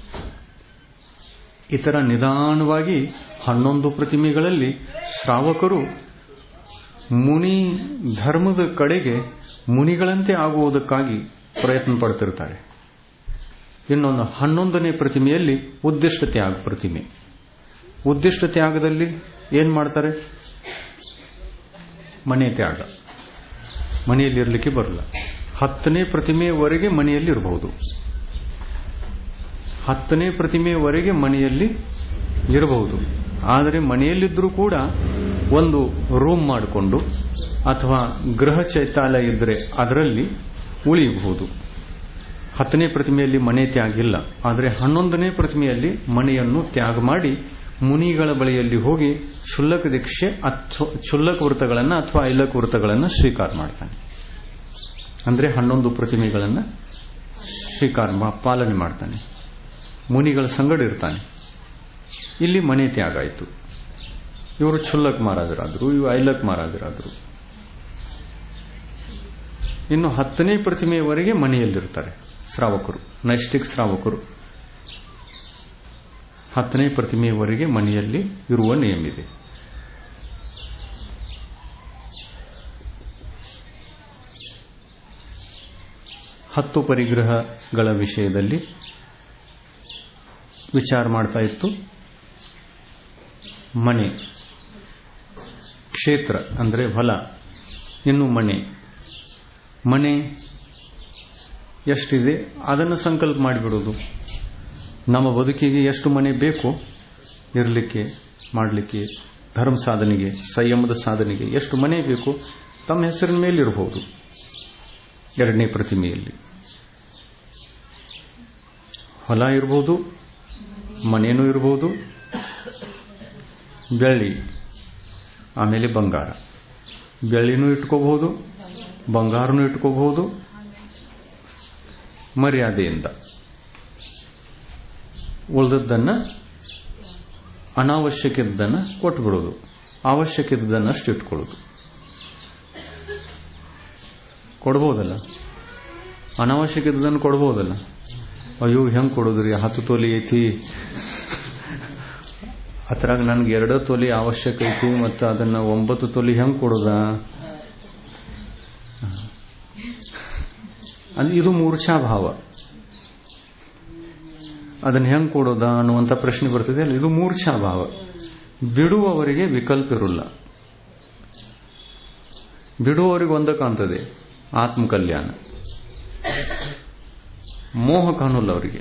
ಇತರ ನಿಧಾನವಾಗಿ ಹನ್ನೊಂದು ಪ್ರತಿಮೆಗಳಲ್ಲಿ ಶ್ರಾವಕರು ಮುನಿ ಧರ್ಮದ ಕಡೆಗೆ ಮುನಿಗಳಂತೆ ಆಗುವುದಕ್ಕಾಗಿ ಪ್ರಯತ್ನ ಪಡ್ತಿರ್ತಾರೆ ಇನ್ನೊಂದು ಹನ್ನೊಂದನೇ ಪ್ರತಿಮೆಯಲ್ಲಿ ಉದ್ದಿಷ್ಟ ತ್ಯಾಗ ಪ್ರತಿಮೆ ಉದ್ದಿಷ್ಟ ತ್ಯಾಗದಲ್ಲಿ ಏನ್ ಮಾಡ್ತಾರೆ ಮನೆ ತ್ಯಾಗ ಮನೆಯಲ್ಲಿ ಇರಲಿಕ್ಕೆ ಬರಲ್ಲ ಹತ್ತನೇ ಪ್ರತಿಮೆಯವರೆಗೆ ಮನೆಯಲ್ಲಿ ಇರಬಹುದು ಹತ್ತನೇ ಪ್ರತಿಮೆಯವರೆಗೆ ಮನೆಯಲ್ಲಿ ಇರಬಹುದು ಆದರೆ ಮನೆಯಲ್ಲಿದ್ದರೂ ಕೂಡ ಒಂದು ರೂಮ್ ಮಾಡಿಕೊಂಡು ಅಥವಾ ಗೃಹ ಚೈತ್ಯಾಲಯ ಇದ್ದರೆ ಅದರಲ್ಲಿ ಉಳಿಯಬಹುದು ಹತ್ತನೇ ಪ್ರತಿಮೆಯಲ್ಲಿ ಮನೆ ತ್ಯಾಗ ಇಲ್ಲ ಆದರೆ ಹನ್ನೊಂದನೇ ಪ್ರತಿಮೆಯಲ್ಲಿ ಮನೆಯನ್ನು ತ್ಯಾಗ ಮಾಡಿ ಮುನಿಗಳ ಬಳಿಯಲ್ಲಿ ಹೋಗಿ ಕ್ಷುಲ್ಲಕ ದೀಕ್ಷೆ ಅಥವಾ ಕ್ಷುಲ್ಲಕ ವೃತ್ತಗಳನ್ನು ಅಥವಾ ಐಲಕ ವೃತ್ತಗಳನ್ನು ಸ್ವೀಕಾರ ಮಾಡ್ತಾನೆ ಅಂದ್ರೆ ಹನ್ನೊಂದು ಪ್ರತಿಮೆಗಳನ್ನು ಸ್ವೀಕಾರ ಪಾಲನೆ ಮಾಡ್ತಾನೆ ಮುನಿಗಳ ಸಂಗಡ ಇರ್ತಾನೆ ಇಲ್ಲಿ ಮನೆ ತ್ಯಾಗ ಆಯಿತು ಇವರು ಕ್ಷುಲ್ಲಕ್ ಮಹಾರಾಜರಾದರು ಇವು ಐಲಕ್ ಮಹಾರಾಜರಾದರು ಇನ್ನು ಹತ್ತನೇ ಪ್ರತಿಮೆಯವರೆಗೆ ಮನೆಯಲ್ಲಿರ್ತಾರೆ ಶ್ರಾವಕರು ನೈಷ್ಟಿಕ್ ಶ್ರಾವಕರು ಹತ್ತನೇ ಪ್ರತಿಮೆಯವರೆಗೆ ಮನೆಯಲ್ಲಿ ಇರುವ ನಿಯಮ ಇದೆ ಹತ್ತು ಪರಿಗ್ರಹಗಳ ವಿಷಯದಲ್ಲಿ ವಿಚಾರ ಮಾಡ್ತಾ ಇತ್ತು ಮನೆ ಕ್ಷೇತ್ರ ಅಂದರೆ ಹೊಲ ಇನ್ನು ಮನೆ ಮನೆ ಎಷ್ಟಿದೆ ಅದನ್ನು ಸಂಕಲ್ಪ ಮಾಡಿಬಿಡೋದು ನಮ್ಮ ಬದುಕಿಗೆ ಎಷ್ಟು ಮನೆ ಬೇಕು ಇರಲಿಕ್ಕೆ ಮಾಡಲಿಕ್ಕೆ ಧರ್ಮ ಸಾಧನೆಗೆ ಸಂಯಮದ ಸಾಧನೆಗೆ ಎಷ್ಟು ಮನೆ ಬೇಕು ತಮ್ಮ ಹೆಸರಿನ ಮೇಲಿರಬಹುದು ಎರಡನೇ ಪ್ರತಿಮೆಯಲ್ಲಿ ಹೊಲ ಇರಬಹುದು ಮನೇನೂ ಇರಬಹುದು ಬೆಳ್ಳಿ ಆಮೇಲೆ ಬಂಗಾರ ಬೆಳ್ಳಿನೂ ಇಟ್ಕೋಬಹುದು ಬಂಗಾರನೂ ಇಟ್ಕೋಬಹುದು ಮರ್ಯಾದೆಯಿಂದ ಉಳಿದದ್ದನ್ನ ಅನಾವಶ್ಯಕದ್ದನ್ನು ಕೊಟ್ಬಿಡೋದು ಅವಶ್ಯಕದ್ದನ್ನು ಅಷ್ಟು ಇಟ್ಕೊಳ್ಳೋದು ಕೊಡ್ಬೋದಲ್ಲ ಅನಾವಶ್ಯಕದ್ದನ್ನು ಕೊಡ್ಬೋದಲ್ಲ ಅಯ್ಯೋ ಹೆಂಗ್ ಕೊಡೋದ್ರಿ ಹತ್ತು ತೊಲಿ ಐತಿ ಅದ್ರಾಗ ನನ್ಗೆ ಎರಡು ತೊಲಿ ಅವಶ್ಯಕ ಐತಿ ಮತ್ತು ಅದನ್ನ ಒಂಬತ್ತು ತೊಲಿ ಹೆಂಗ್ ಕೊಡೋದ ಅದು ಇದು ಮೂರ್ಛಾಭಾವ ಅದನ್ನ ಹೆಂಗ್ ಕೊಡೋದ ಅನ್ನುವಂಥ ಪ್ರಶ್ನೆ ಬರ್ತದೆ ಅಲ್ಲ ಇದು ಮೂರ್ಛಾಭಾವ ಬಿಡುವವರಿಗೆ ವಿಕಲ್ಪ ಇರೋಲ್ಲ ಬಿಡುವವರಿಗೆ ಒಂದ ಕಾಣ್ತದೆ ಆತ್ಮಕಲ್ಯಾಣ ಮೋಹ ಕಾಣಲ್ಲ ಅವರಿಗೆ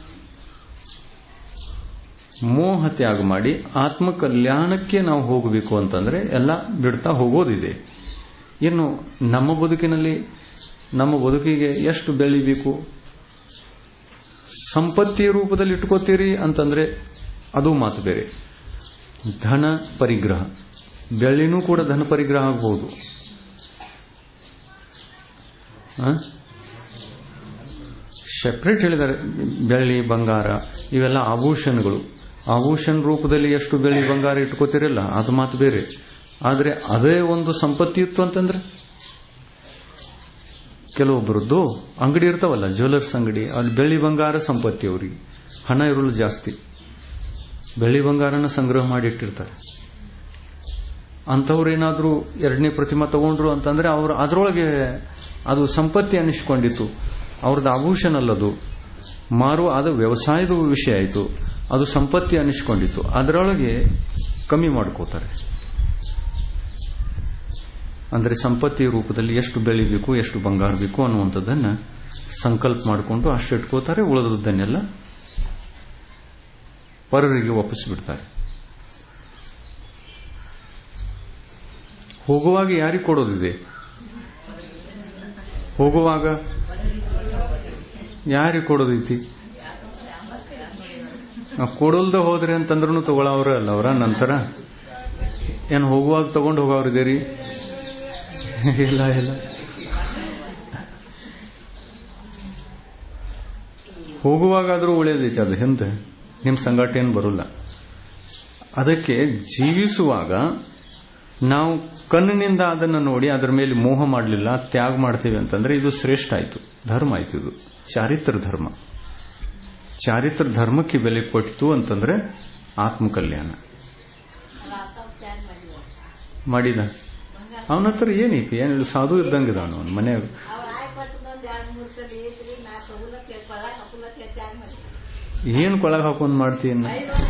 ಮೋಹ ತ್ಯಾಗ ಮಾಡಿ ಆತ್ಮಕಲ್ಯಾಣಕ್ಕೆ ನಾವು ಹೋಗಬೇಕು ಅಂತಂದ್ರೆ ಎಲ್ಲ ಬಿಡ್ತಾ ಹೋಗೋದಿದೆ ಇನ್ನು ನಮ್ಮ ಬದುಕಿನಲ್ಲಿ ನಮ್ಮ ಬದುಕಿಗೆ ಎಷ್ಟು ಬೆಳಿಬೇಕು ಸಂಪತ್ತಿ ರೂಪದಲ್ಲಿ ಇಟ್ಕೋತೀರಿ ಅಂತಂದ್ರೆ ಅದು ಮಾತು ಬೇರೆ ಧನ ಪರಿಗ್ರಹ ಬೆಳ್ಳಿನೂ ಕೂಡ ಧನ ಪರಿಗ್ರಹ ಆಗಬಹುದು ಸೆಪ್ರೇಟ್ ಹೇಳಿದ್ದಾರೆ ಬೆಳ್ಳಿ ಬಂಗಾರ ಇವೆಲ್ಲ ಆಭೂಷಣಗಳು ಆಭೂಷಣ ರೂಪದಲ್ಲಿ ಎಷ್ಟು ಬೆಳ್ಳಿ ಬಂಗಾರ ಇಟ್ಕೋತಿರಲ್ಲ ಅದು ಮಾತು ಬೇರೆ ಆದರೆ ಅದೇ ಒಂದು ಸಂಪತ್ತಿ ಇತ್ತು ಅಂತಂದ್ರೆ ಕೆಲವೊಬ್ಬರದ್ದು ಅಂಗಡಿ ಇರ್ತಾವಲ್ಲ ಜ್ಯುವೆಲರ್ಸ್ ಅಂಗಡಿ ಅಲ್ಲಿ ಬೆಳ್ಳಿ ಬಂಗಾರ ಸಂಪತ್ತಿ ಅವರಿಗೆ ಹಣ ಇರಲು ಜಾಸ್ತಿ ಬೆಳ್ಳಿ ಬಂಗಾರನ ಸಂಗ್ರಹ ಮಾಡಿ ಇಟ್ಟಿರ್ತಾರೆ ಅಂಥವ್ರು ಏನಾದರೂ ಎರಡನೇ ಪ್ರತಿಮಾ ತಗೊಂಡ್ರು ಅಂತಂದ್ರೆ ಅವರು ಅದರೊಳಗೆ ಅದು ಸಂಪತ್ತಿ ಅನಿಸ್ಕೊಂಡಿತ್ತು ಅವ್ರದ್ದು ಆಭೂಷಣ ಅಲ್ಲದು ಮಾರುವ ಅದು ವ್ಯವಸಾಯದ ವಿಷಯ ಆಯಿತು ಅದು ಸಂಪತ್ತಿ ಅನಿಸ್ಕೊಂಡಿತ್ತು ಅದರೊಳಗೆ ಕಮ್ಮಿ ಮಾಡ್ಕೋತಾರೆ ಅಂದರೆ ಸಂಪತ್ತಿ ರೂಪದಲ್ಲಿ ಎಷ್ಟು ಬೆಳಿಬೇಕು ಎಷ್ಟು ಬಂಗಾರ ಬೇಕು ಅನ್ನುವಂಥದ್ದನ್ನ ಸಂಕಲ್ಪ ಮಾಡಿಕೊಂಡು ಅಷ್ಟು ಇಟ್ಕೋತಾರೆ ಉಳಿದದ್ದನ್ನೆಲ್ಲ ಪರರಿಗೆ ಒಪ್ಪಿಸಿಬಿಡ್ತಾರೆ ಹೋಗುವಾಗ ಯಾರಿಗೆ ಕೊಡೋದಿದೆ ಹೋಗುವಾಗ ಯಾರಿಗೆ ಕೊಡೋದೈತಿ ಕೊಡಲ್ದ ಹೋದ್ರಿ ಅಂತಂದ್ರೂ ತಗೊಳವ್ರ ಅಲ್ಲ ಅವರ ನಂತರ ಏನು ಹೋಗುವಾಗ ತಗೊಂಡು ಹೋಗೋರಿದ್ದೀರಿ ಇಲ್ಲ ಇಲ್ಲ ಹೋಗುವಾಗಾದ್ರೂ ಒಳ್ಳೇದೈತಿ ಅದು ಹಿಂದೆ ನಿಮ್ಮ ಸಂಗಾಟ ಏನು ಬರೋಲ್ಲ ಅದಕ್ಕೆ ಜೀವಿಸುವಾಗ ನಾವು ಕಣ್ಣಿನಿಂದ ಅದನ್ನು ನೋಡಿ ಅದರ ಮೇಲೆ ಮೋಹ ಮಾಡಲಿಲ್ಲ ತ್ಯಾಗ ಮಾಡ್ತೀವಿ ಅಂತಂದ್ರೆ ಇದು ಶ್ರೇಷ್ಠ ಆಯಿತು ಧರ್ಮ ಆಯ್ತು ಇದು ಚಾರಿತ್ರ ಧರ್ಮ ಚಾರಿತ್ರ ಧರ್ಮಕ್ಕೆ ಬೆಲೆ ಕೊಟ್ಟಿತು ಅಂತಂದ್ರೆ ಆತ್ಮಕಲ್ಯಾಣ ಮಾಡಿದ ಅವನ ಹತ್ರ ಏನೈತಿ ಏನಿಲ್ಲ ಸಾಧು ಇದ್ದಂಗಿದ ಅವನು ಮನೆಯಾಗ ಏನ್ ಕೊಳಗ ಹಾಕೊಂಡ್ ಮಾಡ್ತೀನಿ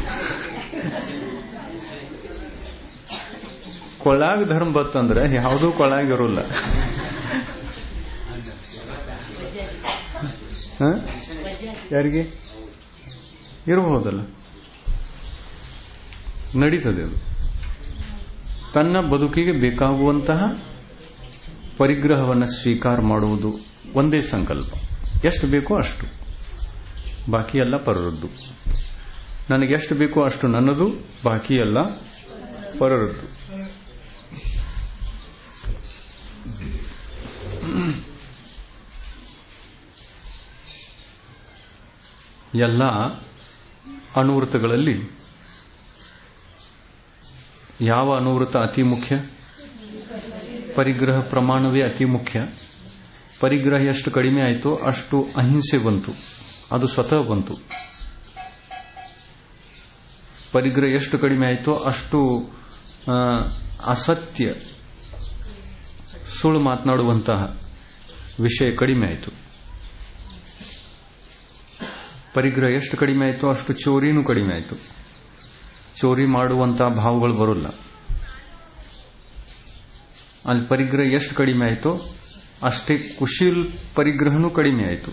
ಕೊಳಾಗ ಧರ್ಮ ಬತ್ತಂದ್ರೆ ಯಾವುದೂ ಕೊಳಾಗ ಇರೋಲ್ಲ ಹ? ಯಾರಿಗೆ ಇರಬಹುದಲ್ಲ ನಡೀತದೆ ಅದು ತನ್ನ ಬದುಕಿಗೆ ಬೇಕಾಗುವಂತಹ ಪರಿಗ್ರಹವನ್ನು ಸ್ವೀಕಾರ ಮಾಡುವುದು ಒಂದೇ ಸಂಕಲ್ಪ ಎಷ್ಟು ಬೇಕೋ ಅಷ್ಟು ಬಾಕಿ ಎಲ್ಲ ಪರರದ್ದು ನನಗೆ ಎಷ್ಟು ಬೇಕೋ ಅಷ್ಟು ನನ್ನದು ಬಾಕಿ ಎಲ್ಲ ಪರರದ್ದು ಎಲ್ಲ ಅನುವೃತ್ತಗಳಲ್ಲಿ ಯಾವ ಅನುವೃತ್ತ ಅತಿ ಮುಖ್ಯ ಪರಿಗ್ರಹ ಪ್ರಮಾಣವೇ ಅತಿ ಮುಖ್ಯ ಪರಿಗ್ರಹ ಎಷ್ಟು ಕಡಿಮೆ ಆಯಿತೋ ಅಷ್ಟು ಅಹಿಂಸೆ ಬಂತು ಅದು ಸ್ವತಃ ಬಂತು ಪರಿಗ್ರಹ ಎಷ್ಟು ಕಡಿಮೆ ಆಯಿತೋ ಅಷ್ಟು ಆ, ಅಸತ್ಯ ಸುಳ್ಳು ಮಾತನಾಡುವಂತಹ ವಿಷಯ ಕಡಿಮೆ ಆಯಿತು ಪರಿಗ್ರಹ ಎಷ್ಟು ಕಡಿಮೆ ಆಯಿತೋ ಅಷ್ಟು ಚೋರಿನೂ ಕಡಿಮೆ ಆಯಿತು ಚೋರಿ ಮಾಡುವಂತಹ ಭಾವಗಳು ಬರೋಲ್ಲ ಅಲ್ಲಿ ಪರಿಗ್ರಹ ಎಷ್ಟು ಕಡಿಮೆ ಆಯಿತೋ ಅಷ್ಟೇ ಕುಶೀಲ್ ಪರಿಗ್ರಹನೂ ಕಡಿಮೆ ಆಯಿತು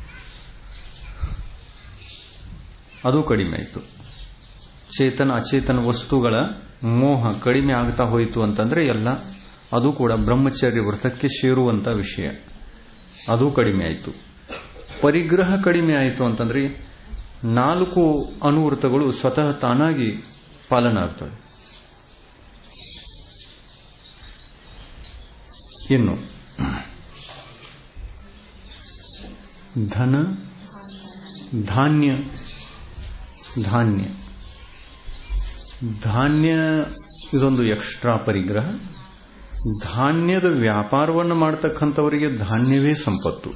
ಅದು ಕಡಿಮೆ ಆಯಿತು ಚೇತನ ಅಚೇತನ ವಸ್ತುಗಳ ಮೋಹ ಕಡಿಮೆ ಆಗ್ತಾ ಹೋಯಿತು ಅಂತಂದ್ರೆ ಎಲ್ಲ ಅದು ಕೂಡ ಬ್ರಹ್ಮಚರ್ಯ ವ್ರತಕ್ಕೆ ಸೇರುವಂತ ವಿಷಯ ಅದು ಕಡಿಮೆ ಆಯಿತು ಪರಿಗ್ರಹ ಕಡಿಮೆ ಆಯಿತು ಅಂತಂದ್ರೆ ನಾಲ್ಕು ಅನುವೃತ್ತಗಳು ಸ್ವತಃ ತಾನಾಗಿ ಪಾಲನ ಆಗ್ತವೆ ಇನ್ನು ಧನ ಧಾನ್ಯ ಧಾನ್ಯ ಧಾನ್ಯ ಇದೊಂದು ಎಕ್ಸ್ಟ್ರಾ ಪರಿಗ್ರಹ ಧಾನ್ಯದ ವ್ಯಾಪಾರವನ್ನು ಮಾಡತಕ್ಕಂಥವರಿಗೆ ಧಾನ್ಯವೇ ಸಂಪತ್ತು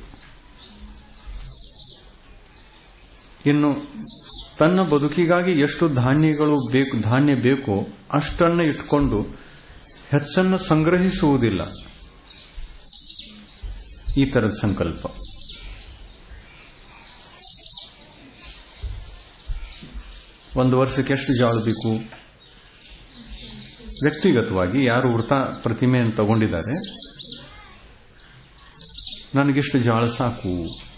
ಇನ್ನು ತನ್ನ ಬದುಕಿಗಾಗಿ ಎಷ್ಟು ಧಾನ್ಯಗಳು ಬೇಕು ಧಾನ್ಯ ಬೇಕೋ ಅಷ್ಟನ್ನು ಇಟ್ಕೊಂಡು ಹೆಚ್ಚನ್ನು ಸಂಗ್ರಹಿಸುವುದಿಲ್ಲ ಈ ತರದ ಸಂಕಲ್ಪ ಒಂದು ವರ್ಷಕ್ಕೆ ಎಷ್ಟು ಜಾಳು ಬೇಕು ವ್ಯಕ್ತಿಗತವಾಗಿ ಯಾರು ವೃತ ಪ್ರತಿಮೆಯನ್ನು ತಗೊಂಡಿದ್ದಾರೆ ನನಗಿಷ್ಟು ಜಾಳ ಸಾಕು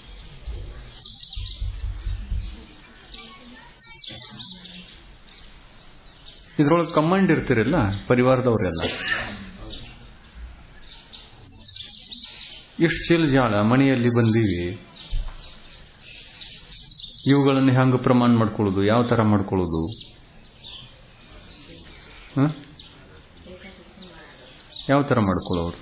ಇದ್ರೊಳಗೆ ಕಮಾಂಡ್ ಇರ್ತಿರಲ್ಲ ಪರಿವಾರದವರೆಲ್ಲ ಇಷ್ಟು ಚೀಲ ಜಾಳ ಮನೆಯಲ್ಲಿ ಬಂದೀವಿ ಇವುಗಳನ್ನು ಹೆಂಗ ಪ್ರಮಾಣ ಮಾಡ್ಕೊಳ್ಳೋದು ಯಾವ ತರ ಮಾಡ್ಕೊಳ್ಳೋದು ಹ? ಯಾವ ತರ ಮಾಡ್ಕೊಳ್ಳೋರು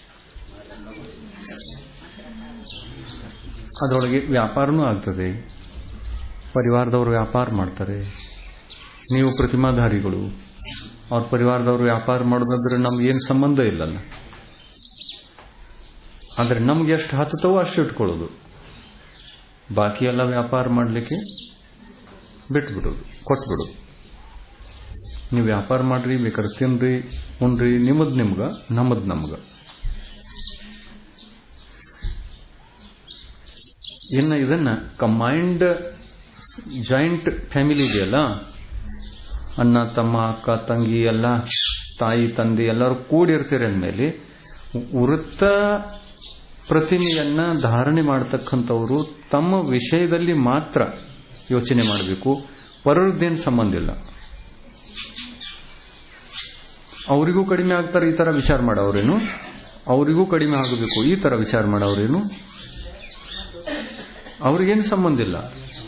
ಅದರೊಳಗೆ ವ್ಯಾಪಾರನೂ ಆಗ್ತದೆ ಪರಿವಾರದವರು ವ್ಯಾಪಾರ ಮಾಡ್ತಾರೆ ನೀವು ಪ್ರತಿಮಾಧಾರಿಗಳು ಅವ್ರ ಪರಿವಾರದವರು ವ್ಯಾಪಾರ ಮಾಡೋದಾದ್ರೆ ನಮ್ಗೆ ಏನು ಸಂಬಂಧ ಇಲ್ಲಲ್ಲ ಆದರೆ ನಮ್ಗೆ ಎಷ್ಟು ಹತ್ತತವೋ ಅಷ್ಟು ಇಟ್ಕೊಳ್ಳೋದು ಬಾಕಿ ಎಲ್ಲ ವ್ಯಾಪಾರ ಮಾಡಲಿಕ್ಕೆ ಬಿಟ್ಬಿಡೋದು ಕೊಟ್ಬಿಡೋದು ನೀವು ವ್ಯಾಪಾರ ಮಾಡ್ರಿ ಬೇಕಾದ್ರೆ ತಿನ್ರಿ ಉಣ್ರಿ ನಿಮ್ಮದ್ ನಿಮ್ಗ ನಮ್ಮದ್ ನಮ್ಗ ಇನ್ನು ಇದನ್ನ ಕಂಬೈಂಡ್ ಜಾಯಿಂಟ್ ಫ್ಯಾಮಿಲಿ ಇದೆಯಲ್ಲ ಅಣ್ಣ ತಮ್ಮ ಅಕ್ಕ ತಂಗಿ ಎಲ್ಲ ತಾಯಿ ತಂದೆ ಎಲ್ಲರೂ ಕೂಡಿರ್ತೀರಿ ಅಂದಮೇಲೆ ವೃತ್ತ ಪ್ರತಿಮೆಯನ್ನ ಧಾರಣೆ ಮಾಡತಕ್ಕಂಥವರು ತಮ್ಮ ವಿಷಯದಲ್ಲಿ ಮಾತ್ರ ಯೋಚನೆ ಮಾಡಬೇಕು ಪರರದ್ದೇನು ಸಂಬಂಧ ಇಲ್ಲ ಅವರಿಗೂ ಕಡಿಮೆ ಆಗ್ತಾರೆ ಈ ತರ ವಿಚಾರ ಮಾಡೋರೇನು ಅವರಿಗೂ ಕಡಿಮೆ ಆಗಬೇಕು ಈ ತರ ವಿಚಾರ ಮಾಡೋರೇನು ಅವ್ರಿಗೇನು ಸಂಬಂಧ ಇಲ್ಲ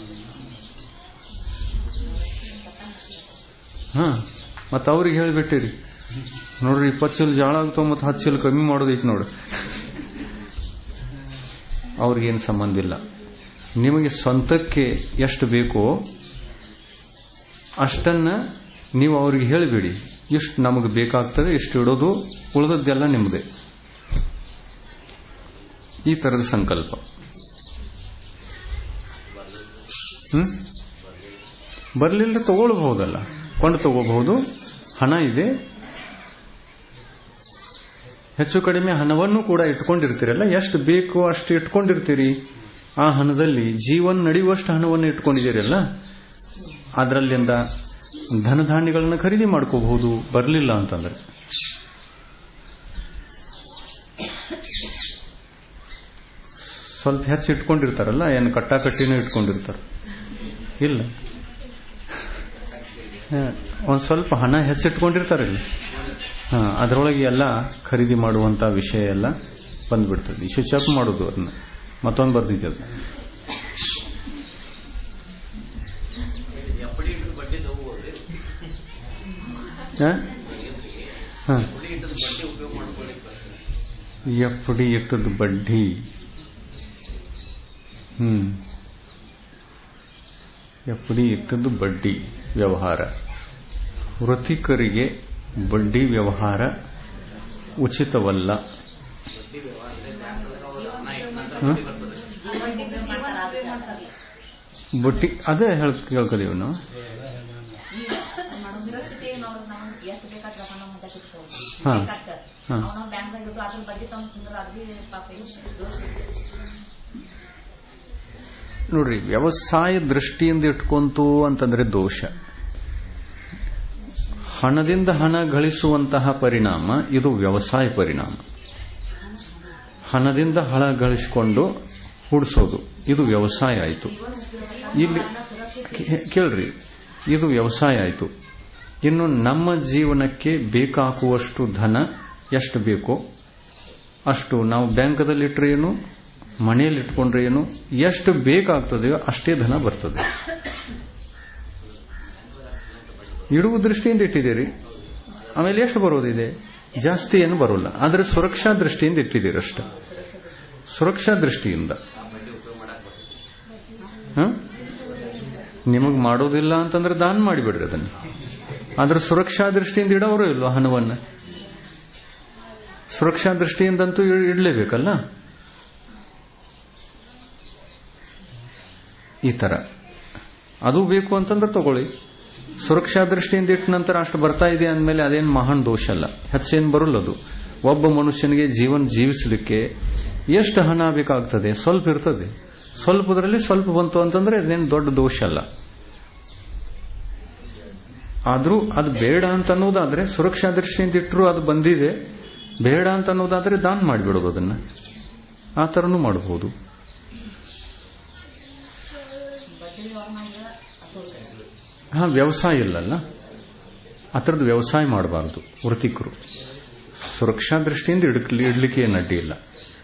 ಹಾ ಮತ್ತ ಅವ್ರಿಗೆ ಹೇಳಿಬಿಟ್ಟಿರಿ ನೋಡ್ರಿ ಇಪ್ಪತ್ತು ಚೀಲ ಜಾಳ ಆಗ್ತಾವ ಮತ್ತೆ ಹತ್ತು ಚೀಲ ಕಮ್ಮಿ ಮಾಡೋದೈತಿ ನೋಡ್ರಿ ಅವ್ರಿಗೇನು ಸಂಬಂಧ ಇಲ್ಲ ನಿಮಗೆ ಸ್ವಂತಕ್ಕೆ ಎಷ್ಟು ಬೇಕೋ ಅಷ್ಟನ್ನ ನೀವು ಅವ್ರಿಗೆ ಹೇಳಿಬಿಡಿ ಇಷ್ಟು ನಮಗೆ ಬೇಕಾಗ್ತದೆ ಇಷ್ಟು ಇಡೋದು ಉಳಿದದ್ದೆಲ್ಲ ನಿಮ್ಮದೇ ಈ ತರದ ಸಂಕಲ್ಪ ಹ್ಮ್ ಬರ್ಲಿಲ್ಲ ತಗೊಳ್ಬಹುದಲ್ಲ ಕೊಂಡು ತಗೋಬಹುದು ಹಣ ಇದೆ ಹೆಚ್ಚು ಕಡಿಮೆ ಹಣವನ್ನು ಕೂಡ ಇಟ್ಕೊಂಡಿರ್ತೀರಲ್ಲ ಎಷ್ಟು ಬೇಕು ಅಷ್ಟು ಇಟ್ಕೊಂಡಿರ್ತೀರಿ ಆ ಹಣದಲ್ಲಿ ಜೀವನ ನಡೆಯುವಷ್ಟು ಹಣವನ್ನು ಇಟ್ಕೊಂಡಿದ್ದೀರಲ್ಲ ಅದರಲ್ಲಿಂದ ಧನಧಾನ್ಯಗಳನ್ನ ಖರೀದಿ ಮಾಡ್ಕೋಬಹುದು ಬರಲಿಲ್ಲ ಅಂತಂದ್ರೆ ಸ್ವಲ್ಪ ಹೆಚ್ಚು ಇಟ್ಕೊಂಡಿರ್ತಾರಲ್ಲ ಏನು ಕಟ್ಟಾಕಟ್ಟಿನೂ ಇಟ್ಕೊಂಡಿರ್ತಾರ ಇಲ್ಲ ಒಂದು ಸ್ವಲ್ಪ ಹಣ ಹೆಚ್ಚಿಟ್ಕೊಂಡಿರ್ತಾರಲ್ಲ ಹಾ ಅದರೊಳಗೆ ಎಲ್ಲ ಖರೀದಿ ಮಾಡುವಂತ ವಿಷಯ ಎಲ್ಲ ಬಂದ್ಬಿಡ್ತದೆ ಸ್ವಿಚ್ ಆಫ್ ಮಾಡೋದು ಅದನ್ನ ಮತ್ತೊಂದು ಬರ್ದಿದೆ ಅದು ಎಫ್ ಡಿ ಇಟ್ಟದ ಬಡ್ಡಿ ಹ್ಮ್ ಎಫ್ ಡಿ ಇಟ್ಟದ್ದು ಬಡ್ಡಿ ವ್ಯವಹಾರ ವೃತ್ತಿಕರಿಗೆ ಬಡ್ಡಿ ವ್ಯವಹಾರ ಉಚಿತವಲ್ಲ ಬಡ್ಡಿ ಅದೇ ಹೇಳ್ಕದೀವಿ ನಾವು ಹಾ ಹಾ ನೋಡ್ರಿ ವ್ಯವಸಾಯ ದೃಷ್ಟಿಯಿಂದ ಇಟ್ಕೊಂತು ಅಂತಂದ್ರೆ ದೋಷ ಹಣದಿಂದ ಹಣ ಗಳಿಸುವಂತಹ ಪರಿಣಾಮ ಇದು ವ್ಯವಸಾಯ ಪರಿಣಾಮ ಹಣದಿಂದ ಹಣ ಗಳಿಸಿಕೊಂಡು ಹುಡಿಸೋದು ಇದು ವ್ಯವಸಾಯ ಆಯಿತು ಇಲ್ಲಿ ಕೇಳ್ರಿ ಇದು ವ್ಯವಸಾಯ ಆಯಿತು ಇನ್ನು ನಮ್ಮ ಜೀವನಕ್ಕೆ ಬೇಕಾಗುವಷ್ಟು ಧನ ಎಷ್ಟು ಬೇಕೋ ಅಷ್ಟು ನಾವು ಬ್ಯಾಂಕದಲ್ಲಿ ಇಟ್ಟರೆ ಏನು ಮನೆಯಲ್ಲಿ ಇಟ್ಕೊಂಡ್ರೆ ಏನು ಎಷ್ಟು ಬೇಕಾಗ್ತದೆಯೋ ಅಷ್ಟೇ ಧನ ಬರ್ತದೆ ಇಡುವ ದೃಷ್ಟಿಯಿಂದ ಇಟ್ಟಿದ್ದೀರಿ ಆಮೇಲೆ ಎಷ್ಟು ಬರೋದಿದೆ ಜಾಸ್ತಿ ಏನು ಬರೋಲ್ಲ ಆದರೆ ಸುರಕ್ಷಾ ದೃಷ್ಟಿಯಿಂದ ಇಟ್ಟಿದ್ದೀರಿ ಅಷ್ಟೇ ಸುರಕ್ಷಾ ದೃಷ್ಟಿಯಿಂದ ನಿಮಗೆ ಮಾಡೋದಿಲ್ಲ ಅಂತಂದ್ರೆ ದಾನ ಮಾಡಿಬಿಡ್ರಿ ಅದನ್ನು ಆದ್ರೆ ಸುರಕ್ಷಾ ದೃಷ್ಟಿಯಿಂದ ಇಡೋರು ಇಲ್ವಾ ಹಣವನ್ನು ಸುರಕ್ಷಾ ದೃಷ್ಟಿಯಿಂದಂತೂ ಇಡಲೇಬೇಕಲ್ಲ ಈ ತರ ಅದು ಬೇಕು ಅಂತಂದ್ರೆ ತಗೊಳ್ಳಿ ಸುರಕ್ಷಾ ದೃಷ್ಟಿಯಿಂದ ಇಟ್ಟ ನಂತರ ಅಷ್ಟು ಬರ್ತಾ ಇದೆ ಅಂದಮೇಲೆ ಅದೇನು ಮಹಾನ್ ದೋಷ ಅಲ್ಲ ಹೆಚ್ಚೇನು ಬರಲ್ಲದು ಒಬ್ಬ ಮನುಷ್ಯನಿಗೆ ಜೀವನ ಜೀವಿಸಲಿಕ್ಕೆ ಎಷ್ಟು ಹಣ ಬೇಕಾಗ್ತದೆ ಸ್ವಲ್ಪ ಇರ್ತದೆ ಸ್ವಲ್ಪದರಲ್ಲಿ ಸ್ವಲ್ಪ ಬಂತು ಅಂತಂದ್ರೆ ಅದೇನು ದೊಡ್ಡ ದೋಷ ಅಲ್ಲ ಆದ್ರೂ ಅದು ಬೇಡ ಅಂತ ಅನ್ನೋದಾದ್ರೆ ಸುರಕ್ಷಾ ದೃಷ್ಟಿಯಿಂದ ಇಟ್ಟರು ಅದು ಬಂದಿದೆ ಬೇಡ ಅಂತ ಅನ್ನೋದಾದ್ರೆ ದಾನ ಮಾಡಿಬಿಡೋದು ಅದನ್ನ ಆ ಥರನೂ ಮಾಡಬಹುದು ಹಾ ವ್ಯವಸಾಯ ಇಲ್ಲಲ್ಲ ಆ ಥರದ್ದು ವ್ಯವಸಾಯ ಮಾಡಬಾರ್ದು ವೃತ್ತಿಕರು ಸುರಕ್ಷಾ ದೃಷ್ಟಿಯಿಂದ ಇಡ್ಲಿ ಇಡ್ಲಿಕ್ಕೆ ಏನು ಅಡ್ಡಿ ಇಲ್ಲ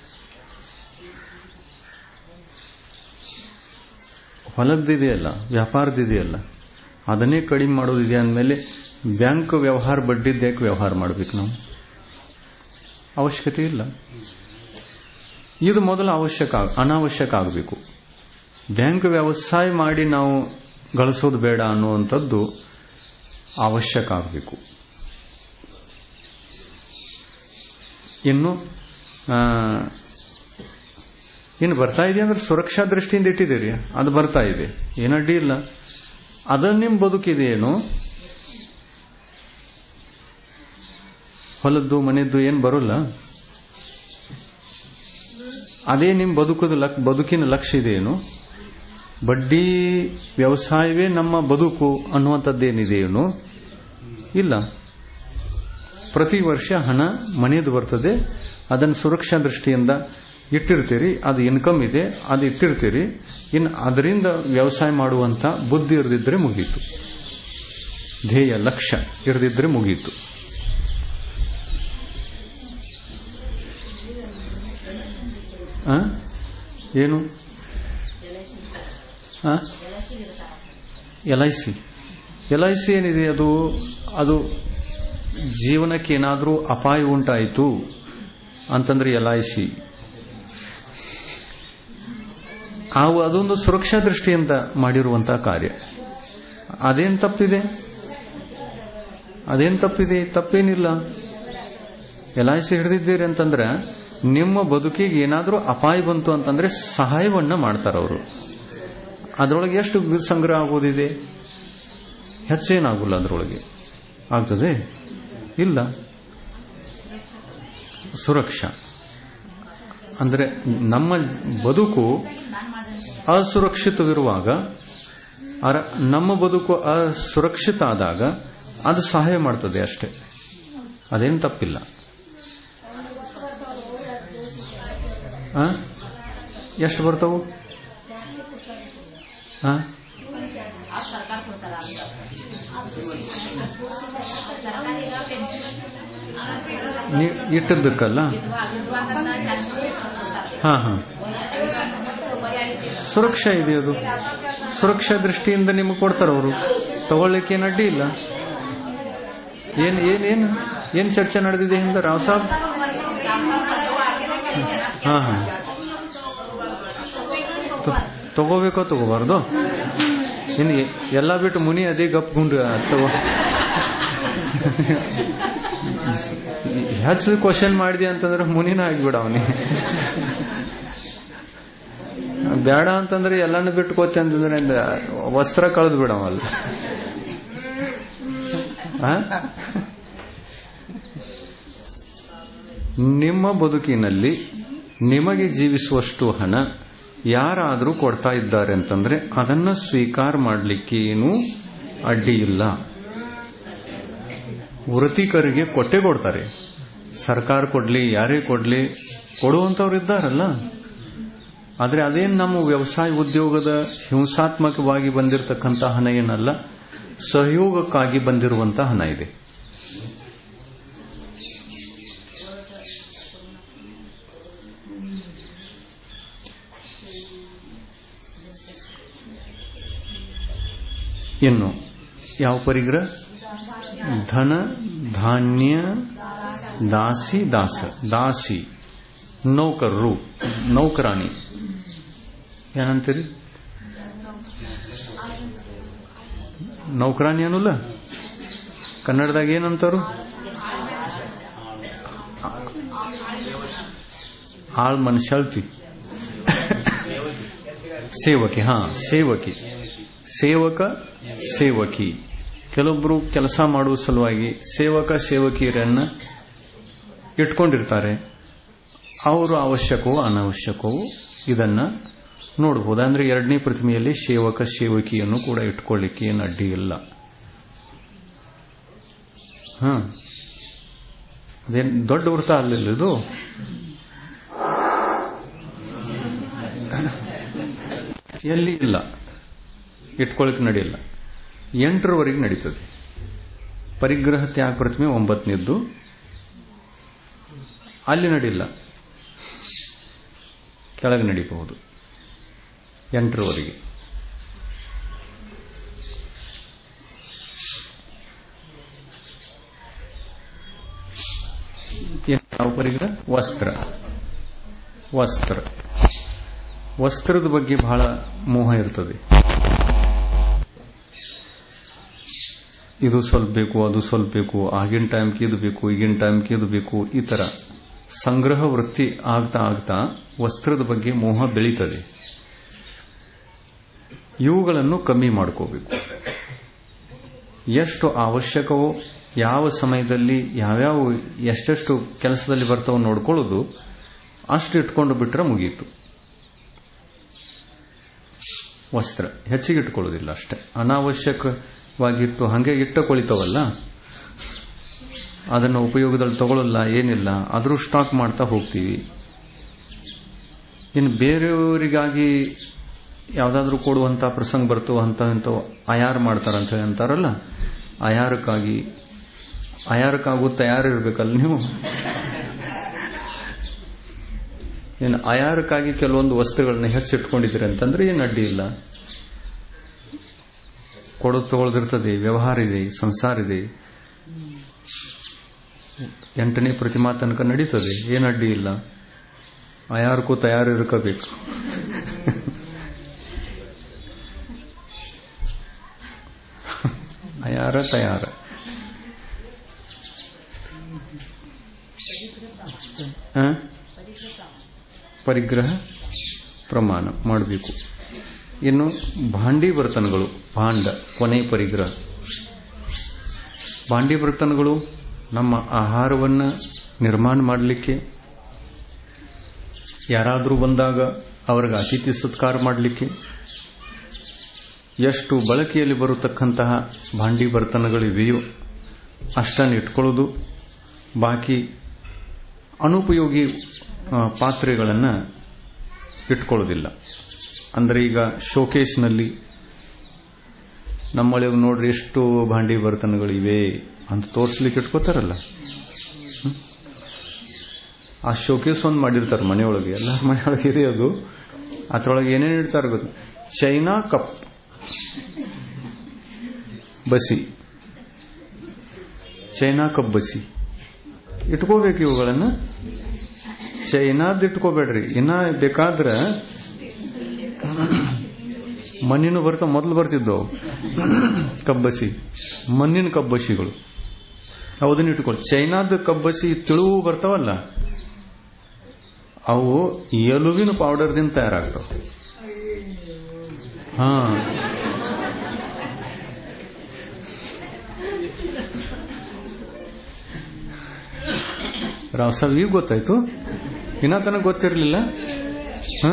ಹೊಲದ್ದಿದೆಯಲ್ಲ ವ್ಯಾಪಾರದಿದೆಯಲ್ಲ ಅದನ್ನೇ ಕಡಿಮೆ ಮಾಡೋದಿದೆ ಅಂದಮೇಲೆ ಬ್ಯಾಂಕ್ ವ್ಯವಹಾರ ಬಡ್ಡಿದ್ಯಾಕೆ ವ್ಯವಹಾರ ಮಾಡಬೇಕು ನಾವು ಅವಶ್ಯಕತೆ ಇಲ್ಲ ಇದು ಮೊದಲು ಅವಶ್ಯಕ ಅನಾವಶ್ಯಕ ಆಗಬೇಕು ಬ್ಯಾಂಕ್ ವ್ಯವಸಾಯ ಮಾಡಿ ನಾವು ಗಳಿಸೋದು ಬೇಡ ಅನ್ನುವಂಥದ್ದು ಅವಶ್ಯಕ ಆಗಬೇಕು ಇನ್ನು ಇನ್ನು ಬರ್ತಾ ಇದೆ ಅಂದ್ರೆ ಸುರಕ್ಷಾ ದೃಷ್ಟಿಯಿಂದ ಇಟ್ಟಿದ್ದೀರಿ ಅದು ಬರ್ತಾ ಇದೆ ಏನಡ್ಡಿ ಇಲ್ಲ ಅದ ನಿಮ್ ಬದುಕಿದೆಯೇನು ಹೊಲದ್ದು ಮನೆದ್ದು ಏನು ಬರೋಲ್ಲ ಅದೇ ನಿಮ್ ಬದುಕದ ಬದುಕಿನ ಲಕ್ಷ್ಯ ಇದೆಯೇನು ಬಡ್ಡಿ ವ್ಯವಸಾಯವೇ ನಮ್ಮ ಬದುಕು ಅನ್ನುವಂಥದ್ದೇನಿದೆಯೇನು ಇಲ್ಲ ಪ್ರತಿ ವರ್ಷ ಹಣ ಮನೆಯದು ಬರ್ತದೆ ಅದನ್ನು ಸುರಕ್ಷಾ ದೃಷ್ಟಿಯಿಂದ ಇಟ್ಟಿರ್ತೀರಿ ಅದು ಇನ್ಕಮ್ ಇದೆ ಅದು ಇಟ್ಟಿರ್ತೀರಿ ಇನ್ನು ಅದರಿಂದ ವ್ಯವಸಾಯ ಮಾಡುವಂತ ಬುದ್ಧಿ ಇರದಿದ್ರೆ ಮುಗೀತು ಧ್ಯೇಯ ಲಕ್ಷ್ಯ ಇರದಿದ್ರೆ ಮುಗೀತು ಏನು L I C L I C ಏನಿದೆ ಅದು ಅದು ಜೀವನಕ್ಕೆ ಏನಾದರೂ ಅಪಾಯ ಉಂಟಾಯಿತು ಅಂತಂದ್ರೆ ಎಲ್ ಐ ಸಿ ಅದೊಂದು ಸುರಕ್ಷಾ ದೃಷ್ಟಿಯಿಂದ ಮಾಡಿರುವಂತಹ ಕಾರ್ಯ ಅದೇನ್ ತಪ್ಪಿದೆ ಅದೇನ್ ತಪ್ಪಿದೆ ತಪ್ಪೇನಿಲ್ಲ ಎಲ್ ಐ ಸಿ ಹಿಡಿದಿದ್ದೀರಿ ಅಂತಂದ್ರೆ ನಿಮ್ಮ ಬದುಕಿಗೆ ಏನಾದರೂ ಅಪಾಯ ಬಂತು ಅಂತಂದ್ರೆ ಸಹಾಯವನ್ನ ಮಾಡ್ತಾರೆ ಅವರು ಅದರೊಳಗೆ ಎಷ್ಟು ಸಂಗ್ರಹ ಆಗೋದಿದೆ ಹೆಚ್ಚೇನಾಗಲ್ಲ ಅದರೊಳಗೆ ಆಗ್ತದೆ ಇಲ್ಲ ಸುರಕ್ಷಾ ಅಂದ್ರೆ ನಮ್ಮ ಬದುಕು ಅಸುರಕ್ಷಿತವಿರುವಾಗ ನಮ್ಮ ಬದುಕು ಅಸುರಕ್ಷಿತ ಆದಾಗ ಅದು ಸಹಾಯ ಮಾಡ್ತದೆ ಅಷ್ಟೇ ಅದೇನು ತಪ್ಪಿಲ್ಲ ಎಷ್ಟು ಬರ್ತಾವು ಇಟ್ಟದ್ದಕ್ಕಲ್ಲ ಹಾ ಹಾ ಸುರಕ್ಷಾ ಇದೆ ಅದು ಸುರಕ್ಷಾ ದೃಷ್ಟಿಯಿಂದ ನಿಮಗೆ ಕೊಡ್ತಾರೆ ಅವರು ತಗೊಳ್ಳಿಕ್ಕೆ ಏನು ಅಡ್ಡಿ ಇಲ್ಲ ಏನ್ ಏನ್ ಏನ್ ಏನ್ ಚರ್ಚೆ ನಡೆದಿದೆ ಹಿಂದೆ ರಾವ್ ಸಾಬ್ ಹಾ ಹಾ ತಗೋಬೇಕೋ ತಗೋಬಾರ್ದು ಇನ್ನು ಎಲ್ಲ ಬಿಟ್ಟು ಮುನಿ ಅದೇ ಗಪ್ಗುಂಡು ತಗೋ ಹೆಚ್ಚು ಕ್ವಶನ್ ಮಾಡಿದೆ ಅಂತಂದ್ರೆ ಮುನಿನ ಆಗ್ಬಿಡ ಅವನಿಗೆ ಬೇಡ ಅಂತಂದ್ರೆ ಎಲ್ಲಾನು ಬಿಟ್ಕೋತೆ ಅಂತಂದ್ರೆ ವಸ್ತ್ರ ಕಳೆದು ಬಿಡವಲ್ಲ ನಿಮ್ಮ ಬದುಕಿನಲ್ಲಿ ನಿಮಗೆ ಜೀವಿಸುವಷ್ಟು ಹಣ ಯಾರಾದರೂ ಕೊಡ್ತಾ ಇದ್ದಾರೆ ಅಂತಂದ್ರೆ ಅದನ್ನ ಸ್ವೀಕಾರ ಮಾಡಲಿಕ್ಕೇನೂ ಅಡ್ಡಿ ಇಲ್ಲ ವೃತ್ತಿಕರಿಗೆ ಕೊಟ್ಟೆ ಕೊಡ್ತಾರೆ ಸರ್ಕಾರ ಕೊಡ್ಲಿ ಯಾರೇ ಕೊಡ್ಲಿ ಕೊಡುವಂತವ್ರು ಇದ್ದಾರಲ್ಲ ಆದ್ರೆ ಅದೇನು ನಮ್ಮ ವ್ಯವಸಾಯ ಉದ್ಯೋಗದ ಹಿಂಸಾತ್ಮಕವಾಗಿ ಬಂದಿರತಕ್ಕಂಥ ಹಣ ಏನಲ್ಲ ಸಹಯೋಗಕ್ಕಾಗಿ ಬಂದಿರುವಂತಹ ಹಣ ಇದೆ ಇನ್ನು ಯಾವ ಪರಿಗ್ರಹ ಧನ ಧಾನ್ಯ ದಾಸಿ ದಾಸ ದಾಸಿ ನೌಕರರು ನೌಕರಾಣಿ ಏನಂತೀರಿ ನೌಕರಾಣಿ ಅನ್ನಲ್ಲ ಕನ್ನಡದಾಗ ಏನಂತಾರು ಆಳ್ ಮನುಷ್ಯಾಳ್ತಿ ಸೇವಕಿ ಹಾ ಸೇವಕಿ ಸೇವಕ ಸೇವಕಿ ಕೆಲವೊಬ್ರು ಕೆಲಸ ಮಾಡುವ ಸಲುವಾಗಿ ಸೇವಕ ಸೇವಕಿಯರನ್ನ ಇಟ್ಕೊಂಡಿರ್ತಾರೆ ಅವರು ಅವಶ್ಯಕವೋ ಅನವಶ್ಯಕವೋ ಇದನ್ನ ನೋಡಬಹುದು ಅಂದ್ರೆ ಎರಡನೇ ಪ್ರತಿಮೆಯಲ್ಲಿ ಸೇವಕ ಸೇವಕಿಯನ್ನು ಕೂಡ ಇಟ್ಕೊಳ್ಳಿಕ್ಕೆ ಏನು ಅಡ್ಡಿ ಇಲ್ಲ ಹ ಅದೇನು ದೊಡ್ಡ ವೃತ್ತ ಅಲ್ಲಿಲ್ಲ ಇದು ಎಲ್ಲಿ ಇಲ್ಲ ಇಟ್ಕೊಳ್ಳಿಕ್ಕೆ ನಡೆಯಿಲ್ಲ ಎಂಟರವರೆಗೆ ನಡೀತದೆ ಪರಿಗ್ರಹ ತ್ಯಾಗ ಪ್ರತಿಮೆ ಒಂಬತ್ತನೇದ್ದು ಅಲ್ಲಿ ನಡಿಲ್ಲ ಕೆಳಗೆ ನಡೀಬಹುದು ಎಂಟರವರೆಗೆ ಯಾವ ಪರಿಗ್ರಹ ವಸ್ತ್ರ ವಸ್ತ್ರ ವಸ್ತ್ರದ ಬಗ್ಗೆ ಬಹಳ ಮೋಹ ಇರ್ತದೆ ಇದು ಸ್ವಲ್ಪ ಬೇಕು ಅದು ಸ್ವಲ್ಪ ಬೇಕು ಆಗಿನ ಟೈಮ್ಗೆ ಇದು ಬೇಕು ಈಗಿನ ಟೈಮ್ಗೆ ಇದು ಬೇಕು ಈ ತರ ಸಂಗ್ರಹ ವೃತ್ತಿ ಆಗ್ತಾ ಆಗ್ತಾ ವಸ್ತ್ರದ ಬಗ್ಗೆ ಮೋಹ ಬೆಳೀತದೆ ಇವುಗಳನ್ನು ಕಮ್ಮಿ ಮಾಡ್ಕೋಬೇಕು ಎಷ್ಟು ಅವಶ್ಯಕವೋ ಯಾವ ಸಮಯದಲ್ಲಿ ಯಾವ್ಯಾವ ಎಷ್ಟೆಷ್ಟು ಕೆಲಸದಲ್ಲಿ ಬರ್ತಾವೋ ನೋಡ್ಕೊಳ್ಳೋದು ಅಷ್ಟು ಇಟ್ಕೊಂಡು ಬಿಟ್ರೆ ಮುಗೀತು ವಸ್ತ್ರ ಹೆಚ್ಚಿಗೆ ಇಟ್ಕೊಳ್ಳೋದಿಲ್ಲ ಅಷ್ಟೇ ಅನಾವಶ್ಯಕವಾಗಿಟ್ಟು ಹಾಗೆ ಇಟ್ಟ ಕೊಳಿತಾವಲ್ಲ ಅದನ್ನು ಉಪಯೋಗದಲ್ಲಿ ತಗೊಳ್ಳಲ್ಲ ಏನಿಲ್ಲ ಆದರೂ ಸ್ಟಾಕ್ ಮಾಡ್ತಾ ಹೋಗ್ತೀವಿ ಇನ್ನು ಬೇರೆಯವರಿಗಾಗಿ ಯಾವುದಾದ್ರೂ ಕೊಡುವಂತ ಪ್ರಸಂಗ ಬರ್ತೋ ಅಂತ ಇಂಥ ಅಯಾರು ಮಾಡ್ತಾರಂತ ಹೇಳಿ ಅಂತಾರಲ್ಲ ಅಯಾರಕ್ಕಾಗಿ ಅಯಾರಕ್ಕಾಗೂ ತಯಾರಿರ್ಬೇಕಲ್ಲ ನೀವು ಏನು ಅಯಾರಕ್ಕಾಗಿ ಕೆಲವೊಂದು ವಸ್ತುಗಳನ್ನ ಹೆಚ್ಚಿಟ್ಕೊಂಡಿದ್ದೀರಿ ಅಂತಂದ್ರೆ ಏನು ಅಡ್ಡಿ ಇಲ್ಲ ಕೊಡೋದು ತಗೊಳ್ದಿರ್ತದೆ ವ್ಯವಹಾರ ಇದೆ ಸಂಸಾರ ಇದೆ ಎಂಟನೇ ಪ್ರತಿಮಾ ತನಕ ನಡೀತದೆ ಏನು ಅಡ್ಡಿ ಇಲ್ಲ ಅಯಾರಕ್ಕೂ ತಯಾರಿರ್ಕೋಬೇಕು ತಯಾರ ತಯಾರ ಆ? ಪರಿಗ್ರಹ ಪ್ರಮಾಣ ಮಾಡಬೇಕು ಇನ್ನು ಭಾಂಡಿ ಬರ್ತನಗಳು ಭಾಂಡ ಕೊನೆ ಪರಿಗ್ರಹ ಭಾಂಡಿ ಬರ್ತನಗಳು ನಮ್ಮ ಆಹಾರವನ್ನು ನಿರ್ಮಾಣ ಮಾಡಲಿಕ್ಕೆ ಯಾರಾದರೂ ಬಂದಾಗ ಅವ್ರಿಗೆ ಅತಿಥಿ ಸತ್ಕಾರ ಮಾಡಲಿಕ್ಕೆ ಎಷ್ಟು ಬಳಕೆಯಲ್ಲಿ ಬರತಕ್ಕಂತಹ ಭಾಂಡಿ ಬರ್ತನಗಳಿವೆಯೋ ಅಷ್ಟನ್ನು ಇಟ್ಕೊಳ್ಳೋದು ಬಾಕಿ ಅನುಪಯೋಗಿ ಆ, ಪಾತ್ರೆಗಳನ್ನು ಇಟ್ಕೊಳ್ಳೋದಿಲ್ಲ ಅಂದರೆ ಈಗ ಶೋಕೇಶ್ನಲ್ಲಿ ನಮ್ಮೊಳಗೆ ನೋಡ್ರಿ ಎಷ್ಟು ಭಾಂಡಿ ಬರ್ತನಗಳಿವೆ ಅಂತ ತೋರಿಸ್ಲಿಕ್ಕೆ ಇಟ್ಕೋತಾರಲ್ಲ ಹ್ಮ್? ಆ ಶೋಕೇಸ್ ಒಂದು ಮಾಡಿರ್ತಾರೆ ಮನೆಯೊಳಗೆ ಎಲ್ಲರ ಮನೆಯೊಳಗೆ ಇದೆ ಅದು ಅದರೊಳಗೆ ಏನೇನು ಇಡ್ತಾರೆ ಗೊತ್ತು ಚೈನಾ ಕಪ್ ಬಸಿ ಚೈನಾ ಕಪ್ ಬಸಿ ಇಟ್ಕೋಬೇಕು ಇವುಗಳನ್ನು ಚೈನಾದ್ ಇಟ್ಕೋಬೇಡ್ರಿ ಇನ್ನ ಬೇಕಾದ್ರೆ ಮಣ್ಣಿನ ಬರ್ತಾ ಮೊದಲು ಬರ್ತಿದ್ದವು ಕಬ್ಬಸಿ ಮಣ್ಣಿನ ಕಬ್ಬಸಿಗಳು ಅವದನ್ನ ಇಟ್ಕೊಳ್ಳಿ ಚೈನಾದ ಕಬ್ಬಸಿ ತಿಳುವು ಬರ್ತಾವಲ್ಲ ಅವು ಎಲುವಿನ ಪೌಡರ್ದಿಂದ ತಯಾರಾಗ್ತಾವ ಹಾ ರಾವ್ ಸಾಬ್ ಈಗ ಗೊತ್ತಾಯ್ತು ಇನ್ನ ತನಕ ಗೊತ್ತಿರಲಿಲ್ಲ ಹ?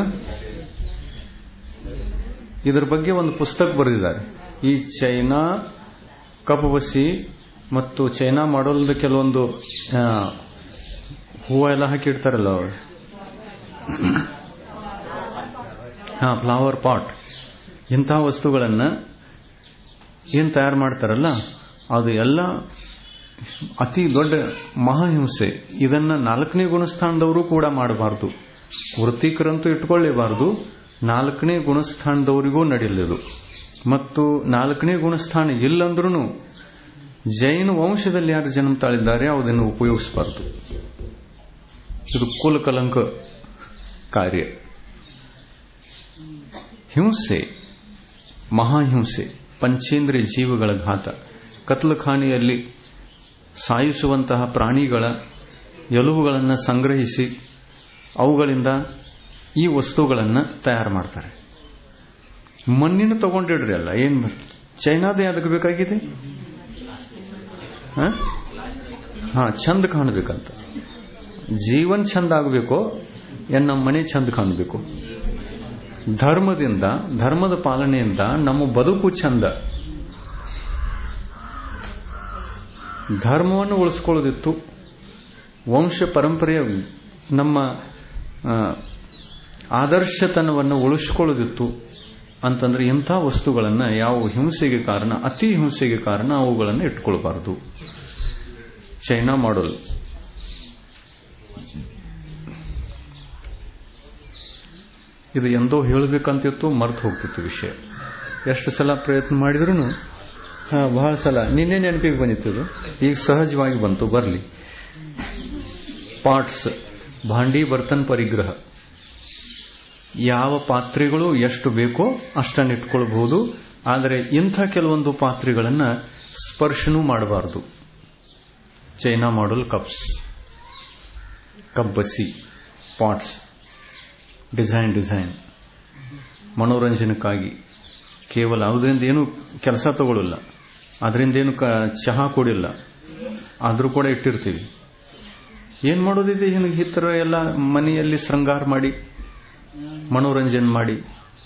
ಇದ್ರ ಬಗ್ಗೆ ಒಂದು ಪುಸ್ತಕ ಬರೆದಿದ್ದಾರೆ ಈ ಚೈನಾ ಕಪ್ಪು ಬಸಿ ಮತ್ತು ಚೈನಾ ಮಾಡೋಲ್ದ ಕೆಲವೊಂದು ಆ, ಹೂವು ಎಲ್ಲ ಹಾಕಿಡ್ತಾರಲ್ಲ ಅವರು ಹಾ ಫ್ಲವರ್ ಪಾಟ್ ಇಂತಹ ವಸ್ತುಗಳನ್ನು ಏನು ತಯಾರು ಮಾಡ್ತಾರಲ್ಲ ಅದು ಎಲ್ಲ ಅತಿ ದೊಡ್ಡ ಮಹಾಹಿಂಸೆ ಇದನ್ನ ನಾಲ್ಕನೇ ಗುಣಸ್ಥಾನದವರು ಕೂಡ ಮಾಡಬಾರದು ವೃತ್ತಿಕರಂತೂ ಇಟ್ಕೊಳ್ಳೇಬಾರದು ನಾಲ್ಕನೇ ಗುಣಸ್ಥಾನದವರಿಗೂ ನಡೆಯಲಿದು ಮತ್ತು ನಾಲ್ಕನೇ ಗುಣಸ್ಥಾನ ಇಲ್ಲಂದ್ರೂ ಜೈನ ವಂಶದಲ್ಲಿ ಯಾರು ಜನ್ಮ ತಾಳಿದ್ದಾರೆ ಅದನ್ನು ಉಪಯೋಗಿಸಬಾರದು ಇದು ಕುಲ ಕಲಂಕ ಕಾರ್ಯ ಹಿಂಸೆ ಮಹಾಹಿಂಸೆ ಪಂಚೇಂದ್ರಿಯ ಜೀವಗಳ ಘಾತ ಕತ್ಲಖಾನೆಯಲ್ಲಿ ಸಾಯಿಸುವಂತಹ ಪ್ರಾಣಿಗಳ ಎಲುಬುಗಳನ್ನು ಸಂಗ್ರಹಿಸಿ ಅವುಗಳಿಂದ ಈ ವಸ್ತುಗಳನ್ನು ತಯಾರು ಮಾಡ್ತಾರೆ ಮಣ್ಣಿನ ತಗೊಂಡಿಡ್ರಿ ಅಲ್ಲ ಏನ್ ಚೈನಾದೇ ಅದಕ್ಕೆ ಬೇಕಾಗಿದೆ ಹ? ಹಾ ಚಂದ ಕಾಣಬೇಕಂತ ಜೀವನ್ ಚಂದ ಆಗಬೇಕು ಏನ್ ನಮ್ಮ ಮನೆ ಚಂದ ಕಾಣಬೇಕು ಧರ್ಮದಿಂದ ಧರ್ಮದ ಪಾಲನೆಯಿಂದ ನಮ್ಮ ಬದುಕು ಚಂದ ಧರ್ಮವನ್ನು ಉಳಿಸ್ಕೊಳ್ಳೋದಿತ್ತು ವಂಶ ಪರಂಪರೆಯ ನಮ್ಮ ಆ, ಆದರ್ಶತನವನ್ನು ಉಳಿಸ್ಕೊಳ್ಳೋದಿತ್ತು ಅಂತಂದ್ರೆ ಇಂಥ ವಸ್ತುಗಳನ್ನು ಯಾವ ಹಿಂಸೆಗೆ ಕಾರಣ ಅತಿ ಹಿಂಸೆಗೆ ಕಾರಣ ಅವುಗಳನ್ನು ಇಟ್ಕೊಳ್ಬಾರದು ಚೈನಾ ಮಾಡಲ್ ಇದು ಎಂದೋ ಹೇಳಬೇಕಂತಿತ್ತು ಮರ್ತು ಹೋಗ್ತಿತ್ತು ವಿಷಯ ಎಷ್ಟು ಸಲ ಪ್ರಯತ್ನ ಮಾಡಿದ್ರು ಬಹಳ ಸಲ ನಿನ್ನೆ ನೆನಪಿಗೆ ಬಂದಿತ್ತು ಇದು. ಈಗ ಸಹಜವಾಗಿ ಬಂತು ಬರಲಿ ಪಾರ್ಟ್ಸ್ ಭಾಂಡಿ ಬರ್ತನ್ ಪರಿಗ್ರಹ ಯಾವ ಪಾತ್ರೆಗಳು ಎಷ್ಟು ಬೇಕೋ ಅಷ್ಟನ್ನು ಇಟ್ಕೊಳ್ಬಹುದು ಆದರೆ ಇಂಥ ಕೆಲವೊಂದು ಪಾತ್ರೆಗಳನ್ನು ಸ್ಪರ್ಶನೂ ಮಾಡಬಾರದು ಚೈನಾ ಮಾಡಲ್ ಕಪ್ಸ್ ಕಬ್ಬಸಿ ಪಾಟ್ಸ್ ಡಿಸೈನ್ ಡಿಸೈನ್ ಮನೋರಂಜನಕ್ಕಾಗಿ ಕೇವಲ ಅದರಿಂದ ಏನು ಕೆಲಸ ತಗೊಳ್ಳಲ್ಲ ಅದರಿಂದ ಏನು ಕ- ಚಹಾ ಕೊಡಿಲ್ಲ ಆದರೂ ಕೂಡ ಇಟ್ಟಿರ್ತೀವಿ ಏನ್ ಮಾಡೋದಿದೆ ಹಿಂಗೆ ಈ ಥರ ಎಲ್ಲ ಮನೆಯಲ್ಲಿ ಶೃಂಗಾರ ಮಾಡಿ ಮನೋರಂಜನೆ ಮಾಡಿ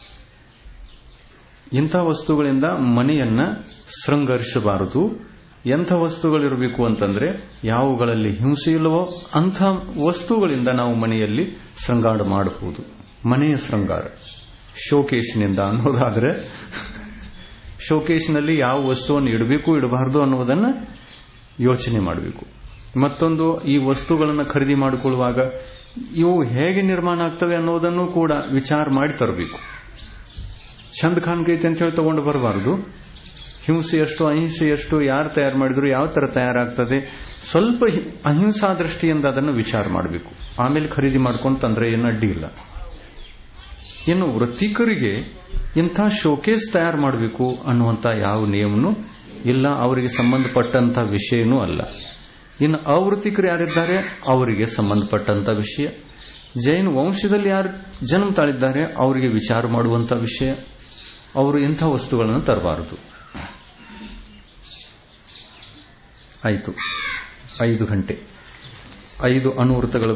ಇಂಥ ವಸ್ತುಗಳಿಂದ ಮನೆಯನ್ನ ಶೃಂಗರಿಸಬಾರದು ಎಂಥ ವಸ್ತುಗಳಿರಬೇಕು ಅಂತಂದ್ರೆ ಯಾವುಗಳಲ್ಲಿ ಹಿಂಸೆ ಇಲ್ಲವೋ ಅಂಥ ವಸ್ತುಗಳಿಂದ ನಾವು ಮನೆಯಲ್ಲಿ ಶೃಂಗಾರ ಮಾಡಬಹುದು ಮನೆಯ ಶೃಂಗಾರ ಶೋಕೇಶಿನಿಂದ ಅನ್ನೋದಾದ್ರೆ ಶೋಕೇಶ್ನಲ್ಲಿ ಯಾವ ವಸ್ತುವನ್ನು ಇಡಬೇಕು ಇಡಬಾರದು ಅನ್ನೋದನ್ನ ಯೋಚನೆ ಮಾಡಬೇಕು ಮತ್ತೊಂದು ಈ ವಸ್ತುಗಳನ್ನು ಖರೀದಿ ಮಾಡಿಕೊಳ್ಳುವಾಗ ಇವು ಹೇಗೆ ನಿರ್ಮಾಣ ಆಗ್ತವೆ ಅನ್ನೋದನ್ನು ಕೂಡ ವಿಚಾರ ಮಾಡಿ ತರಬೇಕು ಚಂದ ಕಾಣ್ಕೈತೆ ಅಂತ ಹೇಳಿ ತಗೊಂಡು ಬರಬಾರದು ಹಿಂಸೆ ಎಷ್ಟು ಅಹಿಂಸೆ ಎಷ್ಟು ಯಾರು ತಯಾರು ಮಾಡಿದ್ರು ಯಾವ ತರ ತಯಾರಾಗ್ತದೆ ಸ್ವಲ್ಪ ಹಿ- ಅಹಿಂಸಾ ದೃಷ್ಟಿಯಿಂದ ಅದನ್ನು ವಿಚಾರ ಮಾಡಬೇಕು ಆಮೇಲೆ ಖರೀದಿ ಮಾಡ್ಕೊಂಡು ತಂದ್ರೆ ಏನು ಅಡ್ಡಿ ಇಲ್ಲ ಇನ್ನು ವೃತ್ತಿಕರಿಗೆ ಇಂಥ ಶೋಕೇಸ್ ತಯಾರು ಮಾಡಬೇಕು ಅನ್ನುವಂಥ ಯಾವ ನಿಯಮನೂ ಇಲ್ಲ ಅವರಿಗೆ ಸಂಬಂಧಪಟ್ಟಂತ ವಿಷಯನೂ ಅಲ್ಲ ಇನ್ನು ಅವೃತ್ತಿಕರು ಯಾರಿದ್ದಾರೆ ಅವರಿಗೆ ಸಂಬಂಧಪಟ್ಟಂತ ವಿಷಯ ಜೈನ ವಂಶದಲ್ಲಿ ಯಾರು ಜನ್ಮ ತಾಳಿದ್ದಾರೆ ಅವರಿಗೆ ವಿಚಾರ ಮಾಡುವಂತ ವಿಷಯ ಅವರು ಇಂಥ ವಸ್ತುಗಳನ್ನು ತರಬಾರದು ಆಯಿತು ಐದು ಗಂಟೆ ಐದು ಅನುವೃತ್ತಗಳು